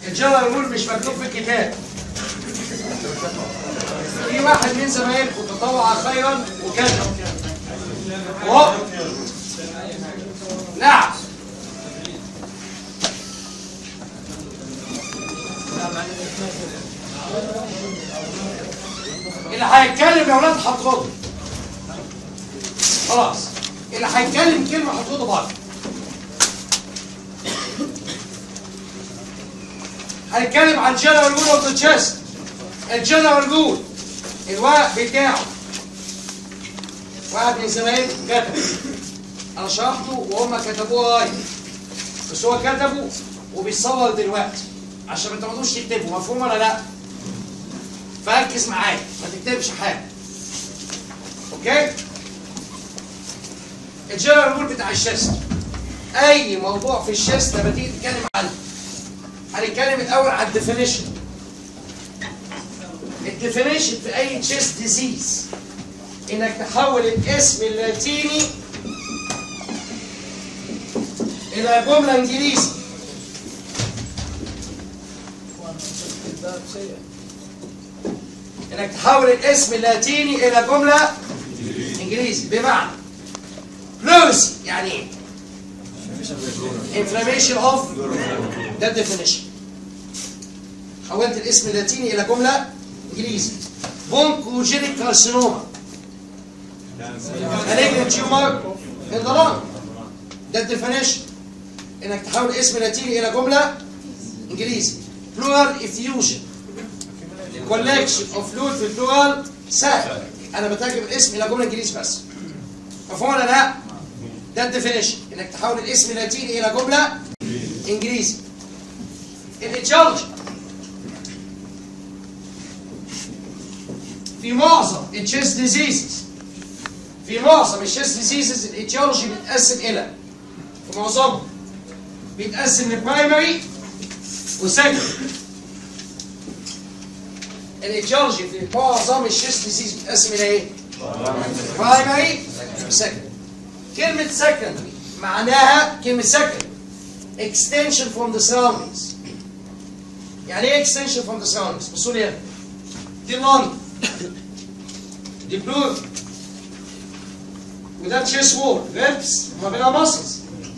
الجنرال رول مش مكتوب في الكتاب في واحد من زمايلكم تطوع خيرا وكتب وهو نعم اللي هيتكلم يا ولاد هترد خلاص اللي هيتكلم كلمه هترد بره هنتكلم عن جنرال رول اوف ذا تشيست الجنرال رول الورق بتاعه واحد من زمايلي كتب انا شرحته وهم كتبوه راي بس هو كتبه وبيصور دلوقتي عشان ما تقعدوش تكتبوا مفهوم ولا لا؟ فركز معايا ما تكتبش حاجه اوكي؟ الجنرال رول بتاع الشيست اي موضوع في الشيست لما تيجي تتكلم عنه هنتكلم الاول على الديفينيشن الديفينيشن في اي تشيست ديزيز انك تحول الاسم اللاتيني الى جمله انجليزي انك تحول الاسم اللاتيني الى جمله انجليزي بمعنى بلوسي يعني ايه inflammation of ده definition حولت الاسم اللاتيني الى جمله انجليزي بونكوجينيك كارسينوما malignant tumor in the lung ده definition انك تحول الاسم اللاتيني الى جمله انجليزي plural effusion collection of fluid في البلورال سهل انا بترجم الاسم الى جمله انجليزي بس مفهوم ولا لا؟ ده الديفينيشن انك تحول الاسم اللاتيني الى جمله انجليزي الاتيولوجي في معظم التشيست ديزيزز في معظم التشيست ديزيزز الاتيولوجي بيتقسم الى في معظمهم بيتقسم لبرايمري وسكندري الاتيولوجي في معظم التشيست ديزيز بيتقسم الى ايه؟ برايمري وسكندري كلمة secondary معناها كلمة secondary extension from the surroundings يعني ايه extension from the surroundings؟ بصوا لي هنا دي اللونج دي بلور وده تشيس وول ريبس وما بينها ماسلز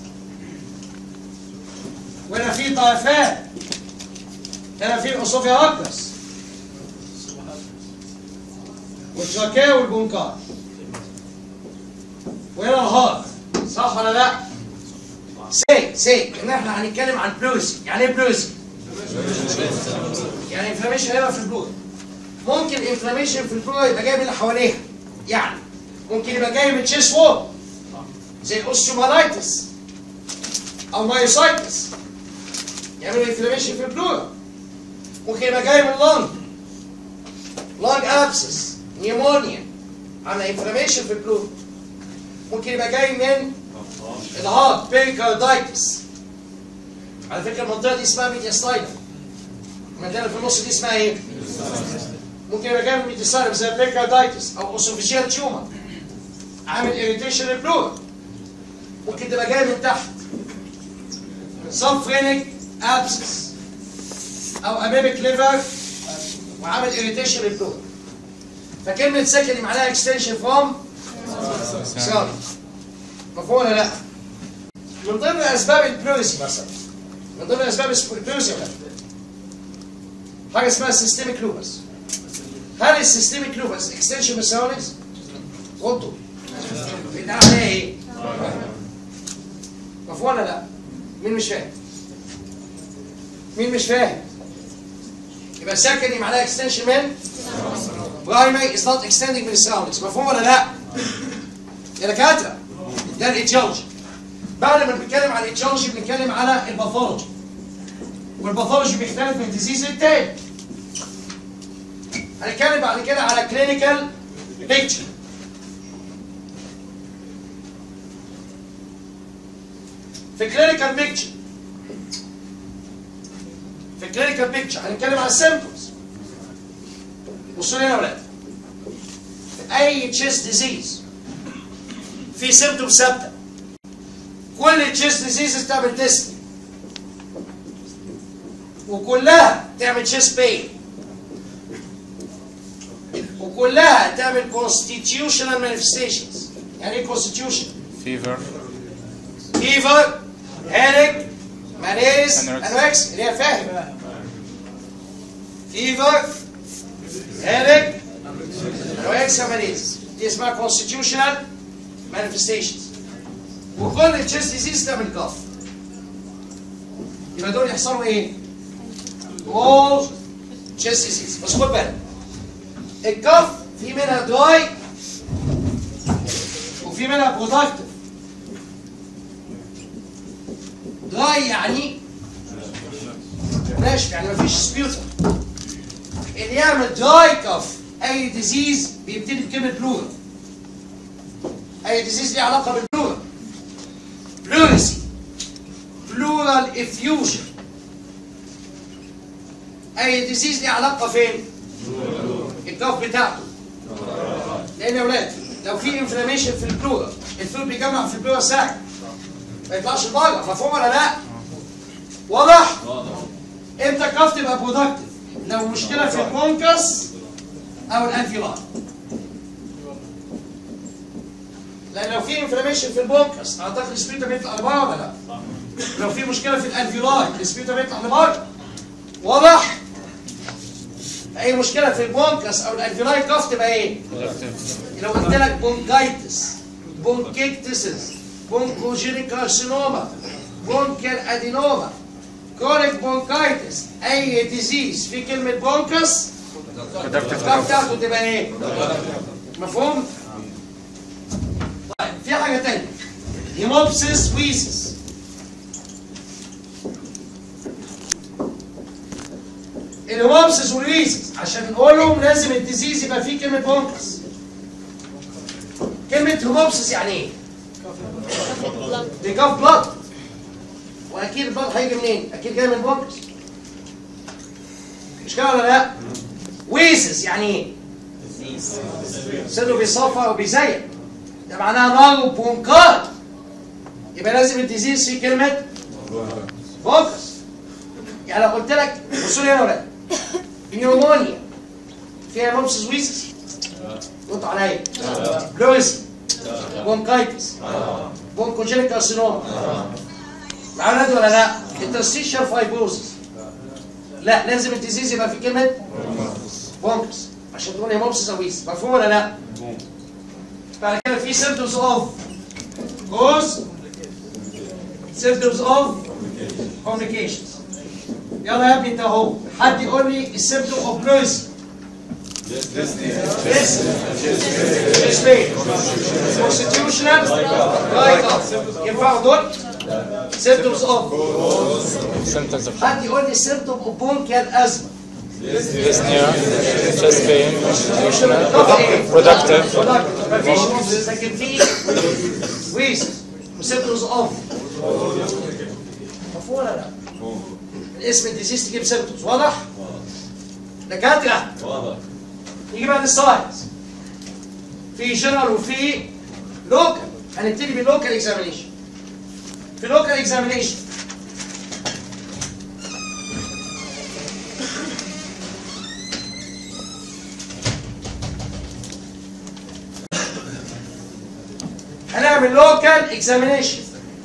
وهنا في ضعفات هنا في الاسوفيا اكبس والتراكيه والبونكار وهنا الهارت صح ولا لا؟ سي سي ان احنا هنتكلم عن بلوزي يعني ايه بلوزي؟ يعني انفلاميشن هنا في البلور ممكن انفلاميشن في البلور يبقى جاي من اللي حواليها يعني ممكن يبقى جاي من تشيس وول زي اوستيومالايتس او مايوسايتس يعمل انفلاميشن في البلور ممكن يبقى جاي من لونج لونج ابسس نيمونيا عمل انفلاميشن في البلور ممكن يبقى جاي من الهارت بيريكاردايتس على فكره المنطقه دي اسمها ميدياستاينم المنطقه في النص دي اسمها ايه؟ ممكن يبقى جاي من ميدياستاينم زي بيريكاردايتس او اوسوفيجيال تيومر عامل اريتيشن للبلور ممكن تبقى جاي من تحت سبفرينيك ابسس او اميبك ليفر وعامل اريتيشن للبلور فكلمه سكندري معناها اكستنشن فروم سوري مفهوم ولا لا؟ من ضمن اسباب البلوزي مثلا من ضمن اسباب البلوزي ولا حاجه اسمها سيستميك لوبس هل السيستميك لوبس اكستنشن من السراوندز؟ ردوا بيتقال عليها ايه؟ مفهوم ولا لا؟ مين مش فاهم؟ مين مش فاهم؟ يبقى سكندري معناها اكستنشن من برايمري از نوت اكستندنج من السراوندز مفهوم ولا لا؟ يا دكاتره ده الايتيولوجي بعد ما بنتكلم عن الايتيولوجي بنتكلم على الباثولوجي والباثولوجي بيختلف من ديزيز للتاني هنتكلم بعد كده على كلينيكال بيكتشر في كلينيكال بيكتشر في كلينيكال بيكتشر هنتكلم على السيمبتومز بصوا لي هنا يا ولاد في اي تشيست ديزيز في سيمتوم ثابته كل التشيست ديزيز تعمل تيست وكلها تعمل تشيست بين وكلها تعمل constitutional manifestations يعني ايه constitution؟ fever, فيفر هيرك ماليز Anorexia. انوركس اللي هي فاهم فيفر هيرك انوركسيا ماليز دي اسمها constitutional manifestations وكل التشيست ديزيز تعمل كاف يبقى دول يحصلوا ايه؟ all chest disease بس خد بالك الكف في منها دراي وفي منها برودكتيف دراي يعني ناشف يعني مفيش سبيوتر اللي يعمل دراي كف اي ديزيز بيبتدي بكلمه بلورال اي ديزيز ليه علاقه بالبلورال بلورسي بلورال افيوجن اي ديزيز ليه علاقه فين الكف بتاعته لان يا اولاد لو في انفلاميشن في البلورال الفلويد بيجمع في البلورال ساعه ما يطلعش بره مفهوم ولا لا؟ واضح؟ امتى الكف تبقى برودكتيف؟ لو مشكله في البونكس او الانفيلار لان لو في انفلاميشن في البونكس اعتقد السبيوتا بيطلع لبره ولا لا؟ لو في مشكله في الانفيلار السبيوتا بيطلع لبره واضح؟ اي مشكله في البونكس او الانفيلاي كاف تبقى ايه؟ لو قلت لك بونكايتس بونكيكتسز بونكوجينيك كارسينوما بونكيال ادينوما كوريك بونكايتس اي ديزيز في كلمه بونكس الكاف بتاعته تبقى ايه؟ مفهوم؟ طيب في حاجه تانية هيموبسيس ويسس الهومسس والويزس عشان نقولهم لازم الديزيز يبقى فيه كلمه بونكس كلمه هوموبسس يعني ايه؟ دي كاف بلاد واكيد البلاد هيجي منين؟ اكيد جاي من بونكس مش كده ولا لا؟ ويزس يعني ايه؟ صدره بيصفى او بيزيق ده معناها نار وبونكات يبقى لازم الديزيز فيه كلمه بونكس يعني لو قلت لك بصوا لي هنا يا ولاد نيومونيا فيها هومسس ويسس ردوا عليا بلوزي بونكايتس بونكوجينيك كارسينوما معانا ولا لا؟ انترستيشال فايبروزس لا لازم الديزيز يبقى في كلمه بونكس عشان تقول يا موبسس او ويس مفهوم ولا لا؟ بعد كده في symptoms اوف cause symptoms اوف complications يلا يا ابني انت اهو حد يقول لي السيمتوم اوف بلوز يس يس بين constitutional رايت ينفعوا دول symptoms اوف symptoms of حد يقول لي symptom اوف bronchial asthma dyspnea, chest pain, constitutional, طب ايه؟ productive, productive. مفيش لكن في ويز symptoms اوف مفهوم ولا لا؟ الاسم الديزيز تجيب سيمتومز واضح؟ دكاترة واضح نيجي بقى للساينس في جنرال وفي لوكال هنبتدي باللوكال اكزامينيشن في لوكال اكزامينيشن هنعمل لوكال اكزامينيشن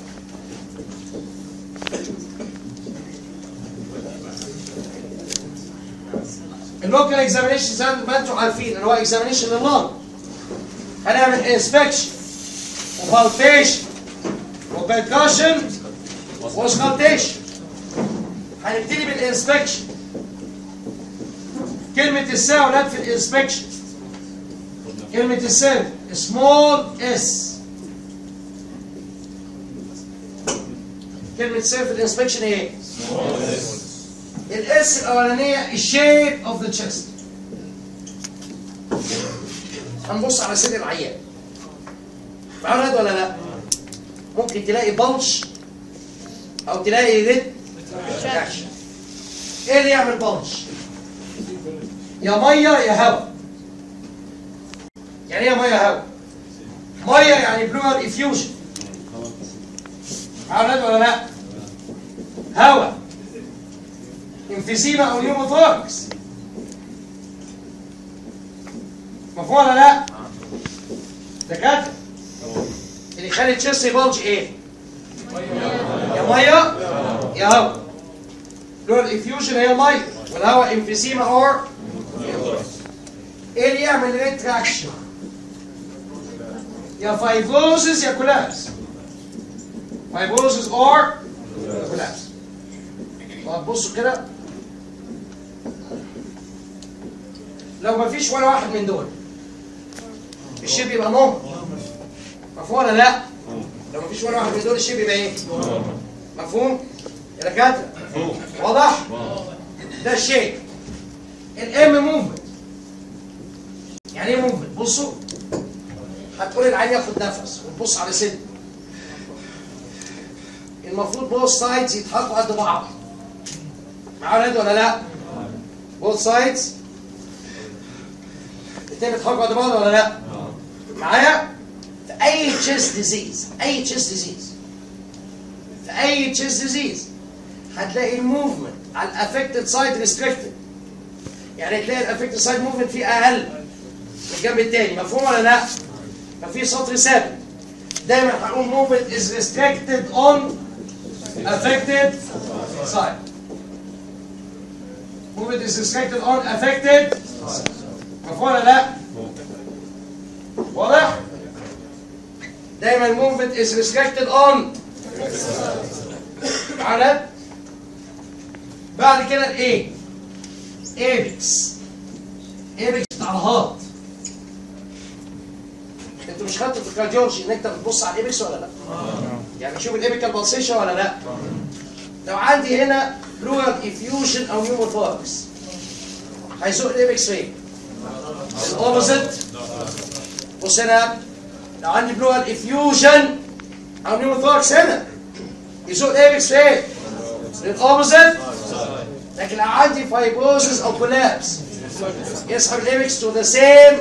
اللوكال اكزامينيشن زي ما انتم عارفين اللي هو اكزامينيشن للنار هنعمل انسبكشن وبالبيشن وبركاشن وسكالتيشن هنبتدي بالانسبكشن كلمة الساعة ولاد في الانسبكشن كلمة السر small اس كلمة سر في الانسبكشن ايه؟ الاس الاولانيه الشيب اوف ذا تشيست هنبص على سن العيان معانا ولا لا ممكن تلاقي بلش او تلاقي ريد رياكشن ايه اللي يعمل بلش يا ميه يا هواء يعني ايه ميه هواء ميه يعني بلورال افيوجن معانا ولا لا هواء انفيزيما او نيوموثوركس مفهوم ولا لا؟ دكاتره اللي يخلي التشيست يبلج ايه؟ يا ميه يا هواء لو الافيوجن هي ميه والهواء انفيزيما اور ايه اللي يعمل ريتراكشن؟ يا فايبروزز يا كولابس فايبروزز اور كولابس طب بصوا كده لو ما فيش ولا واحد من دول الشيب يبقى نوم مفهوم ولا لا؟ لو ما فيش ولا واحد من دول الشيب يبقى ايه؟ مفهوم؟ يا دكاتره واضح؟ ده الشيب الام موفمنت يعني ايه موفمنت؟ بصوا هتقول العين ياخد نفس وتبص على صدره المفروض بوث سايدز يتحطوا قد بعض معايا ولاد ولا لا؟ بوث سايدز الاتنين بيتحركوا قد بعض ولا لا؟ معايا؟ في اي تشيست ديزيز اي تشيست ديزيز في اي تشيست ديزيز هتلاقي الموفمنت على الافكتد سايد ريستريكتد يعني تلاقي الافكتد سايد موفمنت فيه اقل من الجنب التاني مفهوم ولا لا؟ ففي سطر ثابت دايما هنقول movement is restricted on affected side movement is restricted on affected مفهوم ولا لا؟ واضح؟ دايما movement is restricted on على بعد كده الايه؟ ايبكس ايبكس بتاع الهارت انتوا مش خدتوا في الكارديولوجي ان انت بتبص على الايبكس ولا لا؟ يعني تشوف الايبيكال بالسيشن ولا لا؟ لو عندي هنا بلورال افيوجن او نيوموثوركس هيزق الايبكس فين؟ الاوبوزيت بص هنا لو عندي بلورال افيوجن او نيوموثوركس هنا يزق الايبكس فين؟ للاوبوزيت لكن لو عندي فايبروزس او كولابس يسحب الايبكس تو ذا سيم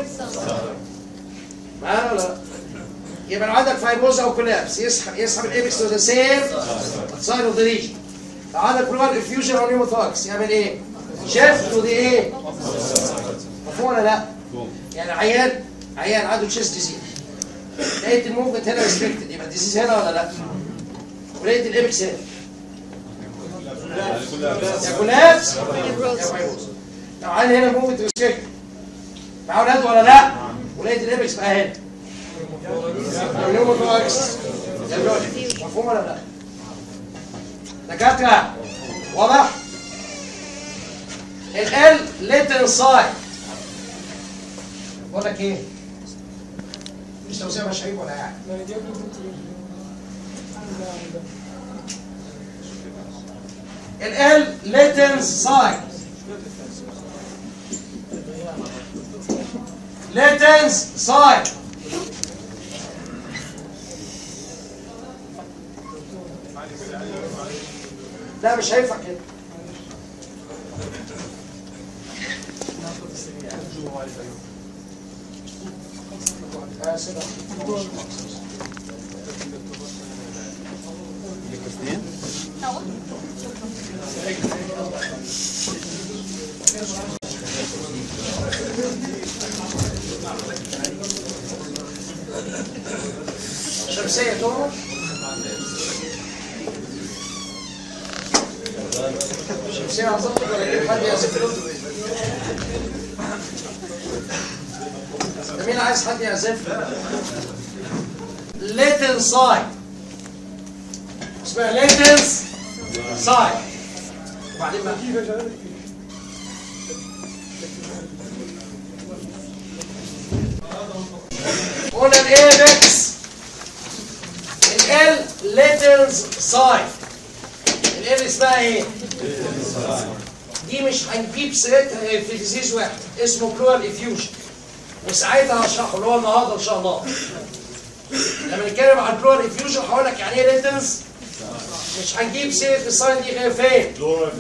معانا ولا لا؟ يبقى لو عندك فايبروز او كولابس يسحب يسحب الايبكس تو ذا سيم سايد اوف ذا ريجن لو عندك بلوار افيوجن او نيوموثوركس يعمل ايه؟ شيفت تو ذا ايه؟ مفهوم ولا لا؟ يعني عيان عيان عنده تشيست ديزيز لقيت الموفمنت هنا ريستريكتد يبقى الديزيز هنا ولا لا؟ ولقيت الايبكس هنا يا كولابس يا فايبروز لو عندي هنا موفمنت ريستريكتد معاه ولاد ولا لا؟ ولقيت الايبكس بقى هنا النيوموثوركس مفهوم ولا لا؟ دكاترة واضح؟ ال ليتل سايد بقول لك ايه؟ مش توزيع مشاريب ولا يعني ال ليتل سايد ليتل سايد لا مش هينفع كده آه، سيبها. شمسية تؤمر شمسية عظمت ولا كيف حد يعزف له؟ ده مين عايز حد يعزف له؟ ليتل سايد اسمها ليتل سايد وبعدين بقى قلنا الايبكس ال ليتلز سايد ال اسمها ايه؟ دي مش هنجيب سيرتها غير في ديزيز واحد اسمه بلوال افيوجن وساعتها هشرحه اللي هو النهارده ان شاء الله لما نتكلم عن بلوال افيوجن هقول لك يعني ايه ليتلز مش هنجيب سيره الساين دي غير فين؟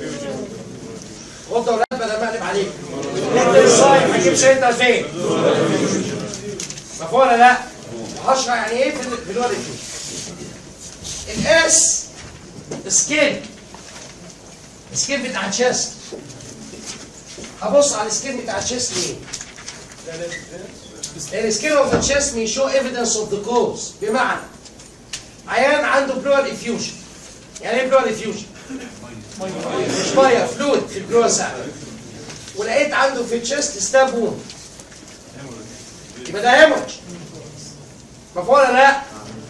غض اولاد بدل ما اقلب عليك ليتلز ساين هنجيب سيرتها فين؟ مفهوم ولا لا؟ هشرح يعني ايه في ال- في الوالد الاس سكين السكين بتاع الشيست ابص على السكين بتاع الشيست ليه؟ السكين اوف ذا chest may show evidence of the cause بمعنى عيان عنده pleural effusion يعني ايه pleural effusion؟ مش ميه فلويد في البلورال ساعة ولقيت عنده في الشيست ستاب ووند يبقى ده هيموج مفهوم ولا لا؟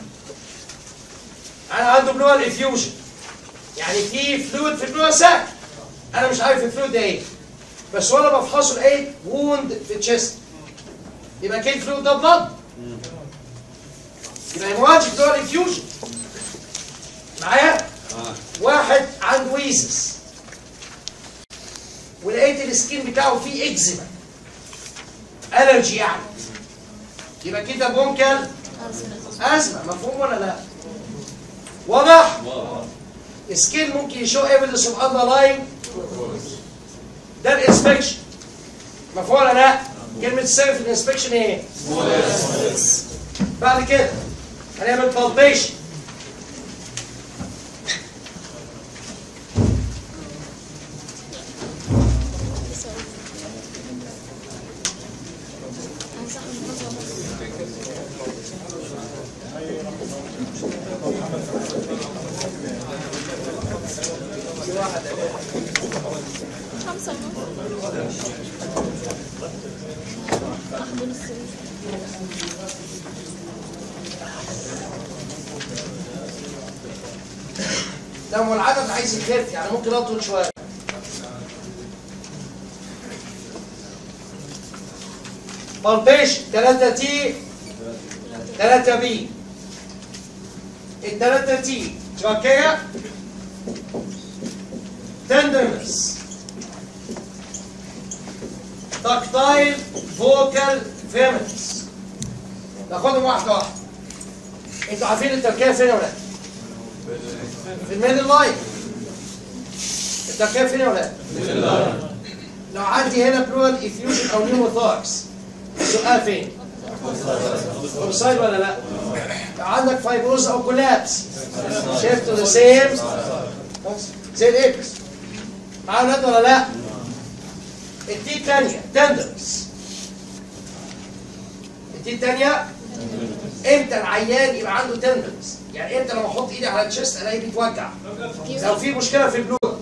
انا عنده بلورال افيوجن يعني في فلويد في البلورال ساك انا مش عارف الفلويد ده ايه بس وانا بفحصه لقيت ووند في الشيست يبقى كده الفلويد ده بلد يبقى هيموراجيك بلورال افيوجن معايا؟ واحد عنده ويزس ولقيت السكين بتاعه فيه اكزيما الرجي يعني يبقى كده ممكن ازمه مفهوم ولا لا؟ واضح؟ سكين ممكن يشو ايفيدنس اوف اندرلاين ده الانسبكشن مفهوم ولا لا؟ كلمة السبب في الانسبكشن ايه؟ بعد كده هنعمل بالبيشن خمسة ونص أخبر السرير لا ما هو العدد عايز يخف يعني ممكن اطول شويه بالبيشن 3 تي 3 بي ال 3 تي تركيا تندرنس تكتايل فوكال فيمنس ناخدهم واحده واحده انتوا عارفين التركية فين يا ولاد؟ في الميدل لاين التركية فين يا ولاد؟ لو عندي هنا بلورال افيوجن او نيوموثوركس السؤال فين؟ اوفسايد ولا لا؟ لو عندك فايبروز او كولابس شيفت ذا سيم زي الاكس معايا ولاد ولا لا؟ التي الثانية تندرس التي الثانية امتى العيان يبقى عنده تندرس؟ يعني امتى لما احط ايدي على الشيست الاقيه بيتوجع؟ لو في مشكلة في البلور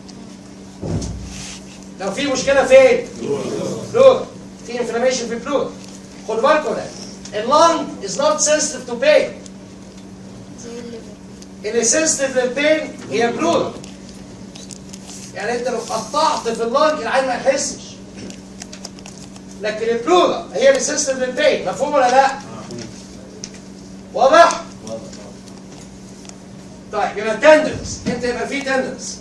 لو في مشكلة فين؟ بلور في انفلاميشن في البلور خد بالكم ده اللنج از نوت sensitive تو pain زي الليفر اللي sensitive للبين هي بلور يعني انت لو قطعت في اللنج العين ما يحسش لكن البلورا هي اللي sensitive للبين مفهوم ولا لا؟ واضح؟ طيب يبقى تندرس امتى يبقى في تندرس؟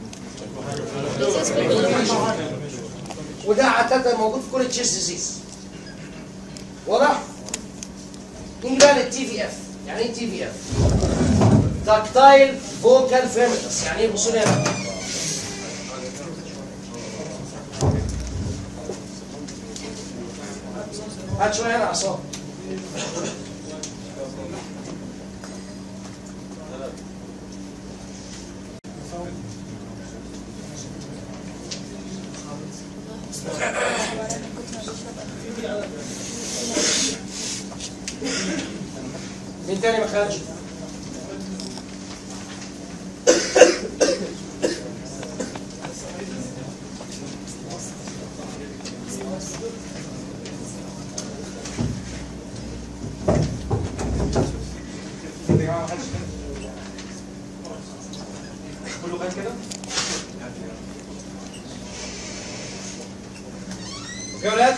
وده عادة موجود في كل التشيست ديزيز واضح؟ نيجي بقى للتي في اف يعني ايه تي في اف؟ تاكتايل فوكال فيرمتس يعني ايه بصوا لي هنا هات شويه هنا عصام مين تاني ما خدش؟ كله كان كده؟ اوكي يا ولاد؟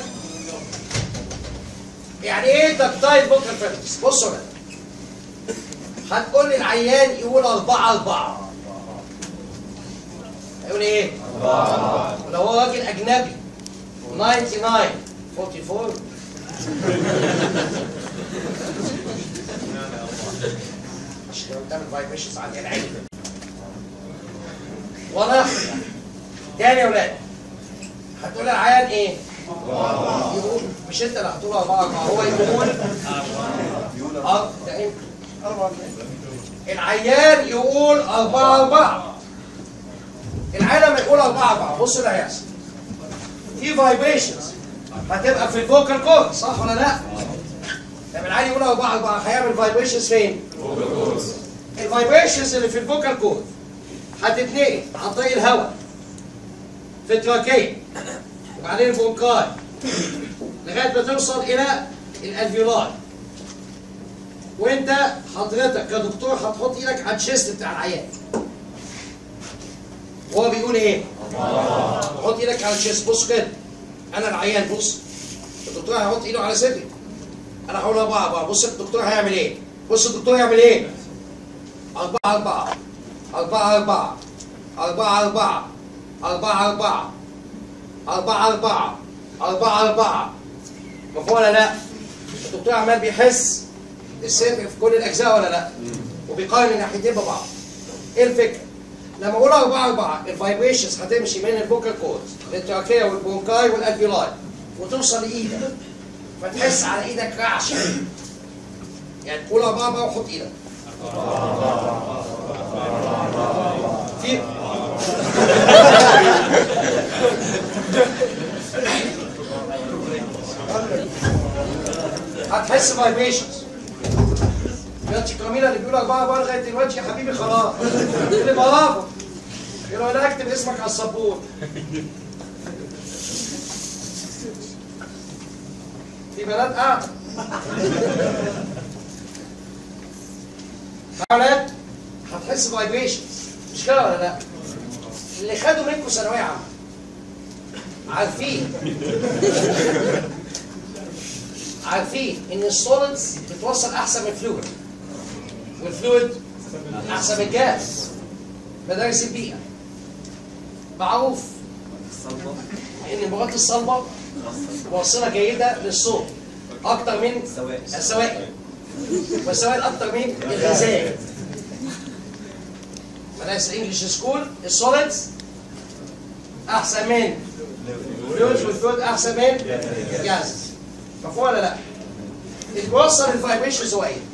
يعني ايه تاكتايل فوكال فيرمتس؟ بصوا يا ولاد هتقول لي العيان يقول أربعة أربعة هيقول إيه؟ أربعة ولو هو راجل أجنبي 99 44 عشان لو بتعمل فايبريشنز على العين واضح؟ تاني يا ولاد هتقول العيان إيه؟ يقول مش أنت اللي هتقول أربعة أربعة هو يقول أه ده إيه؟ أربعة العيان يقول أربعة أربعة العالم يقول 4 4 بص اللي هيحصل في فايبريشنز هتبقى في الفوكال كورد صح ولا لا؟ طب العالي يقول 4 4 هيعمل فايبريشنز فين؟ الفايبريشنز اللي في الفوكال كورد هتتنقل عن طريق الهواء في التراكيه وبعدين البونكاي لغايه ما توصل الى الالفيولاي وانت حضرتك كدكتور هتحط ايدك على الشيست بتاع العيان هو بيقول ايه؟ حط ايدك على الشيست بص كده انا العيان بص الدكتور هيحط ايده على صدري انا هقول اربعه اربعه بص الدكتور هيعمل ايه؟ بص الدكتور هيعمل ايه؟ أربعة أربعة أربعة أربعة أربعة أربعة أربعة أربعة أربعة أربعة أربعة أربعة مفهوم ولا لا؟ الدكتور عمال بيحس الصدر في كل الأجزاء ولا لا؟ وبيقارن الناحيتين ببعض. إيه الفكرة؟ لما أقول أربعة أربعة الفايبريشنز هتمشي من الفوكال كورد للتراكية والبونكاي والألفيولاي وتوصل لإيدك فتحس على إيدك رعشة يعني تقول أربعة أربعة وحط إيدك في هتحس فايبريشنز ياتي كاميلا اللي بيقول اربعه اربعه لغايه دلوقتي يا حبيبي خلاص اللي برافو يقول لا اكتب اسمك على السبورة في بنات قاعده حالات هتحس فايبريشنز مش كده ولا لا؟ اللي خدوا منكم ثانويه عامه عارفين عارفين ان السوليدز بتوصل احسن من الفلويد والفلويد احسن من الجاز مدارس البيئه معروف ان المواد الصلبه موصله جيده للصوت اكتر من السوائل والسوائل اكتر من الغذاء مدارس الانجليش سكول السوليدز احسن من الفلويد والفلويد احسن من الجاز مفهوم ولا لا؟ اللي بيوصل الفايبريشنز هو ايه؟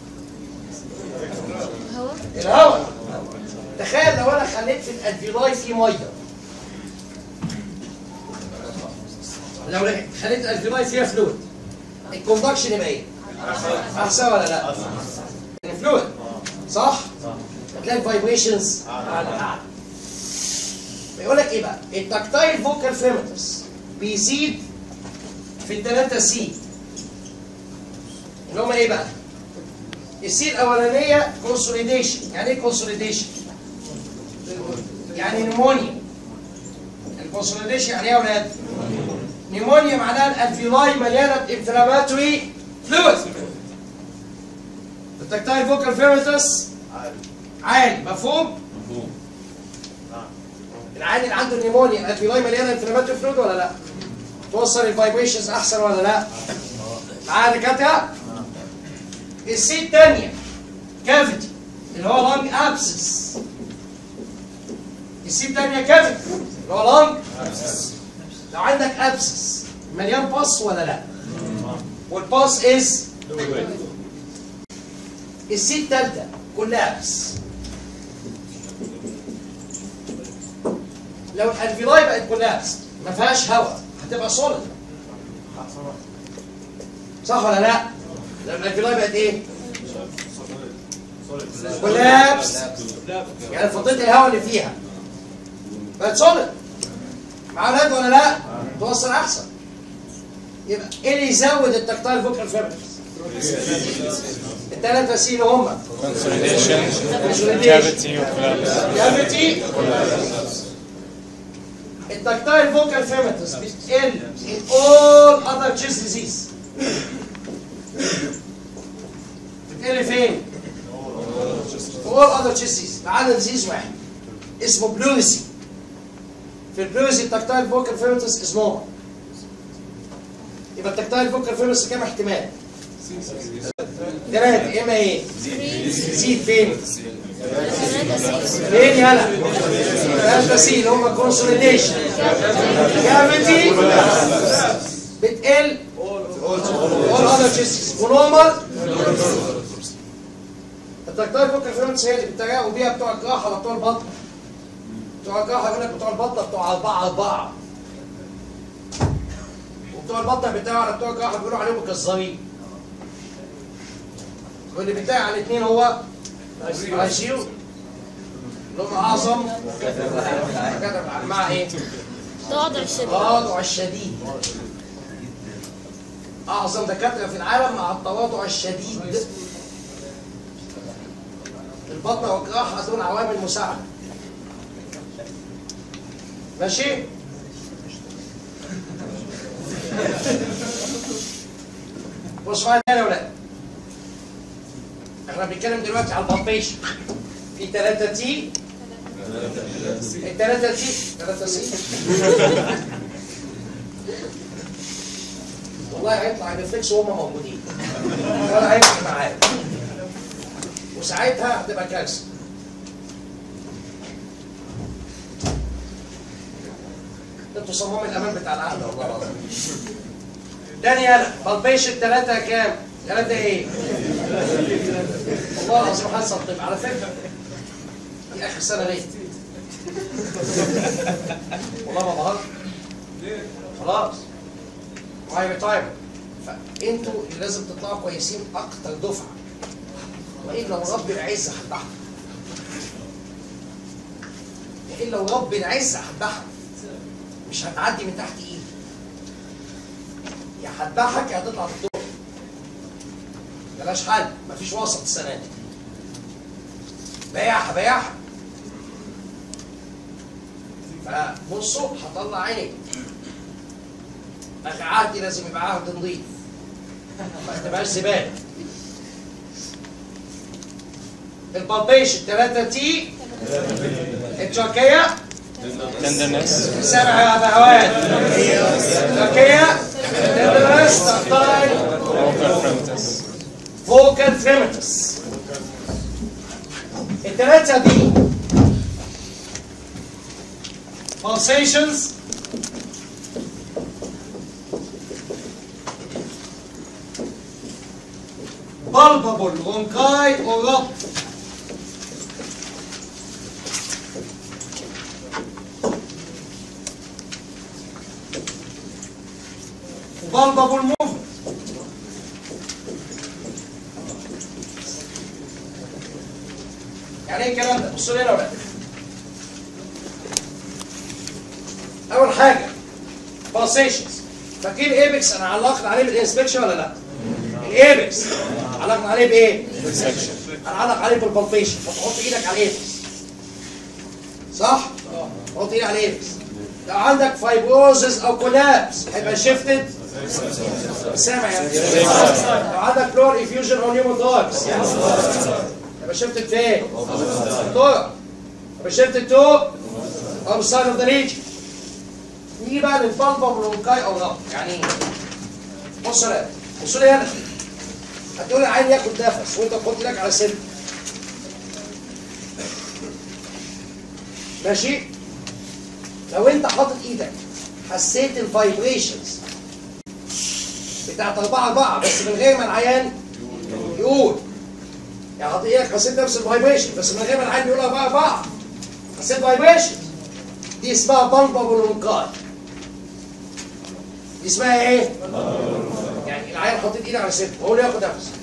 هوا الهواء تخيل لو انا خليت في الالفيولاي في ميه لو خليت الالفيولاي فيها فلويد الكوندكشن يبقى ايه؟ احسن ولا لا؟ الفلويد صح؟ هتلاقي الفايبريشنز اعلى بيقول لك ايه بقى؟ التكتايل فوكال فيمتس بيزيد في الثلاثة سي اللي هم ايه بقى؟ السي الاولانيه كونسوليديشن يعني ايه كونسوليديشن يعني نيمونيا الكونسوليديشن يعني ايه يا اولاد نيمونيا معناها الالفيولاي مليانه بانفلاماتوري فلويد التكتايل فوكال فيرمتس عالي مفهوم العالي اللي عنده نيمونيا الالفيولاي مليانه انفلاماتوري فلويد ولا لا توصل الفايبريشنز احسن ولا لا معايا يا دكاتره السي الثانية كافيتي اللي هو لانج ابسس السي الثانية كافيتي اللي هو لانج لو عندك ابسس مليان باص ولا لا والباص از السي الثالثة كولابس لو الالفيلاي بقت كولابس ما فيهاش هواء هتبقى سوليد صح ولا لا؟ لو الالفيلاي بقت ايه؟ كولابس يعني فضيت الهواء اللي فيها بقت سوليد مع الهد ولا لا؟ توصل احسن يبقى ايه اللي يزود التكتايل فوكال فيبرز؟ الثلاثة سي اللي هم consolidation, cavity, collapse. كافيتي التكتايل فوكال فيمتس بتقل in all other chest disease بتقل فين؟ في all other chest disease ما عدا disease واحد اسمه بلوزي في البلوزي التكتايل فوكال فيمتس از نورمال يبقى التكتايل فوكال فيمتس كام احتمال؟ ثلاثة اما ايه؟ زيد فين؟ فين يلا؟ ثلاثة سي اللي هم كونسوليديشن كافيتي بتقل all other chests ونورمال التكتايل فوكال فيرمنتس هي اللي بيتريقوا بيها بتوع الجراحة ولا بتوع البطن بتوع الجراحه يقول لك بتوع البطنه بتوع اربعه اربعه وبتوع البطنه بتاعوا على بتوع الجراحه بيقولوا عليهم كزارين واللي بتاعي على الاثنين هو اي سي يو اللي هم اعظم كتب مع ايه؟ تواضع الشديد التواضع الشديد اعظم دكاتره في العالم مع التواضع الشديد البطنه والجراحه دول عوامل مساعده ماشي بصوا معايا تاني يا ولاد احنا بنتكلم دلوقتي على البالبيشن في 3 تي الثلاثة تي ثلاثة سي والله هيطلع الريفلكس وهم موجودين ولا هيفرق معايا وساعتها هتبقى كارثة انتوا صمام الامان بتاع العقل والله العظيم تاني يلا بالبيشن ثلاثة كام؟ ثلاثة ايه؟ والله العظيم حاسة طيب على فكرة دي اخر سنة ليه؟ والله ما بهزر خلاص معايا ريتايرمنت فانتوا اللي لازم تطلعوا كويسين اكتر دفعه والا لو رب العزه هتضحك والا لو رب العزه هتضحك مش هتعدي من تحت ايدي يا هتضحك يا هتطلع في الدور بلاش حل مفيش وسط السنه دي بياحه بياحه فبصوا هطلع عينك اخي عهدي لازم يبقى عهد نظيف ما تبقاش زباله البالبيشن 3 تي التركيه tenderness, سبع يا بهوات التركيه تندرس تختار vocal primitus, فوكال فريمتس الثلاثة دي pulsations palpable bronchi or rub palpable movement يعني ايه الكلام ده؟ بصوا لي هنا يا ولاد. أول حاجة pulsations فاكرين الايبكس أنا علقت عليه بالانسبكشن ولا لا؟ الايبكس علقنا عليه بإيه؟ section, هنعلق عليه بالبلبيشن فتحط ايدك على الايبكس صح؟ حط ايدك على الايبكس لو عندك فايبروزز او كولابس هيبقى شيفتد سامع يا ابني لو عندك بلور افيوجن او نيوموتوركس يبقى شيفتد فين؟ الطرق يبقى شيفتد تو او ساين اوف ذا ريجن نيجي بقى للبلبة برونكاي او لا يعني ايه؟ بص يا بصوا لي هنا هتقول العين ياخد نفس وانت تحط ايدك على سن ماشي لو انت حاطط ايدك حسيت الفايبريشنز بتاعت أربعة أربعة بس من غير ما العيان يقول يعني حاطط ايدك حسيت نفس الفايبريشن بس من غير ما العيان يقول أربعة أربعة حسيت فايبريشن دي اسمها بلبة برونكاي دي اسمها ايه؟ يعني العيان حاطط ايده على صدره وهو اللي ياخد نفس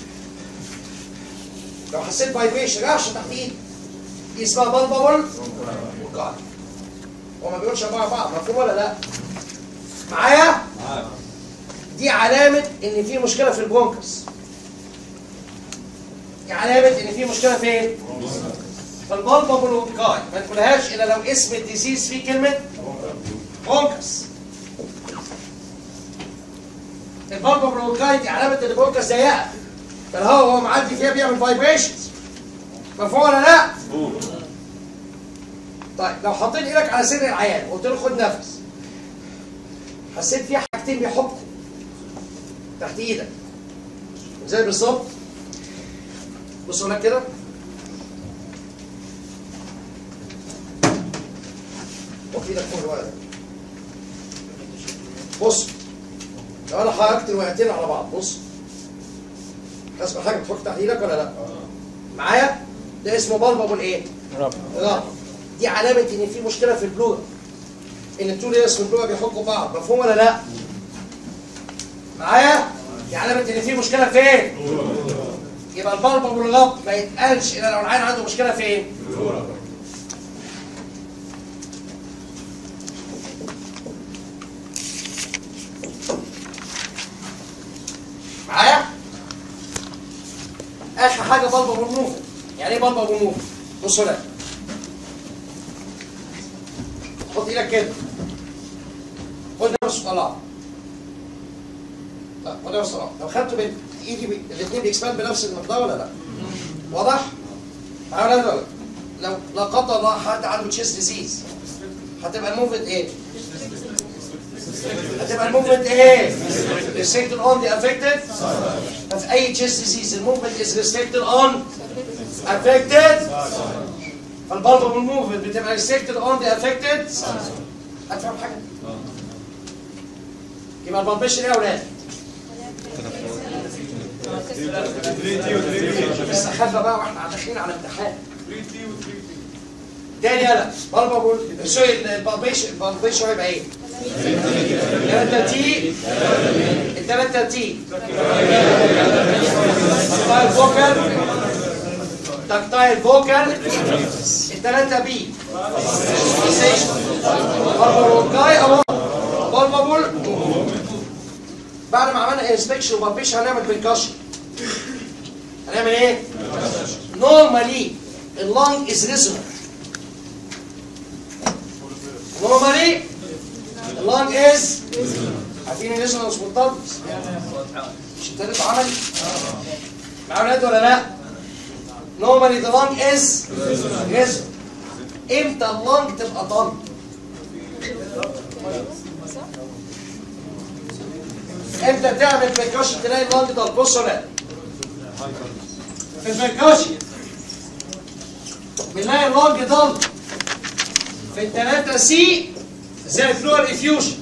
لو حسيت فايبريشن رعشه تحت ايدي دي اسمها بلبل وقاعد هو ما بيقولش اربعه بعض مفهوم ولا لا؟ معايا؟ دي علامة إن في مشكلة في البرونكس. دي علامة إن في مشكلة فين؟ في البلبل والوقاي، ما تقولهاش إلا لو اسم الديزيز فيه كلمة برونكس. البلبة برونكاي دي علامة ان البرونكاس ضيقة فالهواء وهو معدي فيها بيعمل فايبريشنز مفهوم ولا لا؟ طيب لو حطيت ايدك على صدر العيان وقلت له خد نفس حسيت في حاجتين بيحطوا تحت ايدك زي بالظبط بصوا لك كده حط ايدك فوق الورقه بص لو انا حركت الورقتين على بعض بص اسمع حاجه بتحط تحت ايدك ولا لا؟ معايا؟ ده اسمه بلبل ايه؟ rub, رابط دي علامه ان في مشكله في البلوغ ان التو لايرز في البلوغ بيحكوا بعض مفهوم ولا لا؟ معايا؟ دي علامه ان في مشكله فين؟ يبقى البلبل والغط ما يتقالش الا لو العين عنده مشكله فين؟ معايا؟ اخر حاجه بلبل والموف يعني ايه بلبل والموف؟ بصوا لك حط ايدك كده خد نفس طلع لا خد نفس طلع لو خدته بين ايدي بي... الاثنين بيكسبان بنفس المقدار ولا لا؟ واضح؟ معايا ولا لا؟ لو لا قدر الله حد عنده تشيست ديزيز هتبقى الموفمنت ايه؟ هتبقى الموفمنت ايه؟ restricted on the affected ففي اي تشيست ديزيز الموفمنت is restricted on affected فالبلبل والموفمنت بتبقى restricted on the affected هتفهم حاجه؟ يبقى البلبشن ايه يا اولاد؟ استخبى بقى واحنا داخلين على امتحان تاني يلا بلبل سوري البلبيشن البلبيشن هيبقى ايه؟ التلاتة تي التلاتة تي تكتايل فوكال تكتايل فوكال التلاتة بي بلبل جاي اهو بلبل بعد ما عملنا انسبكشن وبلبيشن هنعمل بنكشن هنعمل ايه؟ نورمالي اللونج از ريزونانت نورمالي اللونج از عارفين الريزونانس والضبط مش ابتديتوا عملي معايا ولاد ولا لا؟ نورمالي ذا لونج از ريزونانت امتى اللونج تبقى ضم؟ امتى تعمل بنكشن تلاقي اللونج ضم بص ولا لا؟ في البنكشن بنلاقي اللونج ضم في الثلاثة سي زي الفلور افيوجن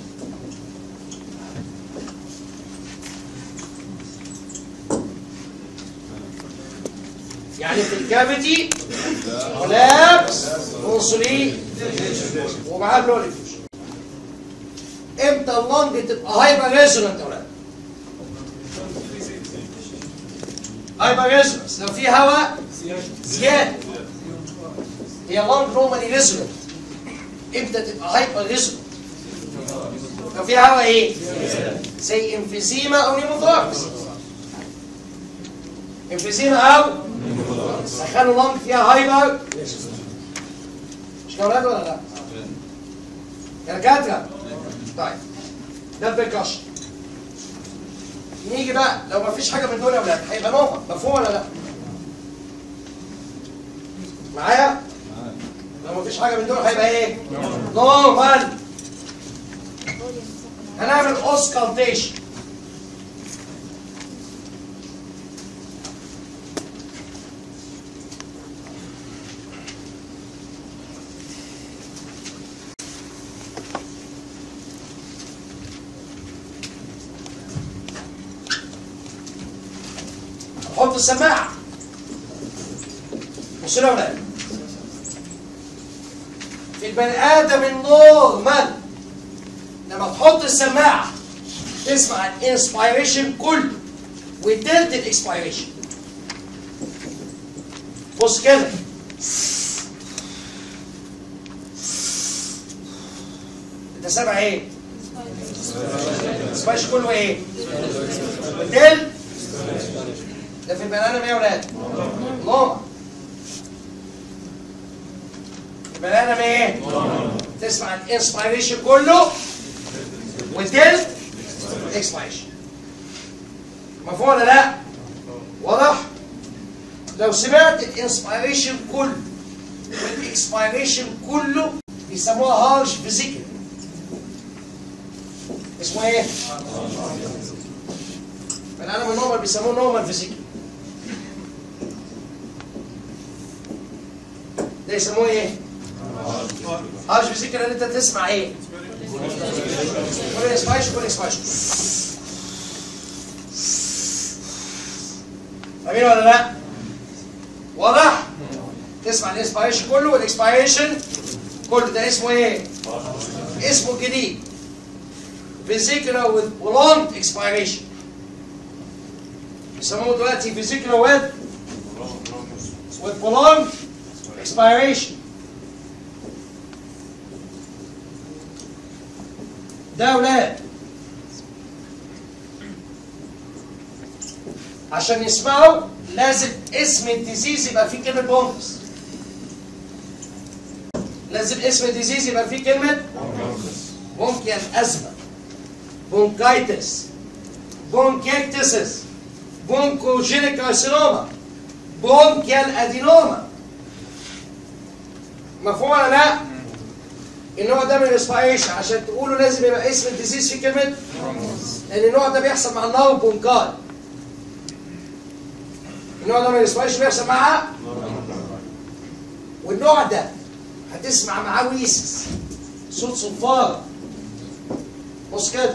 يعني في الكافيتي كولابس وصلي ومعاه فلور افيوجن امتى اللنج تبقى هايبر ريزونانت يا ولاد هايبر ريزونانس لو في هواء زياده هي لانج نورمالي ريزونانت امتى تبقى هايبر ريزونانت لو في هواء ايه زي انفيزيما او نيموثوركس انفيزيما او دخلوا لانج فيها هايبر مش كده ولاد ولا لا يا دكاتره طيب ده البركشن نيجي بقى لو ما فيش حاجه من دول يا اولاد هيبقى نورمال مفهوم ولا لا معايا لو ما فيش حاجه من دول هيبقى ايه نورمال هنعمل اوسكالتيشن حط السماعه بصوا يا ولاد في البني ادم النورمال لما تحط السماعه تسمع الانسبيريشن كله وتلت الاكسبيريشن بص كده انت سامع ايه؟ الانسبيريشن كله ايه؟ وتلت ده في البني ادم ايه يا ولاد؟ نورمال البني ادم ايه؟ تسمع الانسبيريشن كله وتلت اكسبيريشن مفهوم ولا لا؟ واضح؟ لو سمعت الانسبيريشن كله والاكسبيريشن كله بيسموها هارش فيزيكال اسمه ايه؟ بني ادم النورمال بيسموه نورمال فيزيكال ده يسموه ايه؟ هارش فيزيكال ان انت تسمع ايه؟ كل اكسبايشن كل اكسبايشن فاهمين ولا لا؟ واضح؟ تسمع الانسبيريشن كله والاكسبيريشن كل ده اسمه ايه؟ اسمه الجديد فيزيكولا with prolonged expiration بيسموه دلوقتي فيزيكولا with with prolonged expiration ده يا ولاد عشان يسمعوا لازم اسم الديزيز يبقى فيه كلمة بونكس لازم اسم الديزيز يبقى فيه كلمة بونكيال أزمة بونكايتس بونكيكتسس بونكوجينيك كارسينوما بونكيال أدينوما مفهوم ولا لا؟ النوع ده من الاسبايشن عشان تقولوا لازم يبقى اسم الديزيز فيه كلمة لأن النوع ده بيحصل مع النار بونكاي النوع ده من الاسبايشن بيحصل مع والنوع ده هتسمع معاه ويسس صوت صفارة بص كده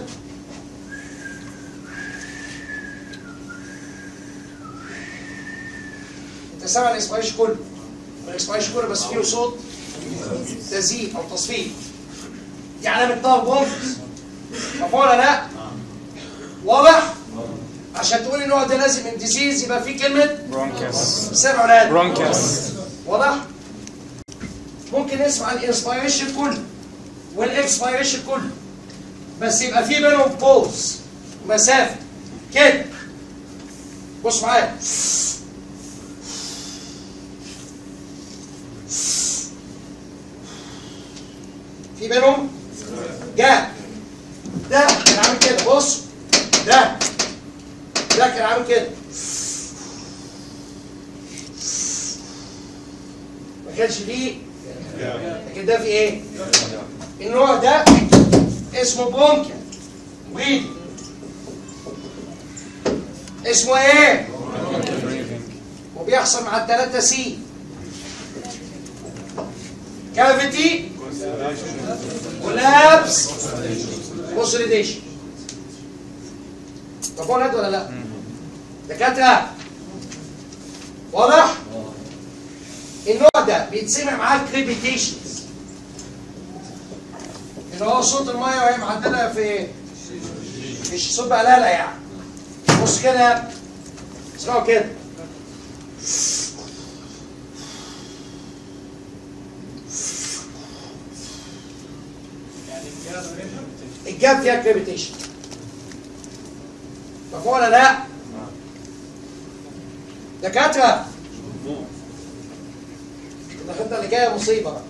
انت سامع الاسبايش كله الاسبايش كله بس فيه صوت تزييف او تصفيق دي علامة نار بونكس مفهوم ولا لا؟ واضح؟ عشان تقول النوع ده لازم الديزيز يبقى فيه كلمة Bronchus. سامع ولا لا؟ Bronchus. واضح؟ ممكن نسمع الانسبيريشن كله والاكسبيريشن كله بس يبقى في بينهم بوز مسافه كده بص معايا في بينهم جاب ده كان عامل كده بص ده ده كان عامل كده ما كانش فيه لكن ده في ايه؟ النوع ده اسمه بونكا بريدي اسمه ايه؟ وبيحصل مع الثلاثة سي كافيتي ولابس كونسوليديشن مفهوم هاد ولا لا؟ دكاترة واضح؟ النوع ده بيتسمع معاه كريبيتيشنز اللي هو صوت الميه وهي معدله في مش صوت بقلاله يعني بص كده اسمعوا كده الجاب فيها كريبيتيشن مفهوم ولا لا؟ دكاتره الخطه اللي جايه مصيبه بقى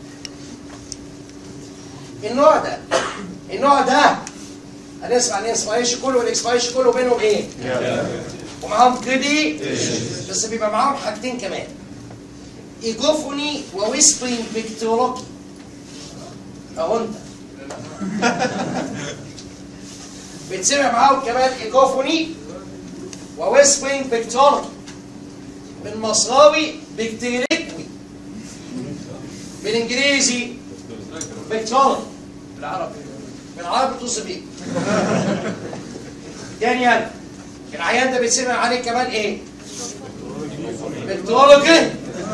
النوع ده النوع ده هنسمع الانسبايريشن كله والاكسبايريشن كله بينهم ايه؟ ومعاهم كريدي بس بيبقى معاهم حاجتين كمان ايجوفوني وويسبرينج بيكتولوجي اهو انت بتسمع معاهم كمان ايجوفوني وويسبرينج بيكتولوجي بالمصراوي بكتيريكوي بالانجليزي بيكتولوجي بالعربي بالعربي توصف ايه؟ تاني يعني العيان ده بيتسمع عليه كمان ايه؟ بكتولوجي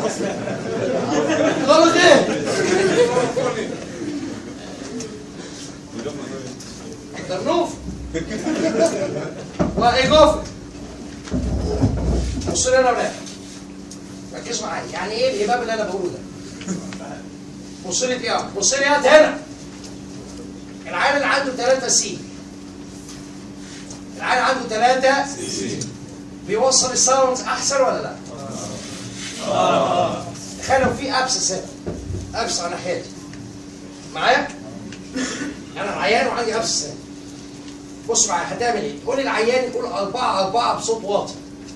بكتولوجي درنوف وايجوفي بصوا لي انا ولا ركزوا معايا يعني ايه الهباب اللي انا بقوله ده؟ بص لي فيها بص لي هات هنا العيان اللي عنده 3 سي العيان عنده 3 بيوصل الساوند احسن ولا لا؟ تخيل لو في ابسس هنا ابسس على ناحيتي معايا؟ انا عيان وعندي ابسس هنا بص معايا هتعمل ايه؟ قول العيان يقول أربعة أربعة بصوت واطي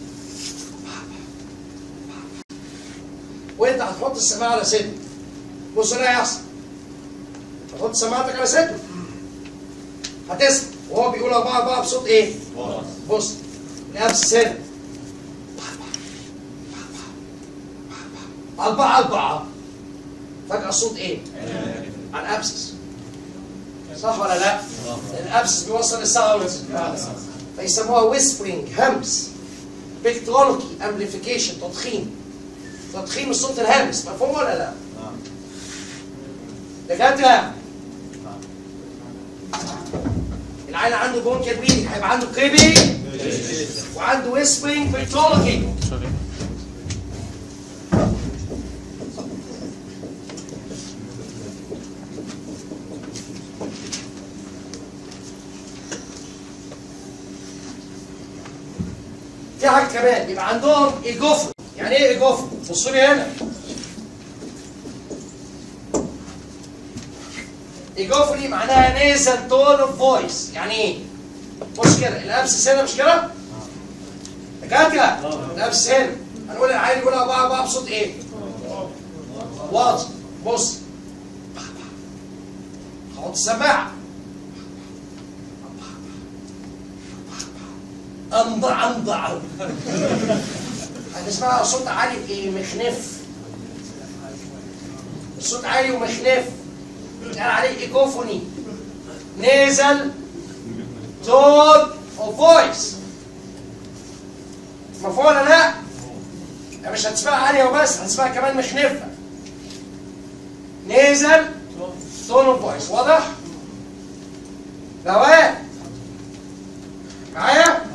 وانت هتحط السماعة على صدره بص اللي هيحصل هتحط سماعتك على صدره هتسمع وهو بيقول أربعة أربعة بصوت إيه؟ بص نفس هنا أربعة أربعة فجأة الصوت إيه؟ عن أبسس صح ولا لا؟ الأبسس بيوصل الساوند فيسموها ويسبرينج همس بيكترولوجي امبليفيكيشن تضخيم تضخيم الصوت الهامس مفهوم ولا لا؟ دكاتره العيل عنده بونكر بيدنج هيبقى عنده كريبي وعنده ويسبرينج بيتولوجي Sorry. في حاجه كمان يبقى عندهم ايجوفر يعني ايه ايجوفر؟ بصوا لي هنا ايجوفري معناها نيزل تون اوف فويس يعني ايه؟ بص كده الابسس هنا مش كده؟ دكاتره الابسس هنا هنقول العيل يقول ابا ابا بصوت ايه؟ واطي بص حط السماعه انضع انضع هتسمع صوت عالي ايه مخنف الصوت عالي ومخنف قال عليه ايكوفوني نيزل تون اوف فويس مفهوم ولا لا؟ يعني مش هتسمعها عالية وبس هتسمعها كمان مخنفة نيزل تون اوف فويس واضح؟ روان معايا؟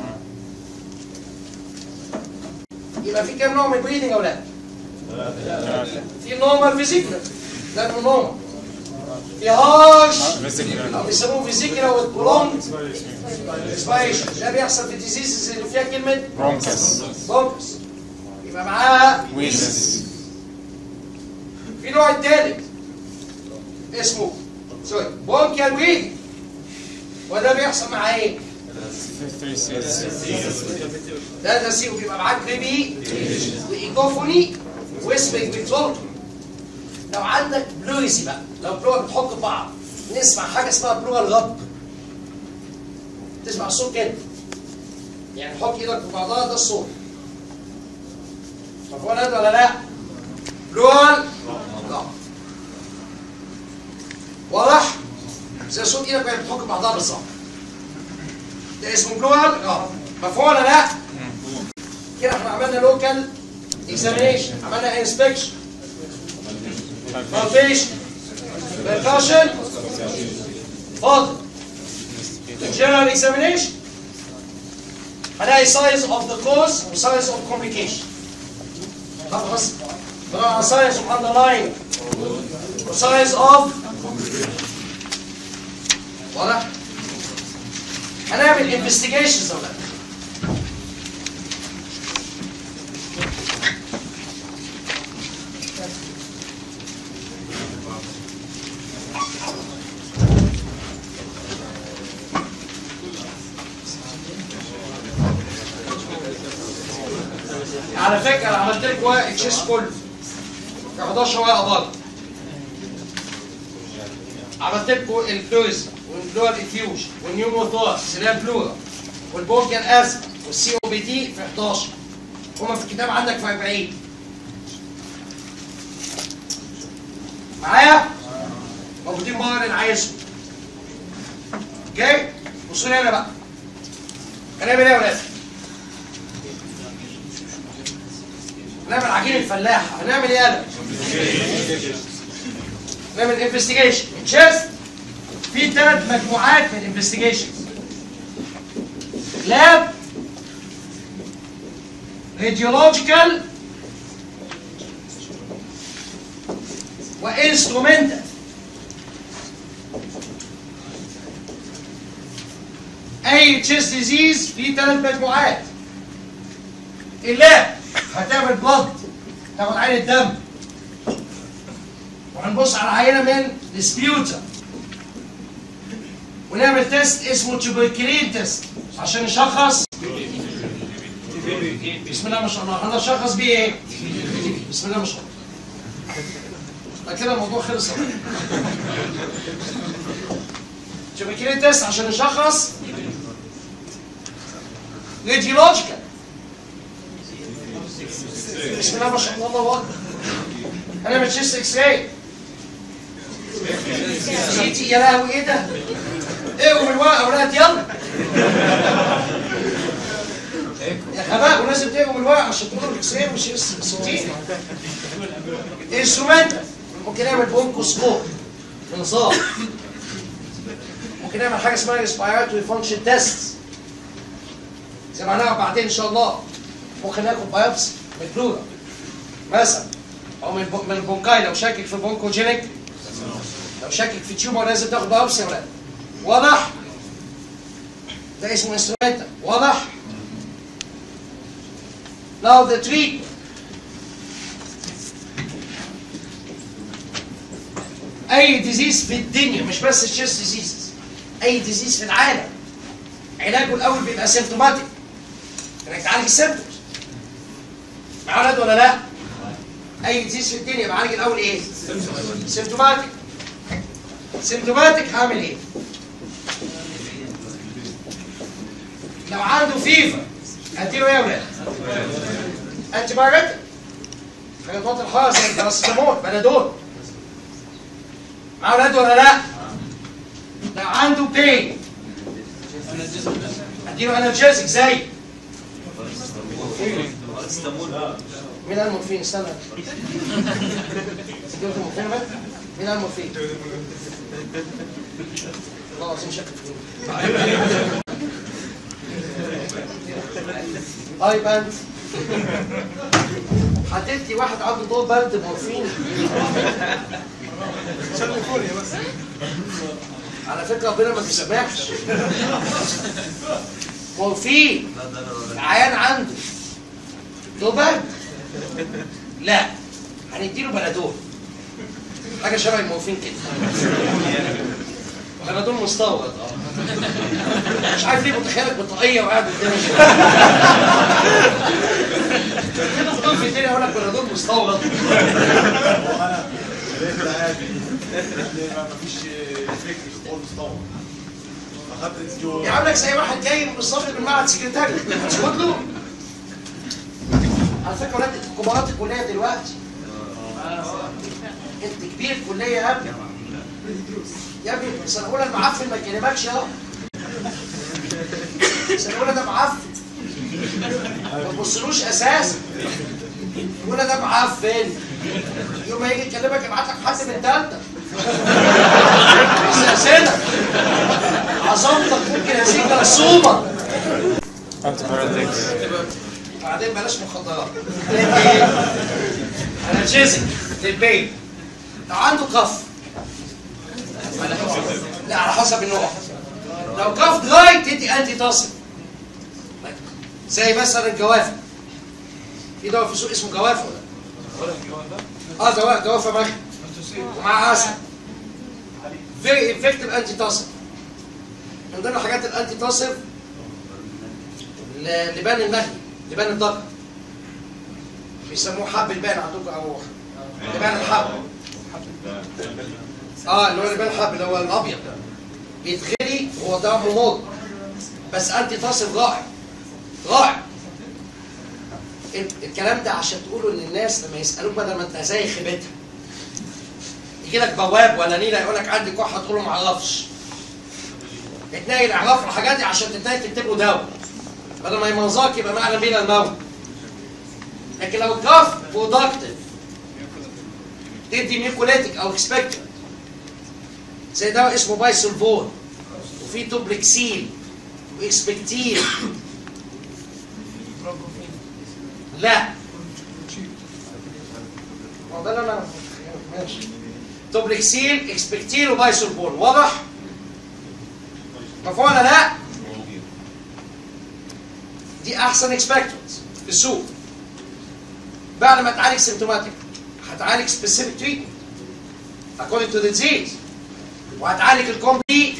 يبقى في كام نوع من البريدنج يا اولاد؟ في نورمال فيزيكال ده انه نورمال في هارش Vesicular. او بيسموه فيزيكال وذ برونج اسبايشن ده بيحصل في الديزيزز اللي فيها كلمه Bronchus. بونكس يبقى معاها Wheezes. في نوع الثالث اسمه سوري بونكيال ويد وده بيحصل مع ايه؟ Three C's. ده ده سي وبيبقى معاه كريبي وايكوفوني واسمك بتولك لو عندك بلويزي بقى لو بلوغه بتحك في بعض نسمع حاجه اسمها بلوغه الغب تسمع الصوت كده يعني تحط ايدك في بعضها ده الصوت مفهوم ده ولا لا؟ بلوغه الغب واضح؟ زي صوت ايدك وهي بتحك بعضها بالظبط ده اسمه بلوغه الغب مفهوم ولا لا؟ كده احنا عملنا لوكال اكزامينيشن عملنا انسبكشن palpation percussion فاضل general examination هنلاقي size of the cause و size of complication خلاص بنقول على size of underlying و size of واضح هنعمل investigations ولا لا على فكره انا عملت لكم ورق التشيس كله في 11 ورقه برضه عملت لكم البلوز والبلور افيوجن والنيوموتورس اللي هي البلورا والبونكيال ازمه والسي او بي دي في 11 هما في الكتاب عندك في 40 معايا؟ موجودين بره اللي انا عايزهم اوكي؟ بصوا لي هنا بقى هنعمل ايه يا ولاد؟ هنعمل عجين الفلاح هنعمل ايه يالا؟ نعمل انفستيجيشن تشيست في ثلاث مجموعات من الانفستيجيشن لاب راديولوجيكال وانسترومنتال اي تشيست ديزيز في ثلاث مجموعات اللاب هتعمل بلد تاخد عين الدم وهنبص على عينه من السبيوتا ونعمل تيست اسمه تيوبركلين تيست عشان نشخص بسم الله ما شاء الله هنشخص بيه ايه؟ بسم الله ما شاء الله ده كده الموضوع خلص أهو. تيوبركلين تيست عشان نشخص راديولوجيكال بسم الله ما شاء الله الله اكبر هنعمل تشيست اكس راي سي تي يا لهوي ايه ده؟ اقوم الورقه ولاد يلا يا غباء ولازم تقوم الورقه عشان تقول الاكس راي مش سي تي انسترومنت ممكن نعمل بونكوسكوب انصاف ممكن نعمل حاجه اسمها ريسبيراتوري فانكشن تيست زي ما هنعرف بعدين ان شاء الله ممكن ناخد بايوبسي من البلورا مثلا او من البو- من البونكاي لو شاكك في بونكوجينيك لو شاكك في تيومر لازم تاخد بايوبسي ولا لا؟ واضح؟ ده اسمه انسترومنتال واضح؟ Now the treatment اي ديزيز في الدنيا مش بس الشيست ديزيز اي ديزيز في العالم علاجه الاول بيبقى سيمتوماتيك انك تعالج السيمتومز معانا ولاد ولا لا اي ديزيز في الدنيا بعالج الاول ايه سيمتوماتيك سيمتوماتيك هعمل ايه لو عنده فيفر هديله ايه يا ولاد انتي بايوتيك حاجه توطي الحراره زي الباراسيتامول بنادول مع اولاد ولا لا؟ لو عنده بين اديله انالجيزك زي مين قال مورفين استنى اديله مورفين بقى مين قال مورفين؟ والله العظيم شكله فيه. طيب انت هتدي واحد عنده دور برد مورفين على فكره ربنا ما بيسامحش مورفين عيان عنده دور برد لا هنديله بنادول حاجه شبه المورفين كده بنادول مستورد اه مش عارف ليه متخيلك بطاقيه وقاعد قدامي كده فضل في الدنيا اقول لك بنادول مستورد مفيش افكت خالص طبعا فخدت جو يعاملك زي واحد جاي بالظبط من معهد سكرتاري اسكت له على فكره ولاد انت كبارات الكليه دلوقتي انت كبير الكليه يا ابني يا ابني سنه اولى المعفن ما يكلمكش اهو سنه اولى ده معفن ما تبصلوش اساسا اولى ده معفن يوم ما يجي يكلمك يبعت لك حد من تالتة استاذنك عظمتك ممكن هذيك رسومه Antibiotics. بعدين بلاش مخدرات انرجيزك للبين لو عنده كف لا على حسب النوع لو كف دراي تدي انتي تصل زي مثلا الجوافه في دواء في السوق اسمه جوافه ولا اه دواء جوافه مخ ومع عسل فيري افكتيف انتي تصل من ضمن الحاجات الانتي تصل ل- لبان المهدي لبان الضغط بيسموه حب البان عندكم او لبان الحب اه اللي هو لبان الحب اللي هو الابيض بيتغلي هو طعمه موت بس انتي تصل رائع رائع ال- الكلام ده عشان تقولوا للناس لما يسالوك بدل ما انت زي خيبتها يجي لك بواب ولا نيله يقول لك عندي كحه تقول له ما اعرفش اتنقل الاعراف والحاجات دي عشان تتنقل تكتبوا دواء بدل ما يمنظرك يبقى معنى بينا الموت لكن لو الكاف برودكتيف تدي ميوكوليتيك او اكسبكتد زي دواء اسمه بايسولفون وفي توبلكسيل واكسبكتيل لا هو ده اللي انا ماشي توبلكسيل اكسبكتيل وبايسولفون واضح؟ مفهوم ولا لا؟ دي احسن اكسبكتنس في السوق بعد ما تعالج سيمتوماتيك هتعالج سبيسيفيك تريتمنت according to the disease وهتعالج الكومبليت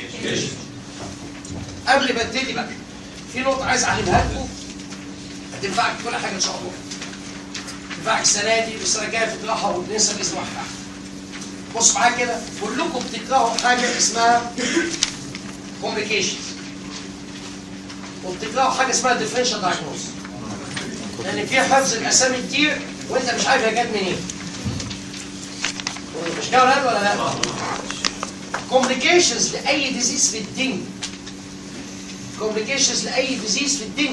قبل ما ابتدي بقى في نقطة عايز اعلمها لكم هتنفعك في كل حاجة ان شاء الله تنفعك السنة دي والسنة الجاية في الجراحة والنساء بإذن واحد بصوا معايا كده كلكم بتكرهوا حاجة اسمها complications وبتكرهوا حاجه اسمها ديفرنشال دايجنوز لان في حفظ الاسامي كتير وانت مش عارف هي جت منين مش كده ولا ولا لا كومبليكيشنز لاي ديزيز في الدنيا كومبليكيشنز لاي ديزيز في الدنيا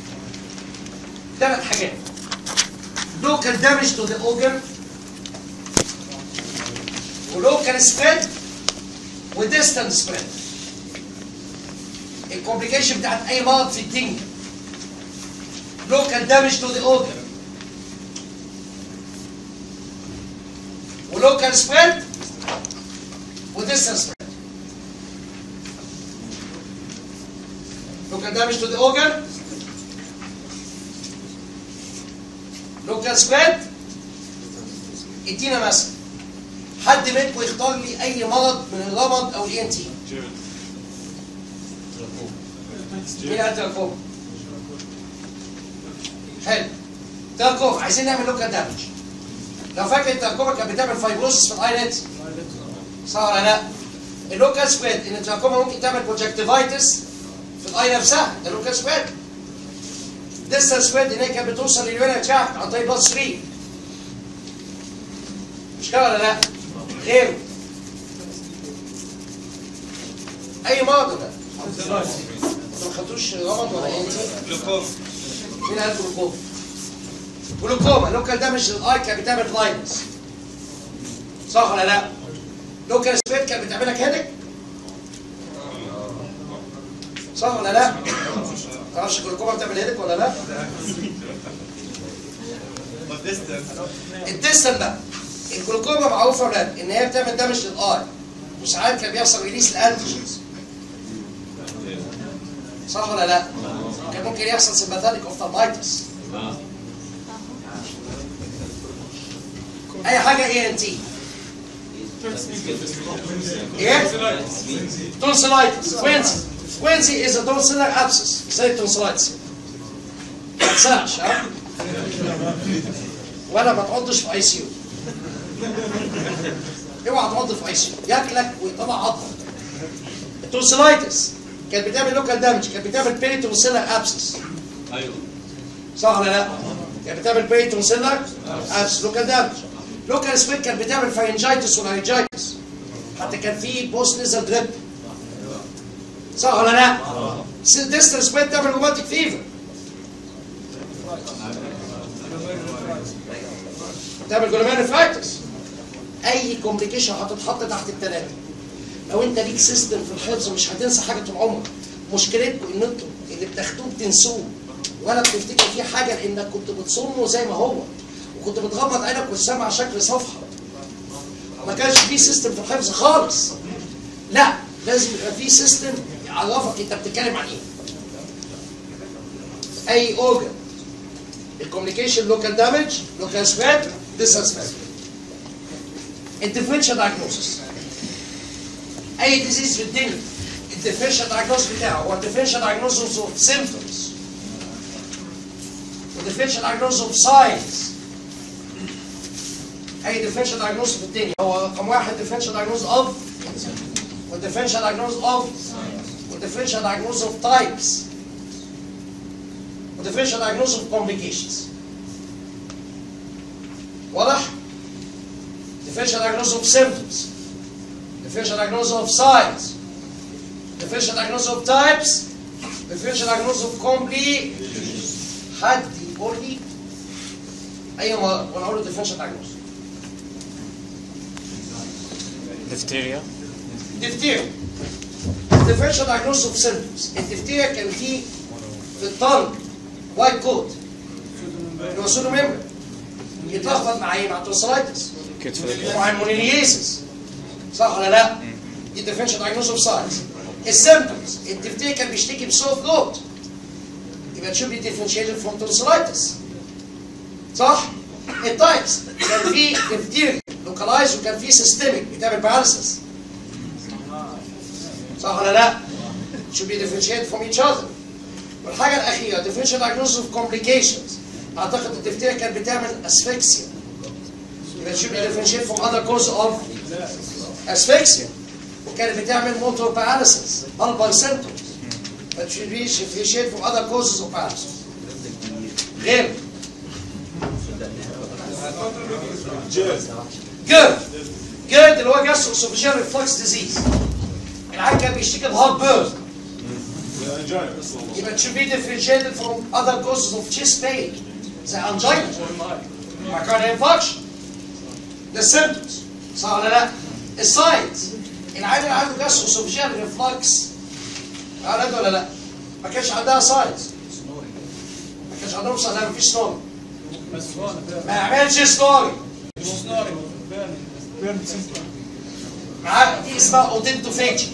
ثلاث حاجات local damage to the organ ولوكال spread وديستانس سبريد الكومبليكيشن بتاعت اي مرض في الدنيا local damage to the organ ولوكال سبريد وديستانس سبريد local damage to the organ local spread ادينا مثلا حد منكم يختار لي اي مرض من الرمد او الاي ان تي مين قال تراكوما؟ حلو تراكوما عايزين نعمل لوكال دامج لو فاكر التراكوما كانت بتعمل فايبروسس في الايلت صح ولا لا؟ اللوكال سبريد ان التراكوما ممكن تعمل بروجكتيفايتس في الاي نفسها ده لوكال سبريد ديستال سبريد ان هي كانت بتوصل للوينر تراكت عن طريق باص 3 مش كده ولا لا؟ غيره اي مرض ده انتوا ما خدتوش رمض ولا ايه؟ مين قال جلوكوما؟ جلوكوما لوكال دامج للاي كانت بتعمل بلايندنس صح ولا لا؟ لوكال سبريد كانت بتعمل لك هيدك صح ولا لا؟ تعرفش الجلوكوما بتعمل هيدك ولا لا؟ الديستال بقى الجلوكوما معروفه يا ولاد ان هي بتعمل دامج للاي وساعات كان بيحصل ريليس الانتيجنز صح ولا لا؟ كان ممكن يحصل سمباثيك اوفتالمايتس اي حاجه اي ان تي ايه؟ تونسيلايتس كوينسي كوينسي از تونسيلر ابسس زي التونسيلايتس ما تنساش ها؟ ولا ما تقعدش في اي سي يو اوعى تقعد في اي سي يو ياكلك ويطلع عضلك التونسيلايتس كانت بتعمل لوكال دامج كانت بتعمل بيريتونسيلر ابسس ايوه صح ولا لا؟ كانت بتعمل بيريتونسيلر ابسس لوكال دامج لوكال سبيد كانت بتعمل فارنجايتس ولارنجايتس حتى كان في بوست نزل دريب صح ولا لا؟ ديستال سبيد تعمل روماتيك فيفر تعمل جلوميرفرايتس اي كومبليكيشن هتتحط تحت الثلاثه لو انت ليك سيستم في الحفظ مش هتنسى حاجه طول عمرك مشكلتكم ان انتوا اللي بتاخدوه بتنسوه ولا بتفتكر فيه حاجه لانك كنت بتصمه زي ما هو وكنت بتغمض عينك وتسمع شكل صفحه ما كانش فيه سيستم في الحفظ خالص لا لازم يبقى فيه سيستم يعرفك انت بتتكلم عن ايه اي اورجن الكوميونيكيشن لوكال دامج لوكال سبريد ديستال سبريد الديفرنشال دايجنوستس اي ديزيز في الدنيا الديفرنشال دايجنوستس بتاعه هو الديفرنشال دايجنوستس اوف سيمبتومز والديفرنشال دايجنوستس اوف ساينز اي ديفرنشال دايجنوستس في الدنيا هو رقم واحد ديفرنشال دايجنوستس اوف والديفرنشال دايجنوستس اوف والديفرنشال دايجنوستس اوف تايبس والديفرنشال دايجنوستس اوف كومبليكيشنز واضح؟ differential diagnosis of symptoms, differential diagnosis of signs, differential diagnosis of types, differential diagnosis of complications. حد يقول لي اي مرض وانا اقول له differential diagnosis. diphtheria, diphtheria. differential diagnosis of symptoms. الدفتيريا كان فيه في الطنج وايت كوت اللي هو سودو ميمبر يتلخبط مع ايه؟ مع التونسلايتس كتف ومع المونيليسيس صح ولا لا؟ دي differential diagnosis of signs. السيمبتومز الدفتيريا كان بيشتكي بسور ثروت يبقى تشوف لي differentiated from tonsillitis صح؟ التايبس كان في دفتيريا لوكالايز وكان في سيستميك بتعمل باراليسيس صح ولا لا؟ should be differentiated from each other والحاجة الأخيرة differential diagnosis of complications أعتقد الدفتيريا كانت بتعمل asphyxia يبقى should be differentiated from other cause of asphyxia وكانت بتعمل motor paralysis bulbar symptoms but should be differentiated from other causes of paralysis غير جرد جرد اللي هو جاسترو اسوفيجيال ريفلكس ديزيز العيان كان بيشتكي بهارت بيرن يبقى should be differentiated from other causes of chest pain زي angina myocardial infarction the symptoms صح ولا لا؟ الساينز العيال اللي عنده جاس اسوفجيال ريفلكس اولاد ولا لا؟ ما كانش عندها ساينس ما كانش عندهم ساينس لا مفيش سنوري بس هو انا فاهم ما يعملش سنوري مش سناري بيرن بيرن سيمبل معاك دي اسمها اودنتوفاجي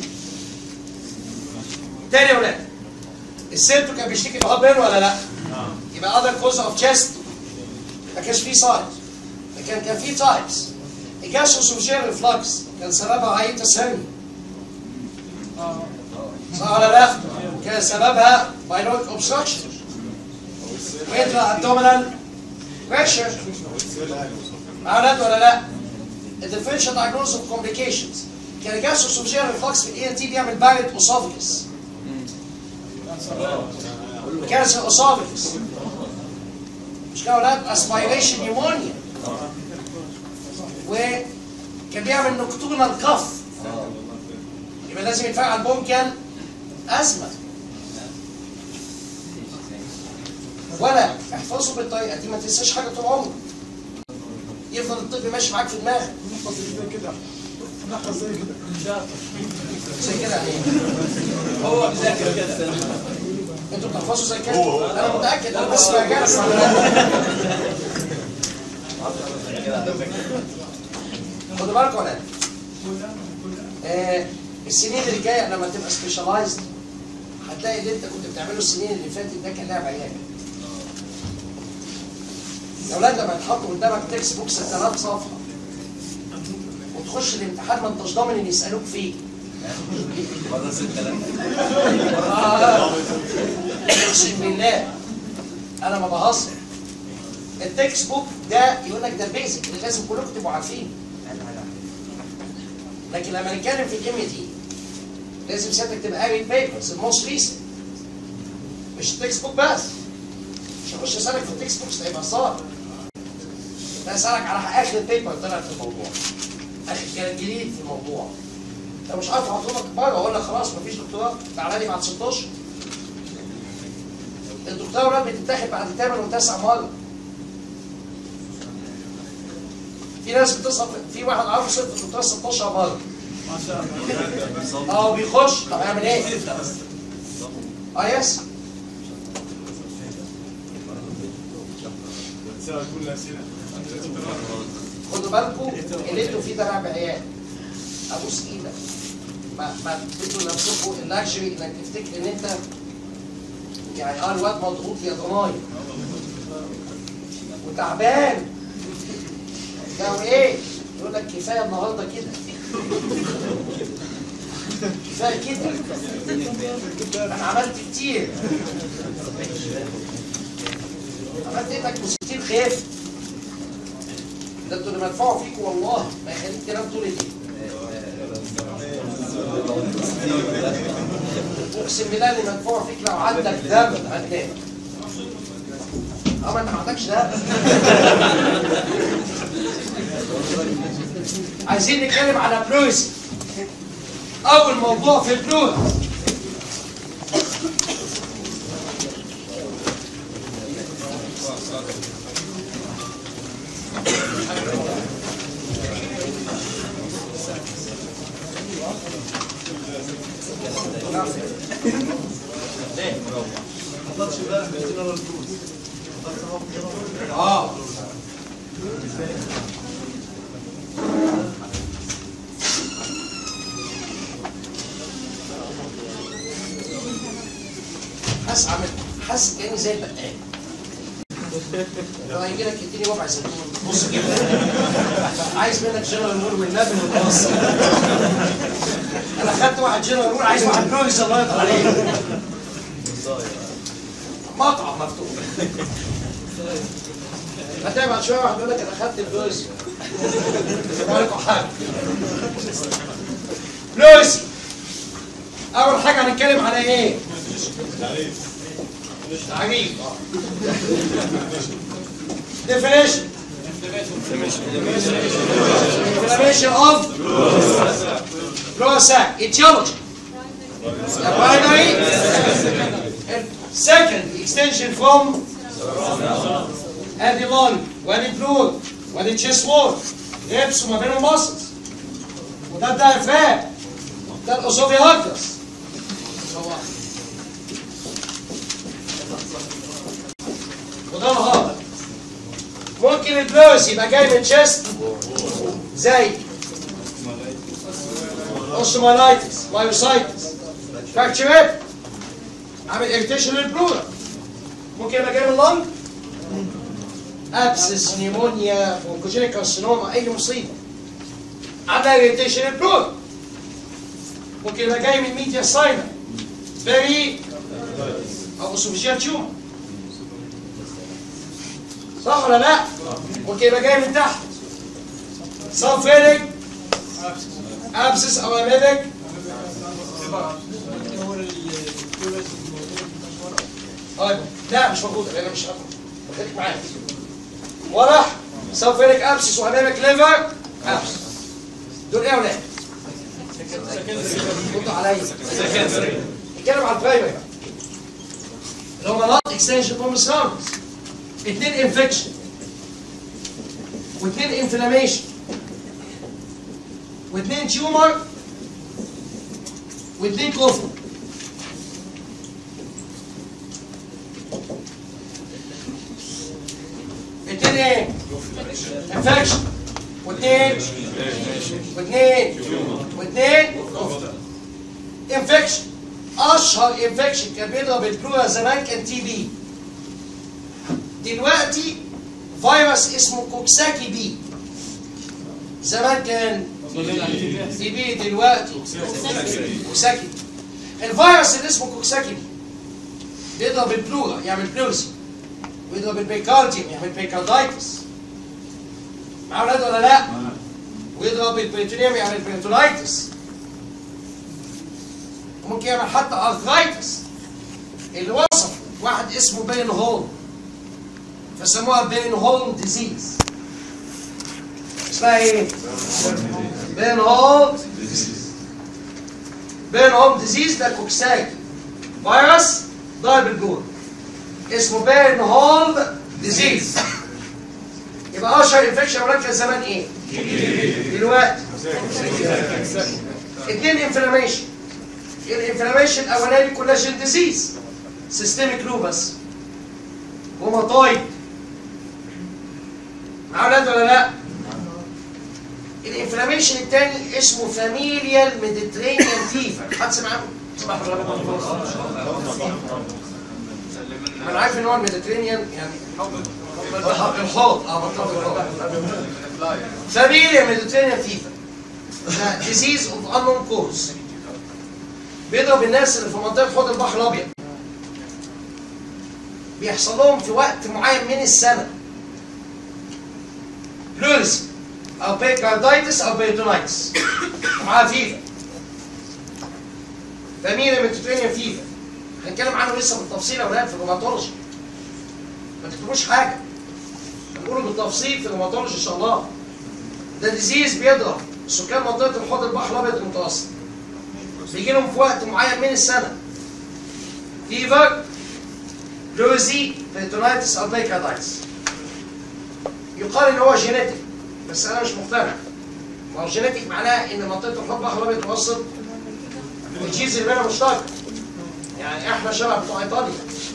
تاني يا ولاد السيرتو كان بيشتكي بهابين ولا لا؟ يبقى اذر كوز اوف تشيست ما كانش فيه ساينس لكن كان فيه تايبس الجاسوسوفجيال ريفلكس كان سببها هايتس هيرني اه صح ولا لا؟ كان سببها بايلويد اوبستراكشن ويطلع ابدومينال بريشر معلومات ولا لا؟ الديفرنشال دايجنوز اوف كومبليكيشنز كان الجاسوسوفجيال ريفلكس في الاي ان تي بيعمل بارد اوسوفجس كانسر اوسوفجس مش كده يا ولاد اسبيريشن نيمونيا وكان بيعمل نكتورنال كف يبقى لازم يتفعل بونكيال ازمه ولا احفظه بالطريقه دي ما تنساش حاجه طول عمرك يفضل الطب ماشي معاك في دماغك نحفظ زي كده نحفظ زي كده زي كده يعني هو بيذاكر كده انتوا بتحفظوا زي كده انا متاكد انا بس برجعك خدوا بالكم يا ولاد آه، السنين اللي جايه لما تبقى سبيشالايزد هتلاقي اللي انت كنت بتعمله السنين اللي فاتت ده كان لعب عيال يا اولاد لما يتحط قدامك تكست بوكس ثلاث صفحه وتخش الامتحان ما انتش ضامن ان يسالوك فيه مرة ست ثلاثة آه. اقسم بالله انا ما بهزر التكست بوك ده يقول لك ده البيزك اللي لازم كلكم تبقوا عارفينه لكن لما نتكلم في الام دي لازم سيادتك تبقى قاري البيبرز الموست ريسنت مش التكست بوك بس مش هخش اسالك في التكست بوكس ده يبقى صار ده اسالك على اخر بيبر طلع في الموضوع اخر كلام جديد في الموضوع لو مش عارف احط لك بره اقول لك خلاص مفيش دكتوراه تعالى لي بعد 16 الدكتوراه بتتاخد بعد 8 و9 مره في ناس بتصرف في واحد عارف صرف الدكتوراه 16 مره ما شاء الله اه بيخش طب هيعمل ايه؟ اه يس سأل كل الأسئلة خدوا بالكم اللي انتوا فيه ده لعب عيال ابوس ايدك ما ما تدوا لنفسكم اللاكشري انك تفتكر ان انت يعني اه الواد مضغوط يا ضناي وتعبان ده ايه؟ يقول لك كفايه النهارده كده كفايه كده انا عملت كتير عملت ايدك وستين خاف ده انتوا اللي مدفوعوا فيكم والله ما يخليك تنام طول الليل اقسم بالله اللي مدفوع فيك لو عندك دم هتنام اما انت ما عندكش دم عايزين نتكلم على بلوز اول موضوع في البلوز اه حاسس عامل حاسس كاني زي البقال لو هيجي لك اديني ربع زيتون نص كده عايز منك جنرال نور والنبي والقص انا خدت واحد جنرال نور عايز واحد نويز الله يرضى عليك مطعم مفتوح هتلاقي بعد شويه واحد يقول لك انا خدت الفلوس عليكم حاجه فلوس اول حاجه هنتكلم على ايه؟ تعريف definition inflammation of sac etiology the primary and second extension from ادي lung وادي fluid وادي chest wall ريبس وما بينهم muscles وده الدايفرام ده الاسوفيهاكتس وده الهارت ممكن البلوز يبقى جاي من تشيست زي اوستومالايتس مايوسايتس فراكتشرات عامل اريتيشن للبلورا ممكن يبقى جاي من اللنج ابسس نيمونيا اونكوجينيك كارسينوما اي مصيبه عامل اريتيشن للبلورا ممكن يبقى جاي من ميديا ساينا بيري او اسوفيجيال تيومر صح ولا لا؟ ممكن يبقى جاي من تحت سافيريك ابسس او اميبك هو الكوليج الموجود طيب لا مش موجوده انا مش هاخد خليك معايا واضح سافيريك ابسس وامامك ليفر ابسس دول ايه يا ولاد؟ ردوا عليا نتكلم على البرايمري بقى اللي هم نوت اكستنشن فورم سراوندز اثنين انفكشن واثنين انفلاميشن واثنين تيومر واثنين كوفر اثنين ايه؟ انفكشن واثنين واثنين واثنين انفكشن اشهر انفكشن كان بيضرب البلورا زمان كان تي بي دلوقتي فيروس اسمه كوكساكي بي زمان كان تي بي دلوقتي كوكساكي الفيروس اللي اسمه كوكساكي بي بيضرب البلورا يعمل بلوزي ويضرب البيكارديوم يعمل بيكاردايتس مع اولاد ولا لا؟ ويضرب البريتونيوم يعمل بريتونايتس ممكن يعمل حتى ارثرايتس اللي وصف واحد اسمه بين هول فسموها بين هول ديزيز اسمها ايه؟ بين هول بين هول ديزيز ده كوكساكي فيروس ضارب الجول اسمه بين هول ديزيز يبقى اشهر انفكشن ولاد كان زمان ايه؟ دلوقتي اتنين انفلاميشن الانفلاميشن الاولاني كولاجين ديزيز سيستميك لوبس روماتويد مع اولاد ولا لا؟ الانفلاميشن الثاني اسمه فاميليال ميديترينيان فيفر حد سمع انا عارف ان هو الميديترينيان يعني الحوض اه منطقه الحوض فاميليا ميديترينيان فيفر ده ديزيز اوف انون كوز بيضرب الناس اللي في منطقه حوض البحر الابيض بيحصل لهم في وقت معين من السنه بلوريزم او بيكاردايتس او بيرتونايتس معاها فيفر فاميليا ميديترينيان فيفر هنتكلم عنه لسه بالتفصيل يا ولاد في الروماتولوجي ما تكتبوش حاجه هنقوله بالتفصيل في الروماتولوجي ان شاء الله ده ديزيز بيضرب سكان منطقه الحوض البحر الابيض المتوسط بيجي لهم في وقت معين من السنه فيفر لوزي بيرتونايتس او بيكاردايتس يقال ان هو جينيتك بس انا مش مقتنع ما هو جينيتك معناه ان منطقه الحوض البحر الابيض المتوسط الجيز اللي بينها مشترك يعني احنا شبه بتوع ايطاليا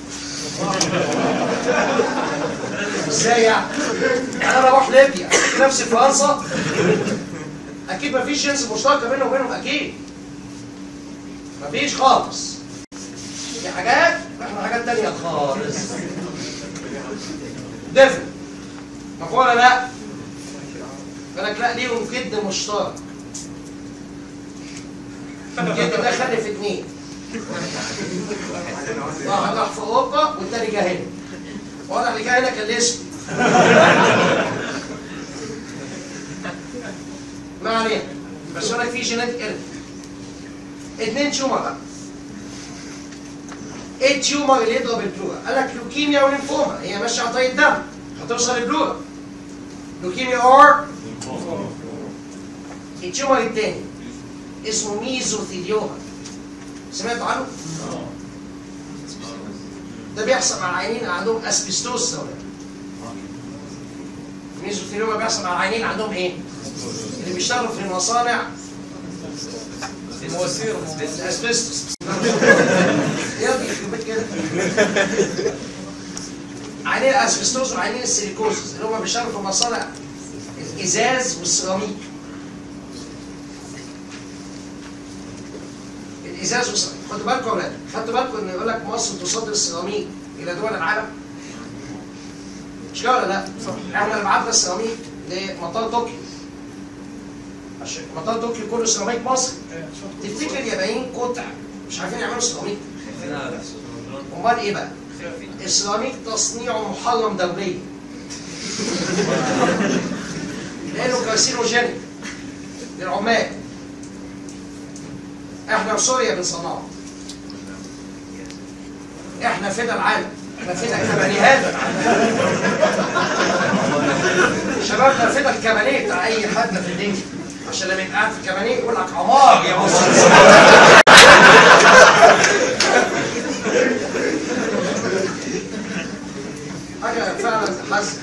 ازاي يعني؟ يعني انا اروح ليبيا نفسي فرنسا اكيد مفيش جنس مشتركه بينهم وبينهم اكيد مفيش خالص في حاجات احنا حاجات تانية خالص دفن مفهوم ولا لا؟ بالك لا ليهم جد مشترك الجد ده خلف اتنين واحد راح في اوروبا والتاني جه هنا واضح اللي جه هنا كان الاسم ما علينا بس يقول لك في جينات قرد اتنين تيومر بقى ايه التيومر اللي يضرب البلورا؟ قال لك لوكيميا وليمفوما هي ماشيه عن طريق الدم هتوصل البلورا لوكيميا اور التيومر التاني اسمه ميزوثيليوما سمعتوا عنه؟ ده بيحصل مع العيانين اللي عندهم اسبستوس ولا ميزوثيليوما بيحصل مع العيانين اللي عندهم ايه؟ اللي بيشتغلوا في المصانع المواسير الاسبستوس يلا يخرب بيت كده عينين الاسبستوس وعينين السيليكوزس اللي هم بيشتغلوا في مصانع الازاز والسيراميك الازاز والسيراميك خدوا بالكم يا ولاد خدتوا بالكم ان يقول لك مصر تصدر السيراميك الى دول العالم مش كده ولا لا؟ احنا اللي بعتنا السيراميك لمطار طوكيو عشان مطار طوكيو كله سيراميك مصري تفتكر اليابانيين كتع مش عارفين يعملوا سيراميك امال ايه بقى؟ السيراميك تصنيعه محرم دوليا لانه كارسينوجينيك للعمال احنا في سوريا بنصنعه احنا فدا العالم احنا فدا كبني ادم شبابنا فدا الكبانيه بتاع اي حد في الدنيا عشان لما يبقى قاعد في الكبانيه يقول لك عمار يا مصر حاجه فعلا تحزن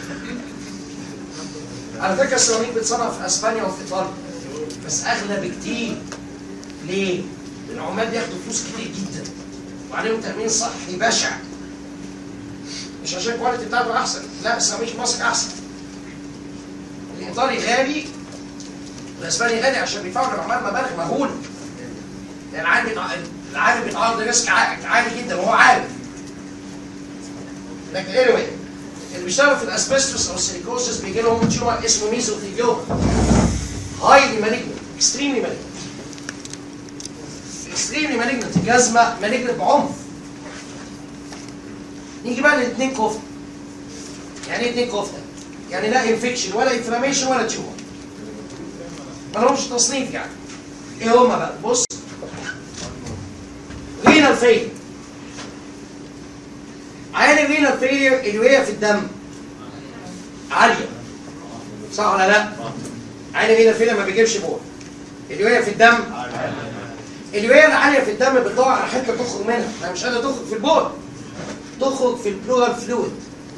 على فكره السيراميك بيتصنع في اسبانيا وفي ايطاليا بس اغلى بكتير ليه؟ العمال بياخدوا فلوس كتير جدا وعليهم تامين صحي بشع مش عشان الكواليتي بتاعته احسن لا السيراميك في مصر احسن الايطالي غالي الاسباني غالي عشان بيدفعوا للعمال مبالغ مهوله لان العالم بيتع... العالم بيتعرض لريسك ع- عالي جدا وهو عارف لكن anyway اللي بيشتغلوا في الاسبستوس او السيليكوسس بيجي لهم تيومر اسمه ميزوثيليوما هايلي مالجنت اكستريملي مالجنت اكستريملي مالجنت جزمه مالجنت بعنف نيجي بقى للاثنين كفته يعني ايه اثنين كفته؟ يعني لا انفكشن ولا انفلاميشن ولا تيومر ما لهمش تصنيف يعني ايه هما بقى بص رينال فيلير عين الرينال فيلير الوية في الدم عالية صح ولا لا؟ عين الرينال فيلير ما بيجيبش بول الوية في الدم الوية العالية في الدم بتدور على حتة تخرج منها ما مش قادرة تخرج في البول تخرج في البلورال فلويد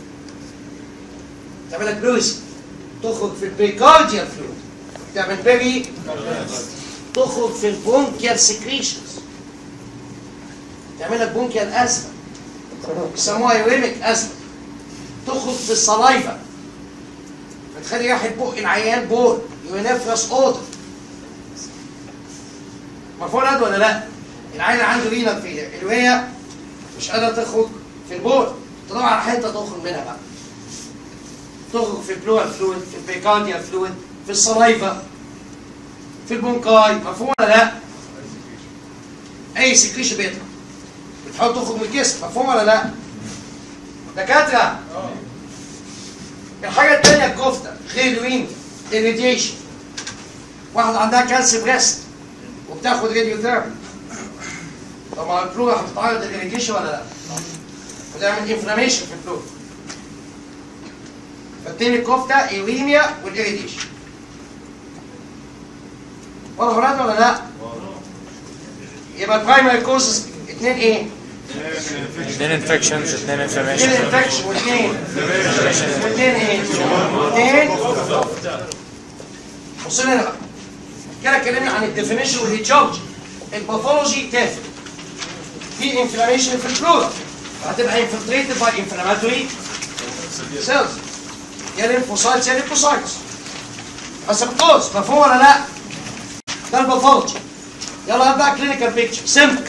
تعمل لك بلوزي تخرج في البيكارديال فلويد تعمل بيري تخرج في البونكيال سكريشنز تعمل لك بونكيال ازمه بيسموها يوريميك ازمه تخرج في الصلايفه بتخلي ريحه بق العيان بول يونيفرس اوردر مفهوم ده ولا لا؟ العيان عنده رينال فيلير الوية مش قادره تخرج في البول تدور على حته تخرج منها بقى تخرج في البلوال فلويد في البيكارديال فلويد في الصلايفه في البونكاي مفهوم ولا لا؟ اي سكريشن بيطلع بتحاول تخرج من الجسم مفهوم ولا لا؟ دكاتره الحاجه الثانيه الكفته غير الوين الراديشن واحد عندها كانسر بريست وبتاخد راديو ثيرابي طب ما البلورا هتتعرض للراديشن ولا لا؟ وتعمل انفلاميشن في البلورا فالتاني الكفته ايريميا والاريديشن واضح ولاد ولا لا؟ يبقى البرايمري كوزز اثنين ايه؟ اثنين انفكشنز اثنين اثنين انفلاميشن انفكشن واثنين واثنين ايه؟ اثنين بص لنا بقى كده اتكلمنا عن الديفينيشن والهيتشارج الباثولوجي تافه في انفلاميشن في الفلورا هتبقى انفلتريتد باي انفلاماتوري سيلز يا ليمفوسايتس يا ليمفوسايتس بس بتقص مفهوم ولا لا؟ ده الباثولوجي يلا هات بقى كلينيكال بيكتشر سيمبتومز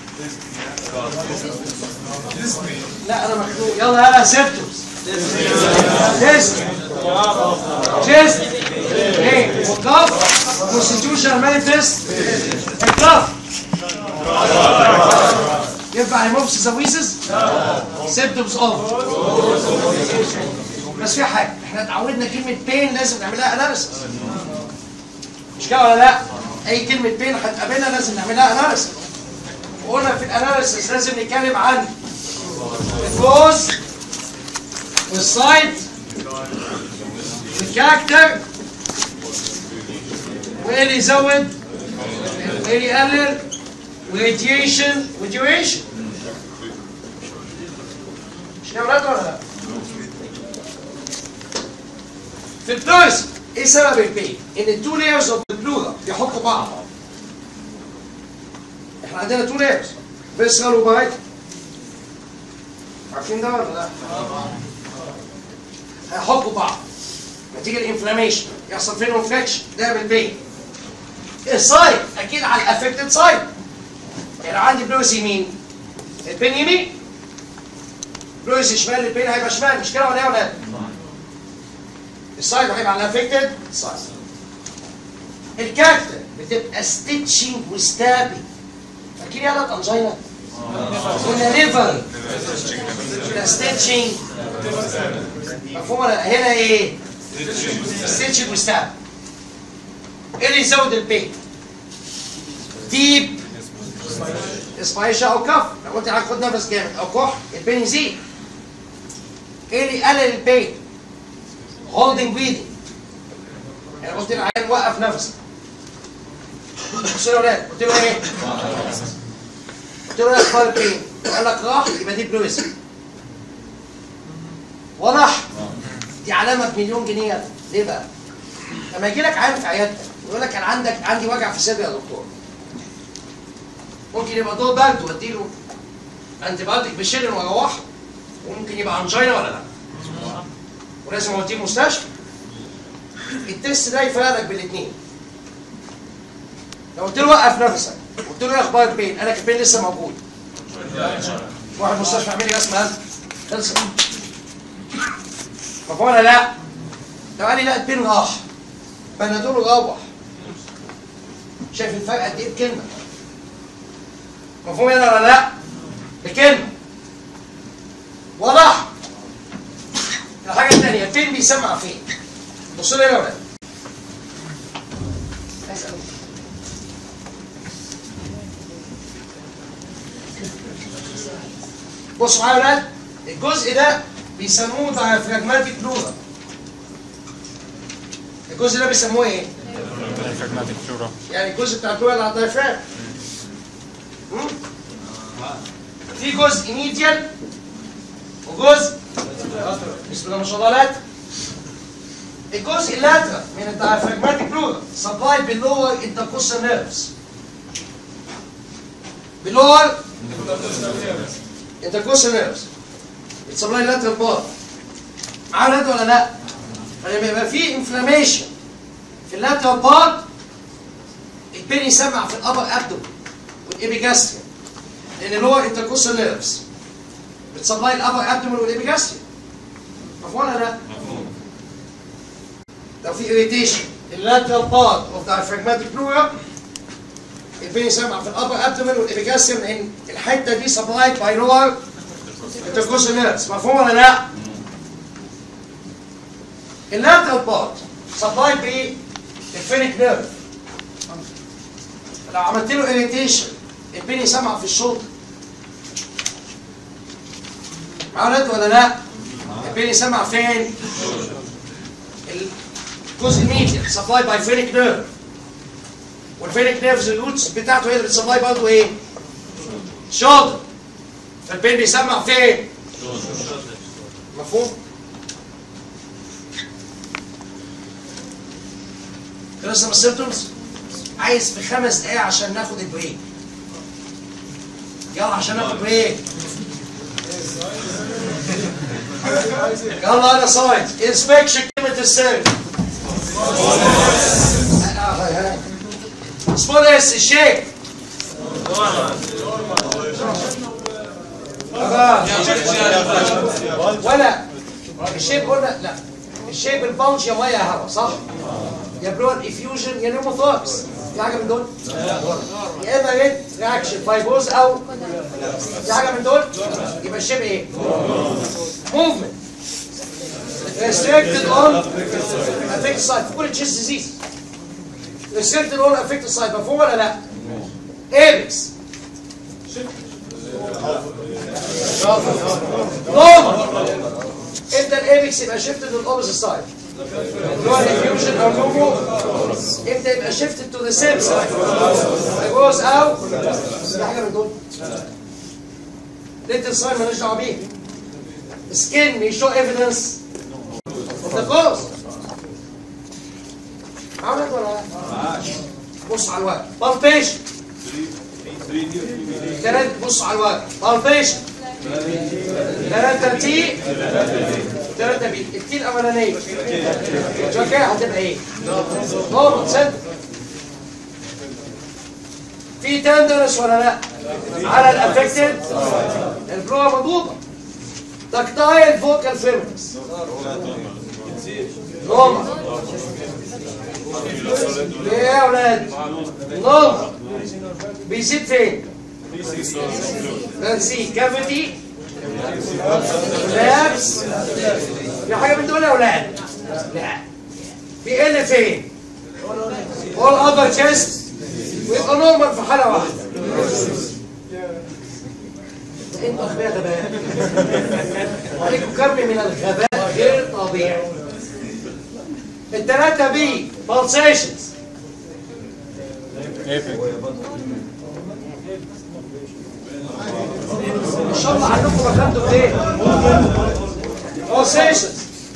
لا انا مخنوق يلا يلا سيمبتومز تيست تيست ايه وكاف كونستيتيوشن مانيفست الكاف ينفع هيموفس زويسز سيمبتومز اوف بس في حاجه احنا اتعودنا كلمه بين لازم نعملها اناليسيس مش كده ولا لا اي كلمه بين هتقابلها لازم نعملها اناليسيس وقلنا في الاناليسيس لازم نتكلم عن الكوز والسايت والكاركتر وايه اللي يزود وايه اللي يقلل وراديشن وديوريشن مش كده يا ولاد ولا لا؟ في البلورس ايه سبب البين؟ ان التو لايرز اوف البلورا بيحطوا بعض احنا عندنا تو لايرز فيسرال وبايت عارفين ده ولا لا؟ هيحطوا بعض نتيجه الانفلاميشن يحصل فين انفكشن ده بالبين السايد اكيد على الافكتد سايد يعني عندي بلوز يمين البين يمين بلوز شمال البين هيبقى شمال مش كده ولا ايه ولا ايه؟ السايد هيبقى على الافكتد سايد الكاركتر بتبقى ستيتشنج وستابي فاكرين يلا انجينا؟ قلنا ليفر يبقى ستيتشنج مفهوم ولا لا؟ هنا ايه؟ ستيتشنج وستابي ايه اللي يزود البين؟ ديب اسبايشة او كف لو قلت لك خد نفس جامد او كح البين يزيد ايه اللي يقلل البين؟ هولدنج بريدنج يعني قلت له عيان وقف نفسك بص له يا ولاد قلت له ايه؟ قلت له ايه اخبار البين؟ قال لك راح يبقى دي بلويزم واضح؟ دي علامه بمليون جنيه يلا. ليه بقى؟ لما يجي لك عيان في عيادتك ويقول لك انا عندك عندي وجع في صدري يا دكتور ممكن يبقى دور برد واديله انتي بايوتيك بشيلن واروحه وممكن يبقى انجينا ولا لا؟ ولازم اوديه المستشفى التست ده يفرق لك بالاثنين لو قلت له وقف نفسك قلت له ايه اخبار البين قال لك البين لسه موجود واحد مستشفى اعمل لي رسم قلب خلصت مفهوم ولا لا؟ لو قال لي لا البين راح بنادول روح شايف الفرق قد ايه بكلمه مفهوم هنا ولا لا؟ بكلمه واضح؟ الحاجه الثانيه فين بيسمع فين؟ بص لي يا ولاد اسال بصوا معايا يا ولاد الجزء ده بيسموه دايفراجماتيك بلورا الجزء ده بيسموه ايه؟ diaphragmatic pleura. يعني الجزء بتاع البلورا اللي على الدايفرام مم؟ في جزء ميديال وجزء بسم الله ما شاء الله لاتر الجزء اللاترال من الدايفراجماتيك بلورا سبلاي باللور انتركوستال نيرفز باللور انتركوستال نيرفز بتسبلاي اللاترال بار معانا ده ولا لا؟ فلما يبقى في انفلاميشن في اللاترال بارت البين يسمع في الابر ابدوم والابيجاستريا لان اللور انتركوستال نيرفز بتسبلاي الابر ابدومن والابيجاستريا مفهوم ولا لا؟ لو في irritation اللاترال بارت اوف diaphragmatic pleura البين يسمع في الابر ابدومن والابيجاستريا لان الحته دي سبلايد باي لور انتركوستال نيرفز مفهوم ولا لا؟ اللاترال بارت سبلايد بايه؟ الفينيك نيرف لو عملت له irritation البين يسمع في الشوط معانا ولا لا؟ البين يسمع فين؟ الجزء الميديا سبلاي باي فينيك نيرف والفينيك نيرفز الروتس بتاعته هي اللي بتسبلاي برضه ايه؟ شولدر فالبين بيسمع فين؟ مفهوم؟ خلصنا من السيمتومز؟ عايز في خمس دقايق عشان ناخد البريك يلا عشان ناخد بريك يلا انا ساينس انسبكشن كلمة السر سمول اس الشيك ولا الشيب قلنا لا الشيب البلج يا ميه يا هواء صح؟ يا بلون افيوجن يا نيوموثوركس في حاجه من دول؟ يا اما ريد رياكشن فايبوز او في حاجه من دول؟ يبقى الشيب ايه؟ موفمنت restricted on affected site في كل تشيست ديزيز restricted on affected site مفهوم ولا لا؟ ايبكس نورمال امتى الايبكس يبقى شيفتد للاوبوزيت سايد؟ اللي هو الانفيوجن او نومو امتى يبقى شيفتد تو ذا سيم سايد؟ فيجوز او في حاجه من دول ليتل ساين مالناش دعوه بيه سكين may show evidence of the cause عملت ولا لا؟ بص على الوقت بالبيشن ثلاثة بص على الورق بالبيشن ثلاثة تي ثلاثة بي التي الأولانية شو كده هتبقى ايه؟ نورمال سنتر في تندرس ولا لا؟ على الافكتد البلوة مضوبة تكتايل فوكال فيرمنس نورمال ايه يا اولاد؟ نورمال بيزيد فين؟ سي كافيتي لابس في حاجة من دول يا اولاد؟ لا بيقل فين؟ هو الأبر تشيست ويبقى نورمال في حالة واحدة انت اخويا غباء عليكم كم من الغباء غير طبيعي التلاتة بي pulsations Epic. ان شاء الله عنكم اخدتوا ايه pulsations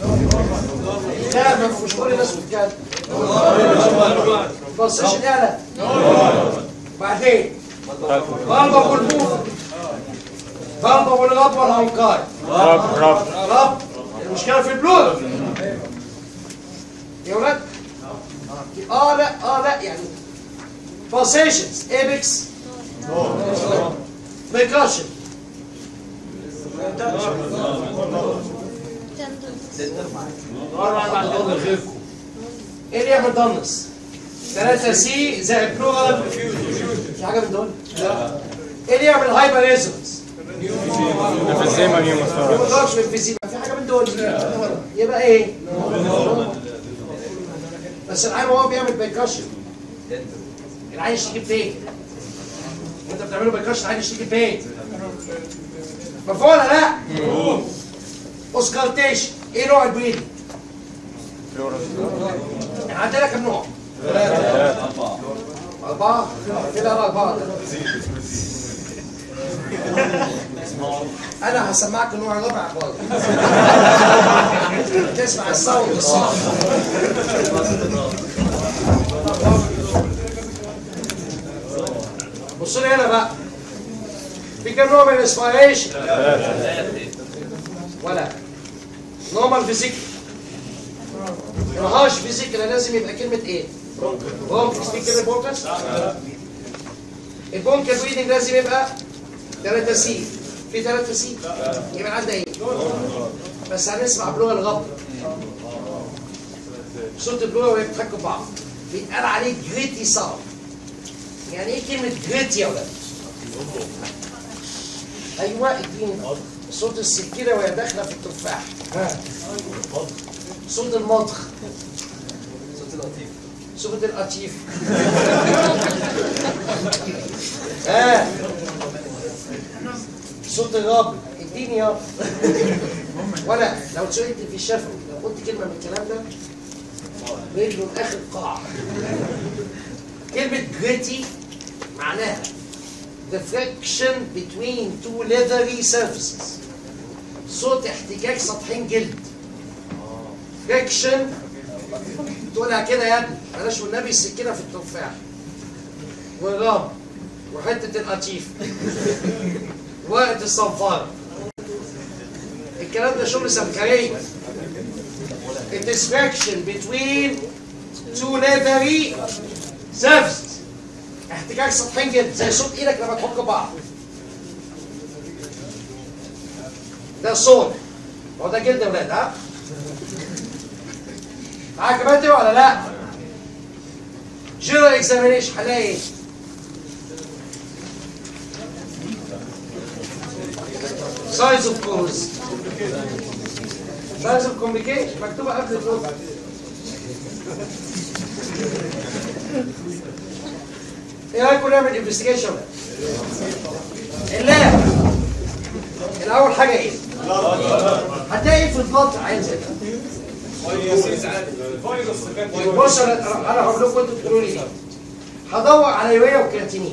لا ما مش كل الناس بتتكلم pulsation اعلى بعدين ضربة والبوف ضربة والغب والهنكار Rub, rub. رب المشكلة في البلوغ يا ولاد اه لا اه لا يعني pulsations apex percussion ايه اللي يعمل ضنس 3 سي زائد بلوغال في حاجه من دول ايه اللي يعمل هايبر ريزونانس Emphysema pneumothorax. ما تقدرش في الفيزياء في حاجه من دول يبقى ايه بس العين هو بيعمل بيكشن العين يشتكي فين وانت بتعمله بيكشن العين يشتكي فين مفهوم ولا لا اوسكارتيشن ايه نوع البريد عندنا كم نوع أربعة كده أنا أربعة أنا هسمعك النوع الرابع برضه تسمع الصوت الصح بص لي هنا بقى في كم نوع من الاسبيريشن ولا نورمال فيزيك ملهاش فيزيك لازم يبقى كلمة ايه؟ برونكس في كلمة برونكس؟ البونكال بريدنج لازم يبقى 3 سي في 3 سي يبقى عندنا ايه؟ بس هنسمع بلغة الغبر صوت البلغة وهي بتحكوا بعض بيتقال عليه جريتي ساوند يعني ايه كلمة جريتي يا ولاد؟ ايوه اديني صوت السكينة وهي داخلة في التفاح ها صوت المضخ صوت القطيف ها صوت الرب اديني يا ولا لو سئلت في الشفوي لو قلت كلمه من الكلام ده رجله لاخر قاع كلمه جريتي معناها the friction between two leathery surfaces صوت احتكاك سطحين جلد friction تقولها كده يا ابني بلاش والنبي السكينه في التفاح والرام وحته القطيف ورقه الصنفره الكلام ده شغل سمكريه It is friction between two leathery surfaces احتكاك سطحين جدا زي صوت ايدك لما تحك بعض ده صوت هو ده جلد يا ولاد ها معاك باتي ولا لا جيرال اكزامينيشن هلاقي ايه سايز اوف كوز سايز اوف كومبليكيشن مكتوبه قبل الفوق ايه رايكم نعمل انفستيجيشن اللاب الاول حاجه ايه هتلاقي ايه في البلط عين زي كده بص انا انا هقول لكم انتوا تقولوا لي ايه هدور على يوريا وكرياتينين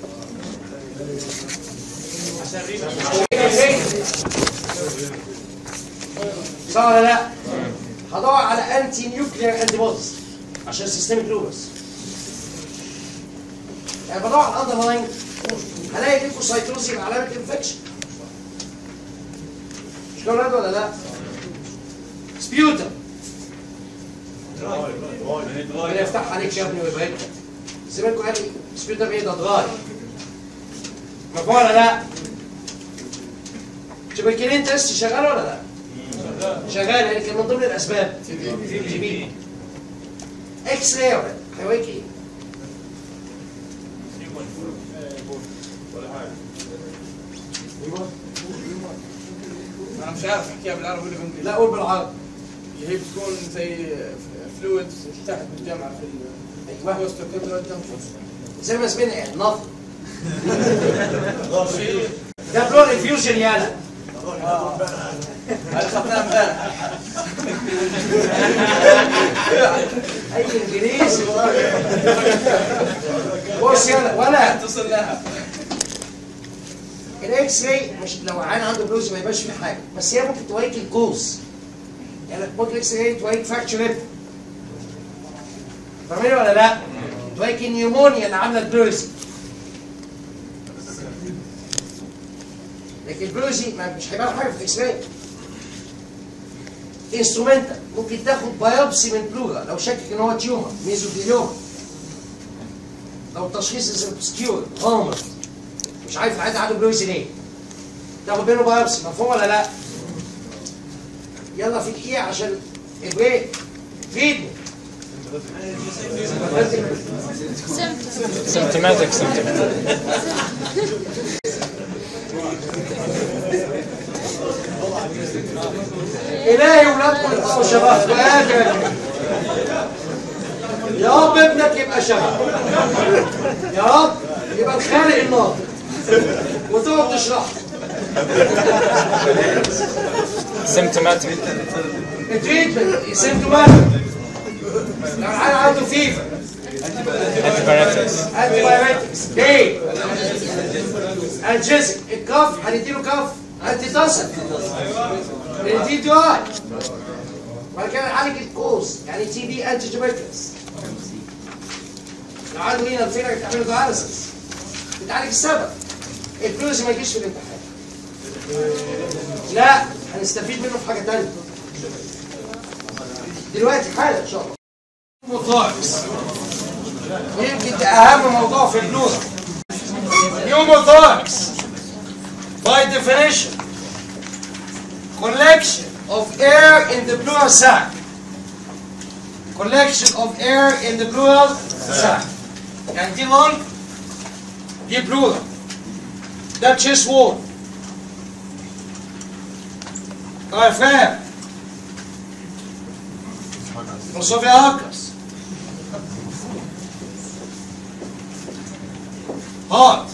صح ولا لا؟ هدور على انتي نيوكليير انتي بوديز عشان سيستميك لوبس يعني بدور على الاندرلاين هلاقي ليكوسايتوز يبقى علامه انفكشن مش كده ولا لا؟ سبيوتم ربنا يفتح عليك يا ابني ويبارك لك زمانكم قال لي سبيوتم ايه ده دراي مفهوم ولا لا؟ تبركلين تيست شغال ولا لا؟ شغال يعني كان من ضمن الاسباب تي بي اكس راي يا ولاد هيوريك ايه؟ انا مش عارف احكيها بالعربي ولا بالانجليزي لا قول بالعربي هي بتكون زي فلويدز تحت بالجامعه في ايوه الوسط كده زي ما سمعنا يعني نظر ده بلون انفيوجن يالا هذه خدناها امبارح اي انجليزي بص يالا ولا اتصل لها الاكس راي مش لو عين عنده بلوز ما يبقاش فيه حاجه بس هي ممكن توريك الكوز يعني ممكن الاكس راي توريك فراكشر ريب فاهمين ولا لا؟ توريك النيومونيا اللي عامله البلوزي لكن البلوزي ما مش هيبان حاجه في الاكس راي انسترومنتال ممكن تاخد بايوبسي من بلورا لو شكك ان هو تيومر ميزوثيليوما لو التشخيص از obscure غامض مش عارف العيان عنده بلوزي ليه تاخد منه بايوبسي مفهوم ولا لا؟ يلا فيك ايه عشان البريك فيدني سيمتوم سيمتوماتيك سيمتوماتيك الهي ولادكم يطلعوا شباب وقادر يا رب ابنك يبقى شباب يا رب يبقى الخالق الناطق وتقعد تشرح سيمتوماتيك التريتمنت سيمتوماتيك لو العيال عنده فيفر انتيبيوتكس انتي بايوتكس ليه؟ انجيزك الكف هنديله كف انتي تصل ندي دواي وبعد كده نعالج الكوز يعني تي بي انتي جوبيتكس لو عنده هنا الفيلر تعمله داياليسيس بتعالج السبب الفلوس ما يجيش في الامتحان لا هنستفيد منه في حاجه ثانيه دلوقتي حالا ان شاء الله موضوعكس يمكن ده اهم موضوع في البلوغه pneumothorax by definition collection of air in the pleural sac collection of air in the pleural sac يعني دي lung دي pleural ده chest wall diaphragm esophagus هارت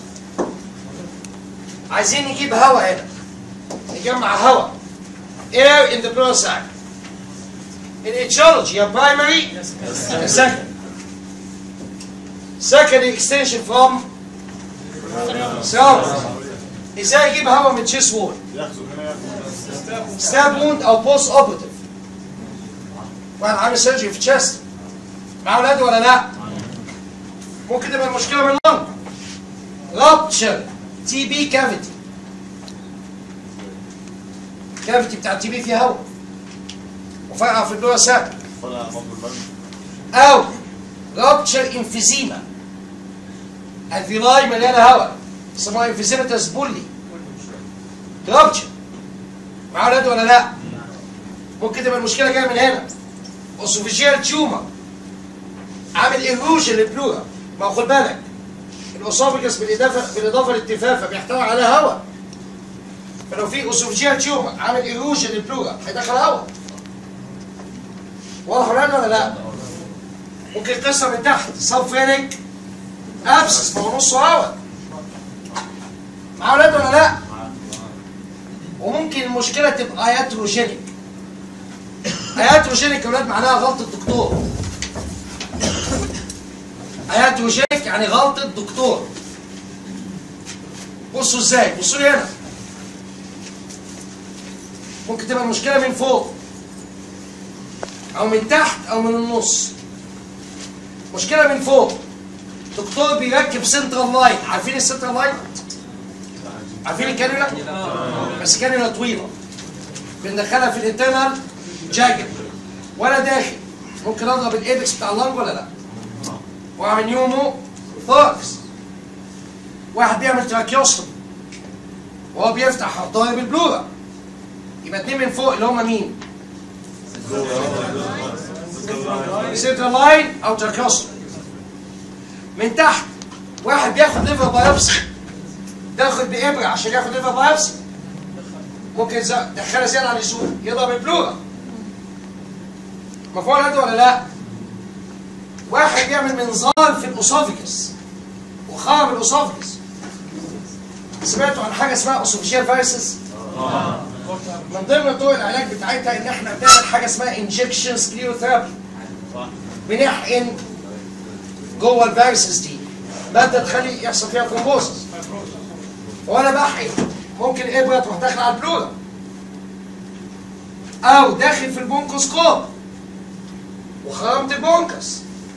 عايزين نجيب هواء هنا نجمع هواء air in the pleural sac in etiology a primary a second second extension from throat ازاي اجيب هواء من chest wall stab wound او post operative وانا عامل سيرجري في chest مع اولاده ولا لا ممكن تبقى المشكله من اللنج رابتشر تي بي كافيتي كافيتي بتاع التي بي فيها هواء وفرقع في الدورة ساكن او رابتشر انفيزيما الفيلاي مليانه هواء اسمها انفيزيمتس بولي رابتشر مع اولاد ولا لا ممكن تبقى المشكله جايه من هنا اوسوفيجيال تيومر عامل ايروجن للبلورا ما هو خد بالك الاسوفجس بالاضافه بالاضافه للتفافه بيحتوي على هواء فلو في اوسوفجيال تيومر عامل ايروجن للبلورا هيدخل هواء واضح ولا ولا لا؟ ممكن قصه من تحت سبفينيك ابسس ما هو نصه هواء مع اولاد ولا لا؟ وممكن المشكله تبقى اياتروجينيك اياتروجينيك يا اولاد معناها غلطه دكتور اياتروجينيك يعني غلطه دكتور بصوا ازاي بصوا لي هنا ممكن تبقى المشكله من فوق او من تحت او من النص مشكله من فوق دكتور بيركب سنترال لاين عارفين السنترال لاين عارفين الكانولا بس كانولا طويله بندخلها في الانترنال جاكيت وانا داخل ممكن اضرب الايبكس بتاع اللنج ولا لا واعمل نيومو ثوركس واحد بيعمل تراكيوستومي وهو بيفتح ضارب البلورا يبقى اتنين من فوق اللي هم مين؟ سنترال لاين او تراكيوستومي من تحت واحد بياخد ليفر بايوبسي داخل بإبرة عشان ياخد ليفر بايوبسي ممكن ز- دخلها زيادة عن اللزوم يضرب البلورا مفهوم هذا ولا لا؟ واحد بيعمل منظار في الاسوفيكس وخرم الاسوفيكس سمعتوا عن حاجه اسمها اسوفيجيال فيروسز؟ من ضمن طرق العلاج بتاعتها ان احنا بنعمل حاجه اسمها انجكشن سكليروثيرابي بنحقن جوه الفيروسز دي ماده تخلي يحصل فيها ثرومبوسس وانا بحقن ممكن ابره تروح داخله على البلورا او داخل في البونكوسكوب وخرمت البونكس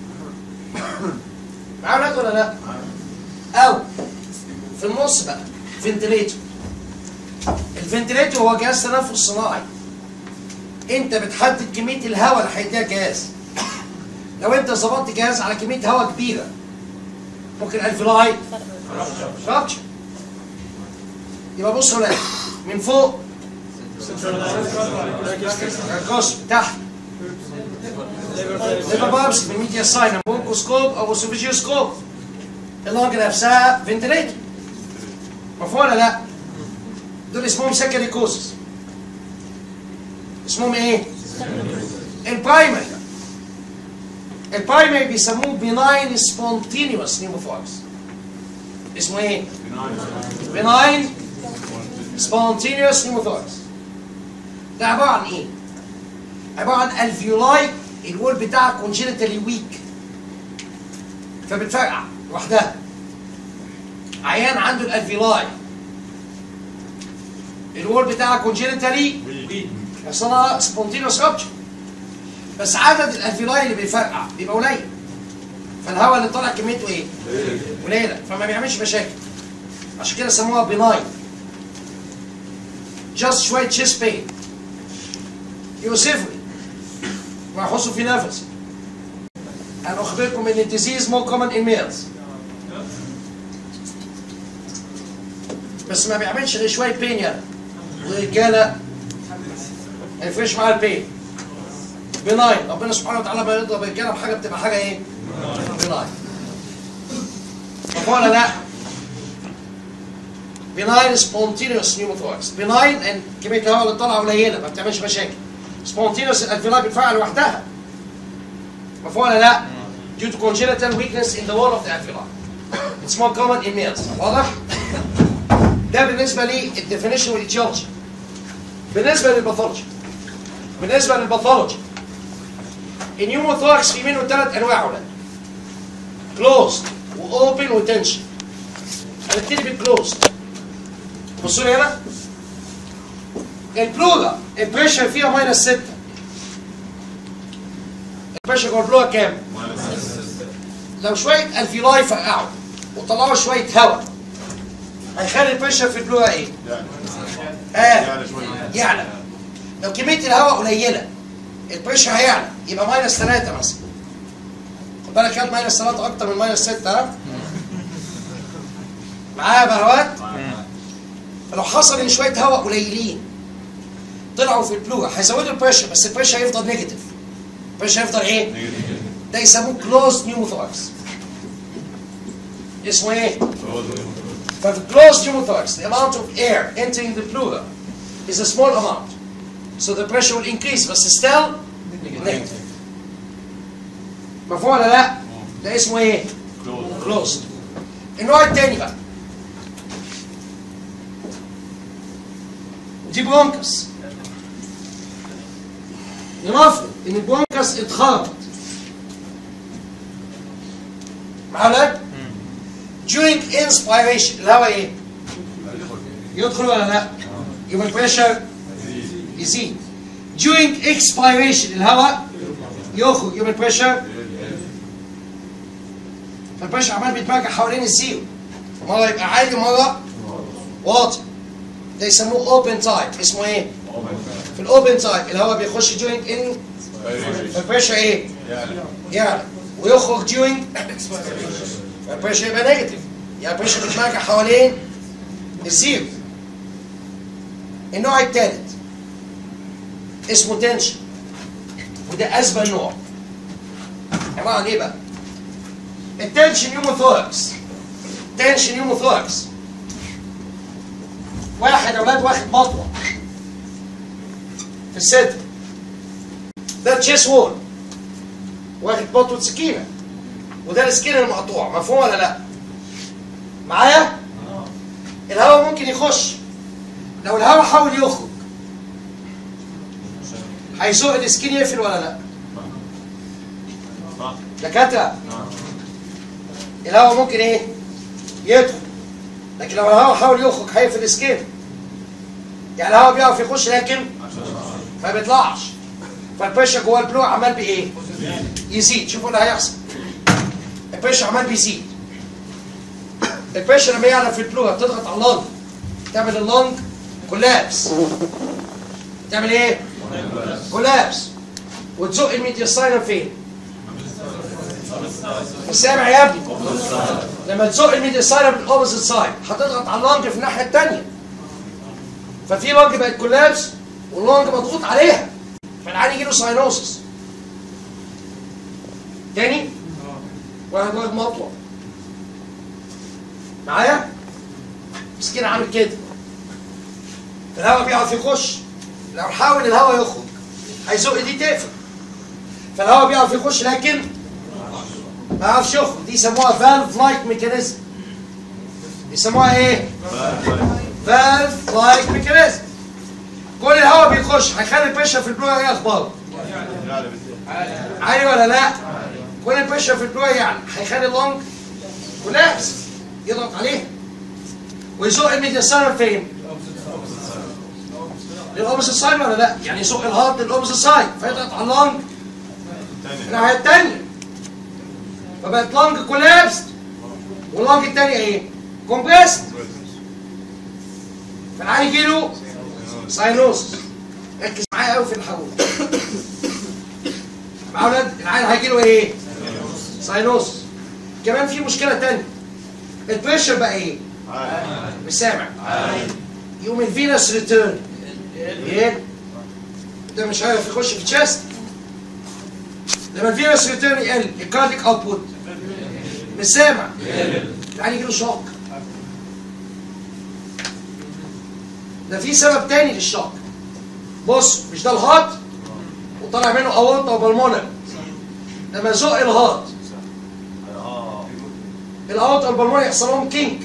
معايا ولاد ولا لا؟ او في النص بقى فنتليتور الفنتليتور هو جهاز تنفس صناعي انت بتحدد كميه الهواء اللي هيديها الجهاز لو انت ظبطت جهاز على كميه هواء كبيره ممكن الفلاي رابتشر يبقى بصوا هنا من فوق الكوس تحت ليفر بابس بالميديا ساين بونكوسكوب او سوفيجيوسكوب اللنج نفسها فنتليتور مفهوم ولا لا؟ دول اسمهم سكري كوزز اسمهم ايه؟ البرايمري البرايمري بيسموه بيناين سبونتينيوس نيموثوركس اسمه ايه؟ بيناين سبونتينيوس نيموثوركس ده عباره عن ايه؟ عباره عن الفيولاي الوول بتاعها كونجينيتالي ويك فبتفرقع لوحدها عيان عنده الالفيولاي الوول بتاعها كونجينيتالي يحصل لها سبونتينوس رابتشر بس عدد الالفيولاي اللي بيفرقع بيبقى قليل فالهواء اللي طالع كميته ايه؟ قليله فما بيعملش مشاكل عشان كده سموها بناين جاست شويه تشيست بين يوسفني ويحصوا في نفسي أنا أخبركم إن الديزيز مور كومن إن ميلز بس ما بيعملش غير شوية بين يعني والرجالة ما يفرقش معاها البين بناين ربنا سبحانه وتعالى ما يرضى بالرجالة بحاجة بتبقى حاجة إيه؟ بناين مفهوم ولا لا؟ بناين سبونتينيوس نيوموثوركس بناين ان كمية الهواء اللي طالعة قليلة ما بتعملش مشاكل سبونتينوس الالفيولاي بتفرقع لوحدها مفهوم ولا لا؟ due to congenital weakness in the wall of the alveoli. It's more common in males. واضح؟ ده بالنسبة لي الديفينيشن والايتيولوجي. بالنسبة للباثولوجي. بالنسبة للباثولوجي. النيوموثوركس في منه ثلاث انواع يا ولاد. كلوزد واوبن وتنشن. هنبتدي بالكلوزد. بصوا لي هنا. البلورا البريشر فيها ماينس 6 البريشر جوه البلورا كام؟ لو شويه الفيلاي فرقعوا وطلعوا شويه هواء هيخلي البريشر في البلورا ايه؟ اه يعني شويه يعلى لو كميه الهواء قليله البريشر هيعلى يبقى ماينس 3 مثلا خد بالك كام ماينس 3 اكتر من ماينس 6 ها؟ معايا يا بهوات؟ فلو حصل ان شويه هواء قليلين طلعوا في البلورا هيزودوا البريشر بس البريشر هيفضل نيجاتيف البريشر هيفضل ايه؟ ده يسموه كلوز نيوموثوركس اسمه ايه؟ ففي closed pneumothorax the amount of air entering the pleura is a small amount so the pressure will increase but still negative مفهوم ولا لا؟ ده اسمه ايه؟ closed النوع التاني بقى دي برونكس نفرض ان البرونكس اتخربط معايا يا ولاد؟ during inspiration الهواء ايه؟ يدخل ولا لا؟ يبقى البريشر يزيد during expiration الهواء يخرج يبقى البريشر فالبريشر عمال بيتمرجع حوالين الزيرو مره يبقى عالي ومره واطي ده يسموه اوبن تايب اسمه ايه؟ في الاوبن تايب الهواء بيخش during ان البريشر ايه؟ يعلى ويخرج during البريشر يبقى نيجاتيف يعني البريشر بيتمرجع حوالين الزيرو النوع الثالث اسمه تنشن وده اسبل نوع عباره عن ايه بقى؟ التنشن يوموثوركس تنشن يوموثوركس واحد اولاد واخد مطوه في الصدر ده تشيس وول واخد مطوه سكينه وده السكينه المقطوع مفهوم ولا لا؟ معايا؟ الهواء ممكن يخش لو الهواء حاول يخرج هيزق السكين يقفل ولا لا؟ دكاتره الهواء ممكن ايه؟ يدخل لكن لو الهواء حاول يخرج هيقفل السكين يعني الهواء بيعرف يخش لكن ما بيطلعش فالبريشر جوه البلوع عمال بايه؟ يزيد شوفوا اللي هيحصل البريشر عمال بيزيد البريشر لما يعلى في البلوع بتضغط على اللنج تعمل اللنج كولابس تعمل ايه؟ كولابس وتزق الميدياستاينم فين؟ مش سامع يا ابني لما تزق الميدياستاينم بالاوبوزيت سايد هتضغط على اللنج في الناحيه الثانيه ففي لنج بقت كولابس واللنج مضغوط عليها فالعيان يجي له ساينوسس تاني واحد واحد مطوه معايا مسكين عامل كده الهواء بيعرف يخش لو حاول الهواء يخرج هيزق دي تقفل فالهواء بيعرف يخش لكن ما يعرفش يخرج دي يسموها فالف لايك ميكانيزم يسموها ايه؟ فالف لايك ميكانيزم كل الهواء بيخش هيخلي البريشر في البلوع ايه اخباره؟ عالي ولا لا؟ كل البريشر في البلوع يعني هيخلي اللونج كولابس يضغط عليه ويزق الميدياسينر فين؟ للاوبوزيت سايد ولا لا؟ يعني يزق الهارت للاوبوزيت سايد فيضغط على اللونج الناحيه الثانيه فبقت لونج كولابس واللونج الثانيه ايه؟ كومبريست فالعيان يجي له ساينوس ركز معايا قوي في الحول مع اولاد العيان هيجي له ايه؟ ساينوس كمان في مشكله ثانيه البريشر بقى ايه؟ مش سامع يقوم الفينس ريتيرن ايه؟ ده مش عارف يخش في تشيست لما الفينس ريتيرن يقل الكارديك اوتبوت مش سامع يعني يجي له شوك ده في سبب تاني للشوك بص مش ده الهارت وطلع منه اورطه وبلمونر لما زق الهارت الاورطه والبلمونر يحصل لهم كينك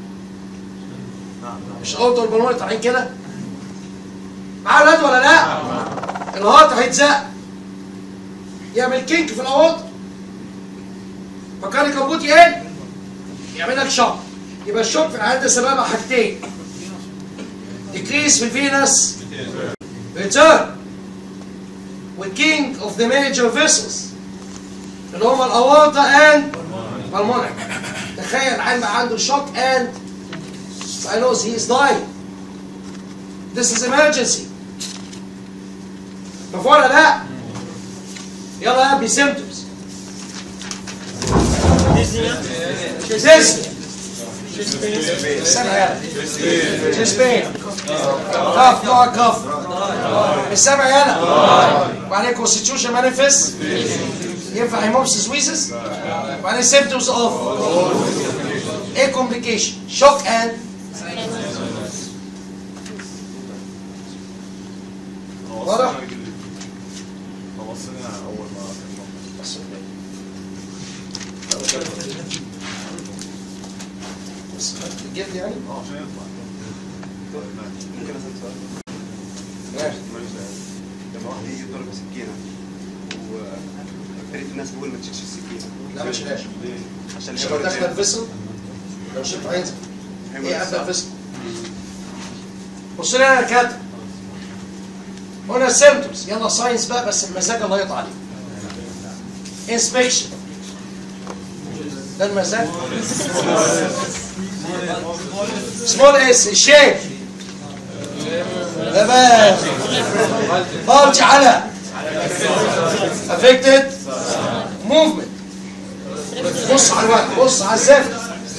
مش الاورطه والبلمونر طالعين كده معاه اولاد ولا لا؟ الهارت هيتزق يعمل كينك في الاورطه فكان الكبوت يقل يعمل لك شوك يبقى الشوك في العيان ده سببها حاجتين decrease في الفينس return والking of the major vessels اللي هم الاورطه and pulmonary تخيل عيل بقى عنده shock and sinus he is dying this is emergency مفهوم ولا لا؟ يلا يا ابني symptoms dyspnea استنى يلا chest pain كف نوع كف مش سامع يلا وبعدين constitution manifest ينفع هيموبسيس ويزس وبعدين symptoms of ايه complication shock and واضح؟ خلصنا اول ما الجلد يعني؟ اه عشان يطلع ممكن اسال سؤال ماشي لما واحد يجي يضرب سكينه واكترية الناس بيقول ما تشيلش السكينه لا مش لاش عشان مش لو داخله الفيسل لو شفت هينزل ايه قبل الفيسل بص لي انا كاتب هنا السيمتومز يلا ساينس بقى بس المزاج الله يقطع عليه انسبكشن ده المسافة سمول اس الشيب تمام بلج على affected movement بص على الواحد بص على الزفت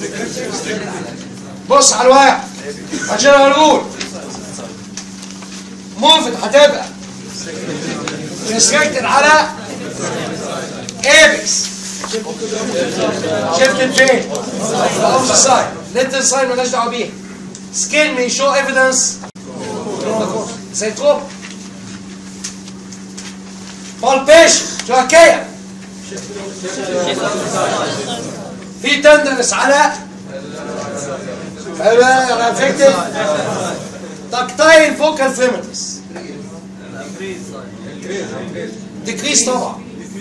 بص على الواحد عشان اقول موفت هتبقى ريستريكتد على ايبكس شفت فين؟ اوف سايد ليتل ساين مالناش دعوه بيها سكين may show evidence زي الكوب palpation تركيا في تندنس على ايوه افكتد تكتايل فوكال فيمتس ديكريس طبعا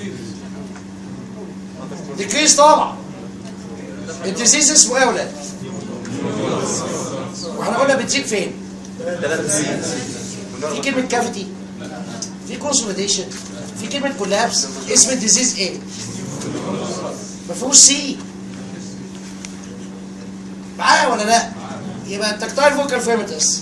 ديكريس طبعا الديزيز اسمه ايه يا ولاد؟ واحنا قلنا بتزيد فين؟ في كلمة كافيتي في كونسوليديشن في كلمة كولابس اسم الديزيز ايه؟ ما فيهوش سي معايا ولا لا؟ يبقى التكتايل فوكال فيمتس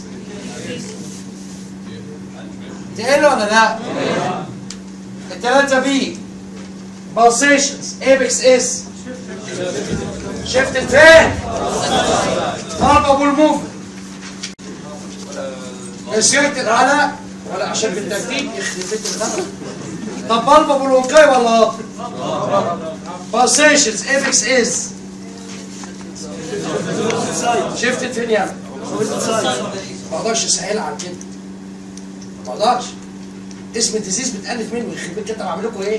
تقل ولا لا؟ التلاتة بي pulsations apex is shifted فين؟ palpable movement restricted على ولا عشان بالترتيب يخرب بيت الغلط طب palpable وكاي ولا pulsations apex is shifted فين يعني؟ ما اقدرش اسهلها عن كده ما اقدرش اسم الديزيز بتألف منه يخرب بيت كده بعمل لكم ايه؟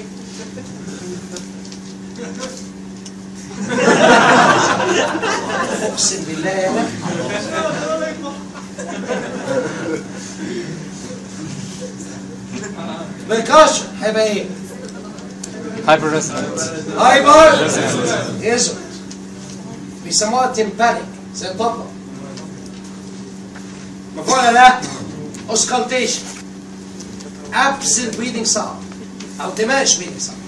اقسم بالله يا لا بالكاشن هيبقى ايه؟ hyper resonant هايبر يزرد بيسموها تيمبانيك زي الطبلة مفهوم ولا لا؟ اوسكالتيشن absent breathing sound او دماش breathing sound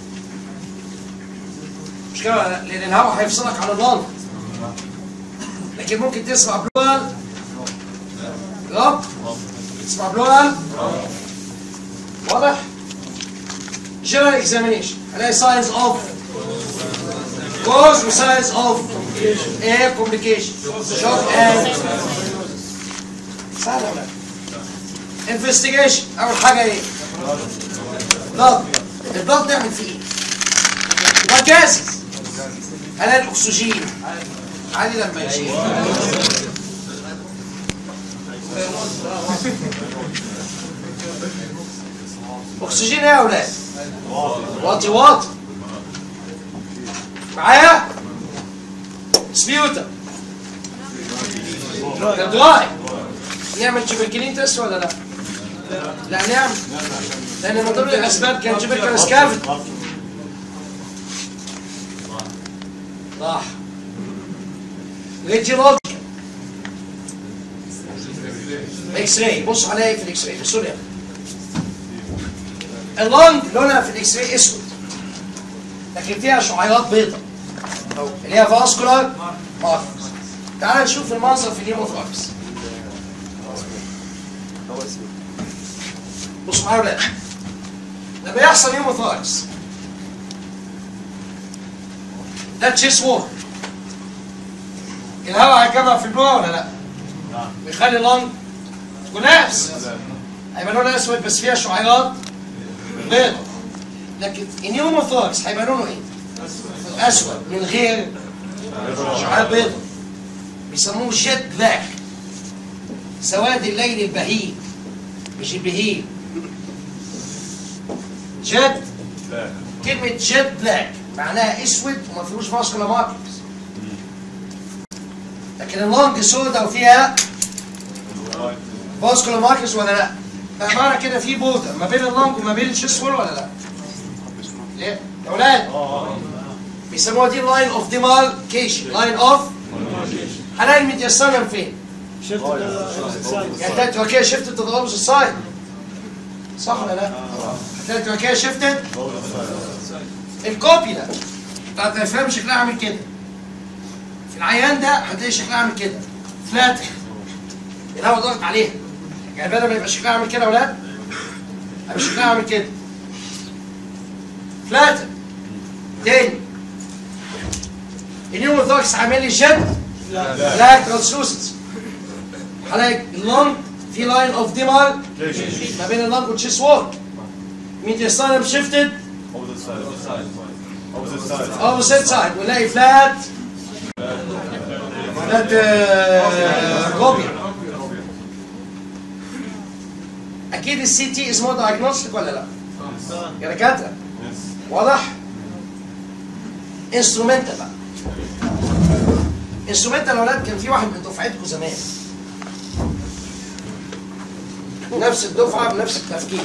مش كده ولا لا؟ لان الهواء هيفصلك عن اللنج لكن ممكن تسمع بلوال رب تسمع بلوال واضح؟ general examination هلاقي signs of cause و signs of air complication shock and سهلة ولا لا؟ investigation أول حاجة إيه؟ ضغط الضغط نعمل فيه إيه؟ مكاسس هلاقي الأكسجين عادي لما يشيل أكسجين إيه يا أولاد؟ واطي واطي معايا سبيوتا دراي نعمل تشبكلين تيست ولا لا؟ لا نعمل لان من ضمن الاسباب كان تشبكل سكافت صح ريتيولوجيا اكس راي بص عليا في الاكس راي بصوا لي اللنج لونها في الاكس راي اسود لكن فيها شعيرات بيضاء اللي هي فاسكولار ماركرز تعال نشوف المنظر في الهيموثراكس بصوا معايا يا ولاد لما يحصل هيموثراكس ده تشيس وول الهواء هيجمع في البلوع ولا لا؟ بيخلي اللنج كولابس هيبقى لونها اسود بس فيها شعيرات بيضاء لكن النيوموثوركس هيبقى لونه ايه؟ اسود من غير شعار بيضاء بيسموه جيت بلاك سواد الليل البهيم مش البهيم جيت كلمة جيت بلاك معناها اسود وما فيهوش فاسكولا ماركرز لكن اللونج سودا وفيها فاسكولا ماركرز ولا لا؟ فمعنى كده في بوردر ما بين اللونج وما بين الشيسول ولا لا؟ ليه؟ يا اولاد بيسموها دي لاين اوف ديماركيشن لاين اوف هلاقي المتيسرة فين؟ يعني انت تركيا شفتت تضربش السايد صح ولا لا؟ هتلاقي تركيا شفتت الكوبيلا بتاعت الافلام شكلها عامل كده في العيان ده هتلاقي شكلها عامل كده فلات الهواء ضغط عليها يعني بدل ما يبقى شكلها عامل كده يا ولاد هيبقى شكلها عامل كده فلات تاني النيوموثوركس عامل لي جد لا ترانسلوسنس هلاقي اللنج في لاين اوف ديمار ما بين اللنج والتشيست وول ميديستانم شيفتد Opposite side. Opposite side. اوبوزيت سايد ونلاقي فلات فلات روبيا اكيد السي تي اسمه دايجنوستيك ولا لا؟ يا دكاتره واضح؟ انسترومنتال بقى انسترومنتال يا اولاد كان في واحد من دفعتكم زمان نفس الدفعه بنفس التفكير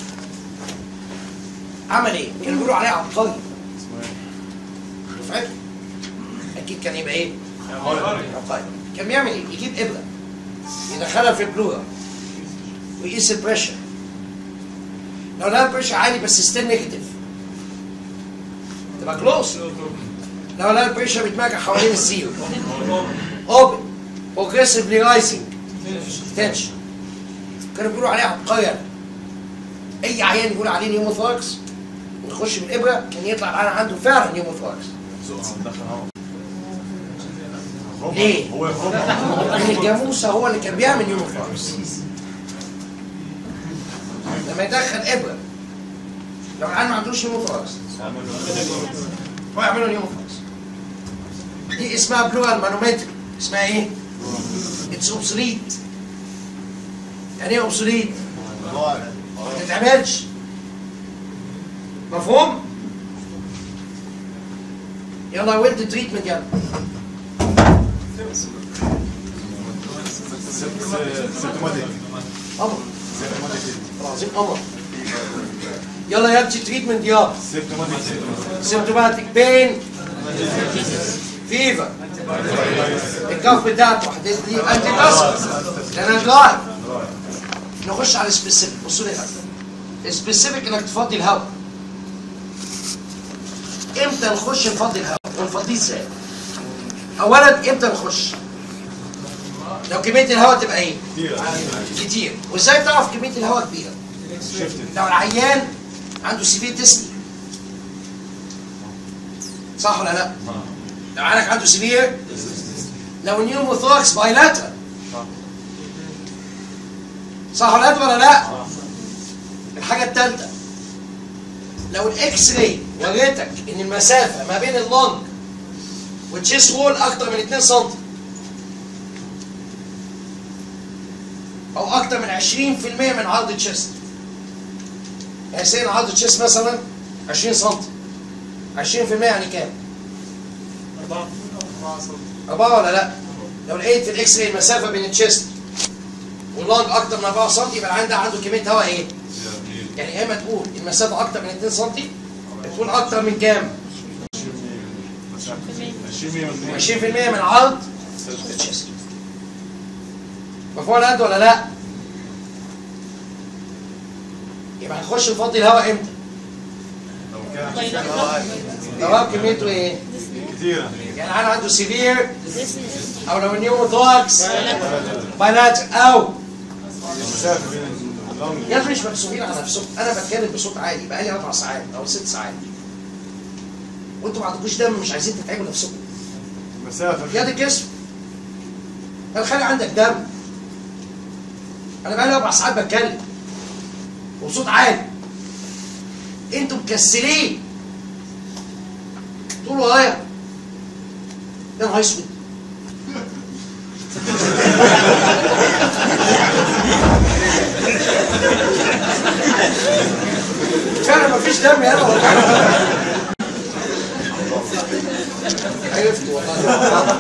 عمل ايه؟ كانوا بيقولوا عليه عبقري دفعته اكيد كان يبقى ايه؟ عبقري كان بيعمل ايه؟ يجيب ابره يدخلها في البلورة ويقيس البريشر لو لقى البريشر عالي بس ستيل نيجاتيف تبقى كلوز لو لقى البريشر بيتماجع حوالين الزيرو اوبن بروجريسيفلي رايزنج تنشن كانوا بيقولوا عليه عبقري اي عيان يقول عليه نيوموثوركس ويخش بالابره كان يطلع العيان عنده فعلا نيوموثوركس ليه؟ هو يخرج لان الجاموسه هو اللي كان بيعمل نيوموثوركس لما يدخل ابره لو العيان ما عندوش نيوموثوركس هو يعملوا نيوموثوركس دي اسمها بلورال مانومتري اسمها ايه؟ اتس اوبسوليت يعني ايه اوبسوليت؟ ما تتعملش مفهوم؟ يلا ويلد تريتمنت يلا سيمتوماتيك قمر العظيم قمر يلا يا ابني تريتمنت يلا سيمتوماتيك سيمتوماتيك بين فيفر الكف بتاعته حدد لي انتي تاسك لان دراي نخش على السبيسيفيك بصوا لي السبيسيفيك انك تفضي الهواء امتى نخش نفضي الهواء ونفضيه ازاي اولا امتى نخش لو كميه الهواء تبقى ايه كتير وازاي تعرف كميه الهواء كبيره لو العيان عنده سيفير تسني صح ولا لا لو عيانك عنده سيفير لو النيوموثوركس بايلاترال صح ولا لا ولا لا الحاجه الثالثه لو الاكس راي وريتك ان المسافه ما بين اللنج والتشيست وول اكتر من 2 سم او اكتر من 20% من عرض التشيست يعني سين عرض التشيست مثلا 20 سم 20% يعني كام؟ أربعة ولا لا؟ لو لقيت في الإكس راي المسافة بين التشيست واللانج أكتر من 4 سم يبقى العين ده عنده كمية هواء إيه؟ يعني يا إما تقول المسافة أكتر من 2 سم تكون أكتر من كام؟ 20% من عرض التشيست مفهوم الأنت ولا لا؟ يبقى هنخش نفضي الهواء امتى؟ الهواء كميته ايه؟ كثيرة يعني انا عنده سيفير او لو النيوموثوركس بايلاتر او المسافة بين اللونج يا مش مكسوفين على نفسكم انا بتكلم بصوت عالي بقالي اربع ساعات او ست ساعات وانتوا ما عندكوش دم مش عايزين تتعبوا نفسكم المسافة يا دي الجسم هل خلي عندك دم انا بقالي اربع ساعات بتكلم وبصوت عالي انتوا مكسلين تقولوا ورايا يا نهار اسود فعلا مفيش دم هنا والله عرفت والله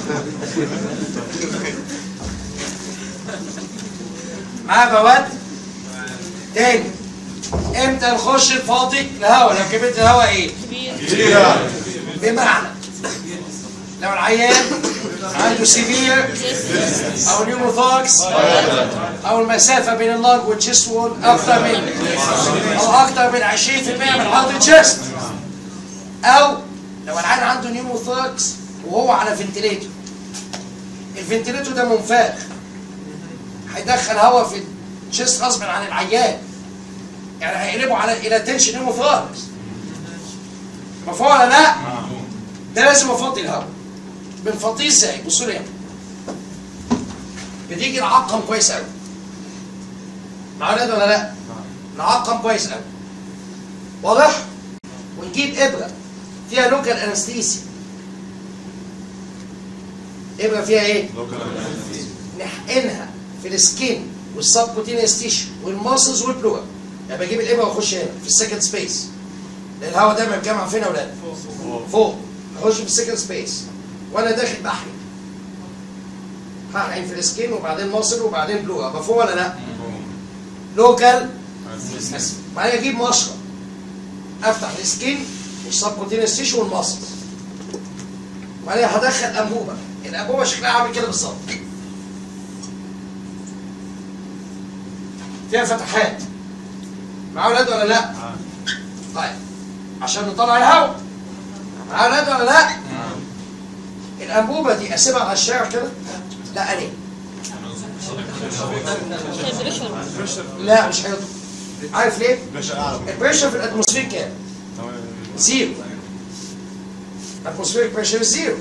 معايا بواد تاني امتى نخش الفاضي الهواء لو كميه الهواء ايه كثيرة بمعنى لو العيان عنده سيفير او نيوموثوركس او المسافه بين اللنج والتشيست وول اكتر من او اكتر من 20% من عرض التشيست او لو العيان عنده نيموثوركس وهو على فنتليتور الفنتليتور ده منفاخ هيدخل هواء في الشيست غصب عن العيان يعني هيقلبه على الى تنشن نيموثوركس مفهوم ولا لا؟ ده لازم افضي الهواء بنفضيه ازاي؟ بصوا لي هنا بتيجي نعقم كويس قوي معانا ده ولا لا؟ نعقم كويس قوي واضح؟ ونجيب ابره فيها لوكال انستيسي ابره فيها ايه؟ نحقنها في السكين والسبكوتينيوس تيشو والماسلز والبلوغ يعني بجيب الابره واخش هنا في السكند سبيس لان الهواء دايما بيتجمع فين يا اولاد؟ فوق اخش في السكند سبيس وانا داخل بحقن هحقن في السكين وبعدين ماسل وبعدين بلوغ مفهوم ولا لا؟ لوكال بعدين اجيب مشرط افتح السكين والسبكوتينيوس تيشو والماسل وبعدين هدخل انبوبه الانبوبه شكلها عامل كده بالظبط فيها فتحات معاه اولاد ولا لا؟ طيب عشان نطلع الهواء معاه اولاد ولا لا؟ الانبوبه دي اسيبها على الشارع كده؟ لا ليه؟ لا مش هيطلع عارف ليه؟ البريشر في الاتموسفير كام؟ زيرو الاتموسفير بريشر زيرو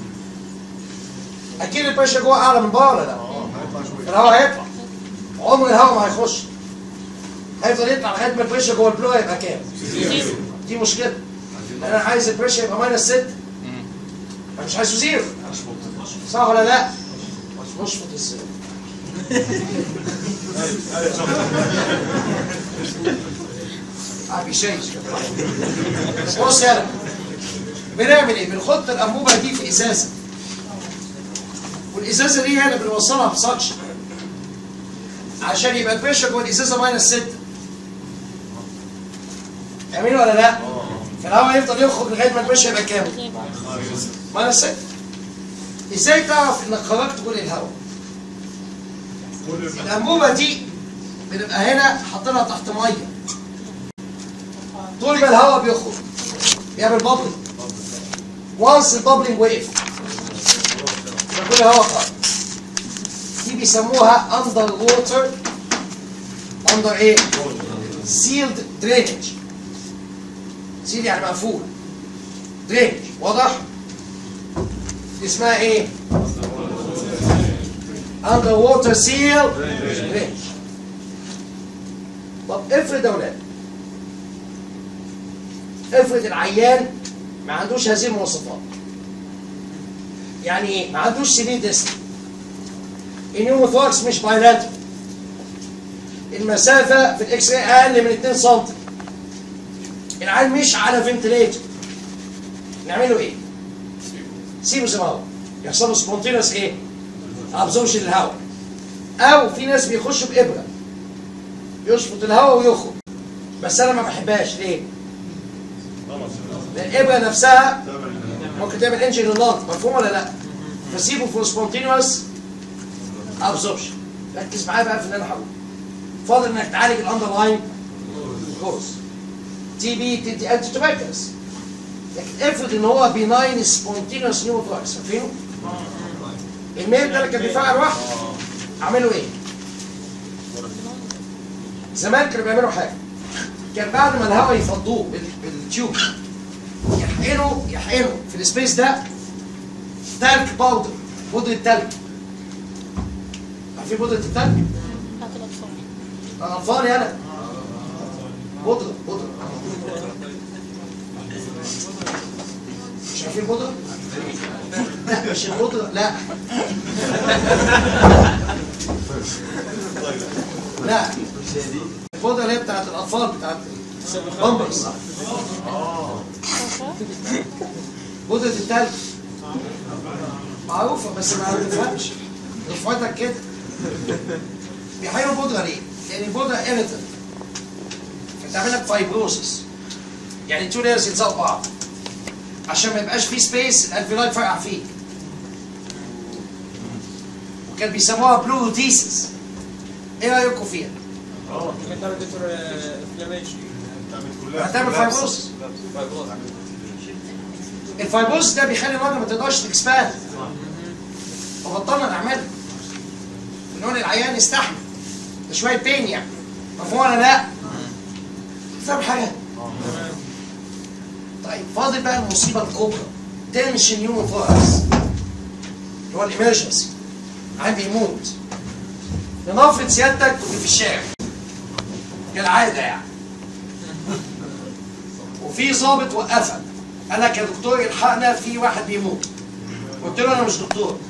اكيد البريشر جوه اعلى من بره ولا لا؟ الهواء هيطلع عمر الهواء ما هيخش هيفضل يطلع لغايه ما البريشر جوه البلو يبقى كام؟ دي مشكله لان انا عايز البريشر يبقى ماينس 6 انا مش عايزه زيرو صح ولا لا؟ اشفط ازاي؟ عم يشيش بص يلا بنعمل ايه؟ بنحط الانبوبه دي في ازازه والازازه دي هنا بنوصلها بسكشن عشان يبقى البريشر جوه الازازه ماينس 6 فاهمين ولا لا؟ فالهواء يفضل يخرج لغايه ما البريشر يبقى كام؟ ماينس 6 ازاي تعرف انك خرجت كل الهواء؟ الانبوبه دي بنبقى هنا حاطينها تحت ميه طول ما الهواء بيخرج بيعمل بابلنج وانس البابلنج وقف يبقى كل الهواء خرج دي بيسموها اندر ووتر اندر ايه؟ سيلد درينج سيل يعني مقفول درينج واضح؟ دي اسمها ايه؟ اندر ووتر سيل درينج طب افرض يا ولاد افرض العيان ما عندوش هذه المواصفات يعني ايه؟ ما عندوش سي بي ديست النيوموثوركس مش بايلاترال المسافة في الاكس راي اقل من 2 سم العيان مش على فنتليتور نعمله ايه؟ سيبه زي ما هو يحصل له سبونتينوس ايه؟ ابزوربشن للهواء او في ناس بيخشوا بابره يشفط الهواء ويخرج بس انا ما بحبهاش ليه؟ لان الابره نفسها ممكن تعمل انجن للنار مفهوم ولا لا؟ فسيبه في سبونتينوس ابزوربشن ركز معايا بقى في اللي انا هقوله فاضل انك تعالج الاندرلاين كوز تي بي تدي انتي توباكلس لكن افرض ان هو بيناين سبونتينوس نيوموثوركس فاكرينه؟ الميل ده اللي كان بيفرقع لوحده عملوا ايه؟ زمان كانوا بيعملوا حاجه كان بعد ما الهواء يفضوه بال- بالتيوب يحقنوا يحقنوا في السبيس ده تلج باودر بودرة تلج عارفين بودرة التلج؟ بتاعت الأطفال الأطفال يالا بودرة بودرة مش عارفين بودرة؟ لا مش البودرة لا لا البودرة اللي هي بتاعت الأطفال بتاعت بامبرز بودرة التلج معروفة بس ما تفهمش رفعتك كده بيحيروا البودرة ليه؟ لأن البودرة إيريتنت فتعمل لك فايبروسس يعني التو لايرز يلزقوا بعض عشان ما يبقاش في سبيس الالفيولاي فرقع فيه وكان بيسموها بلو ديسس ايه رايكم فيها؟ كانت تعمل دكتور انفلاميشن هتعمل فايبروسس الفايبوز ده بيخلي المرضى ما تقدرش تكسباند فبطلنا نعملها بنقول العيان يستحمل ده شويه بين يعني مفهوم ولا لا؟ فاهم حاجه؟ طيب فاضل بقى المصيبه الكبرى تنشن يوم فايروس اللي هو الامرجنسي عيان بيموت لنفرض سيادتك كنت في الشارع كالعاده يعني وفي ضابط وقفك قال لك يا دكتور الحقنا في واحد بيموت قلت له انا مش دكتور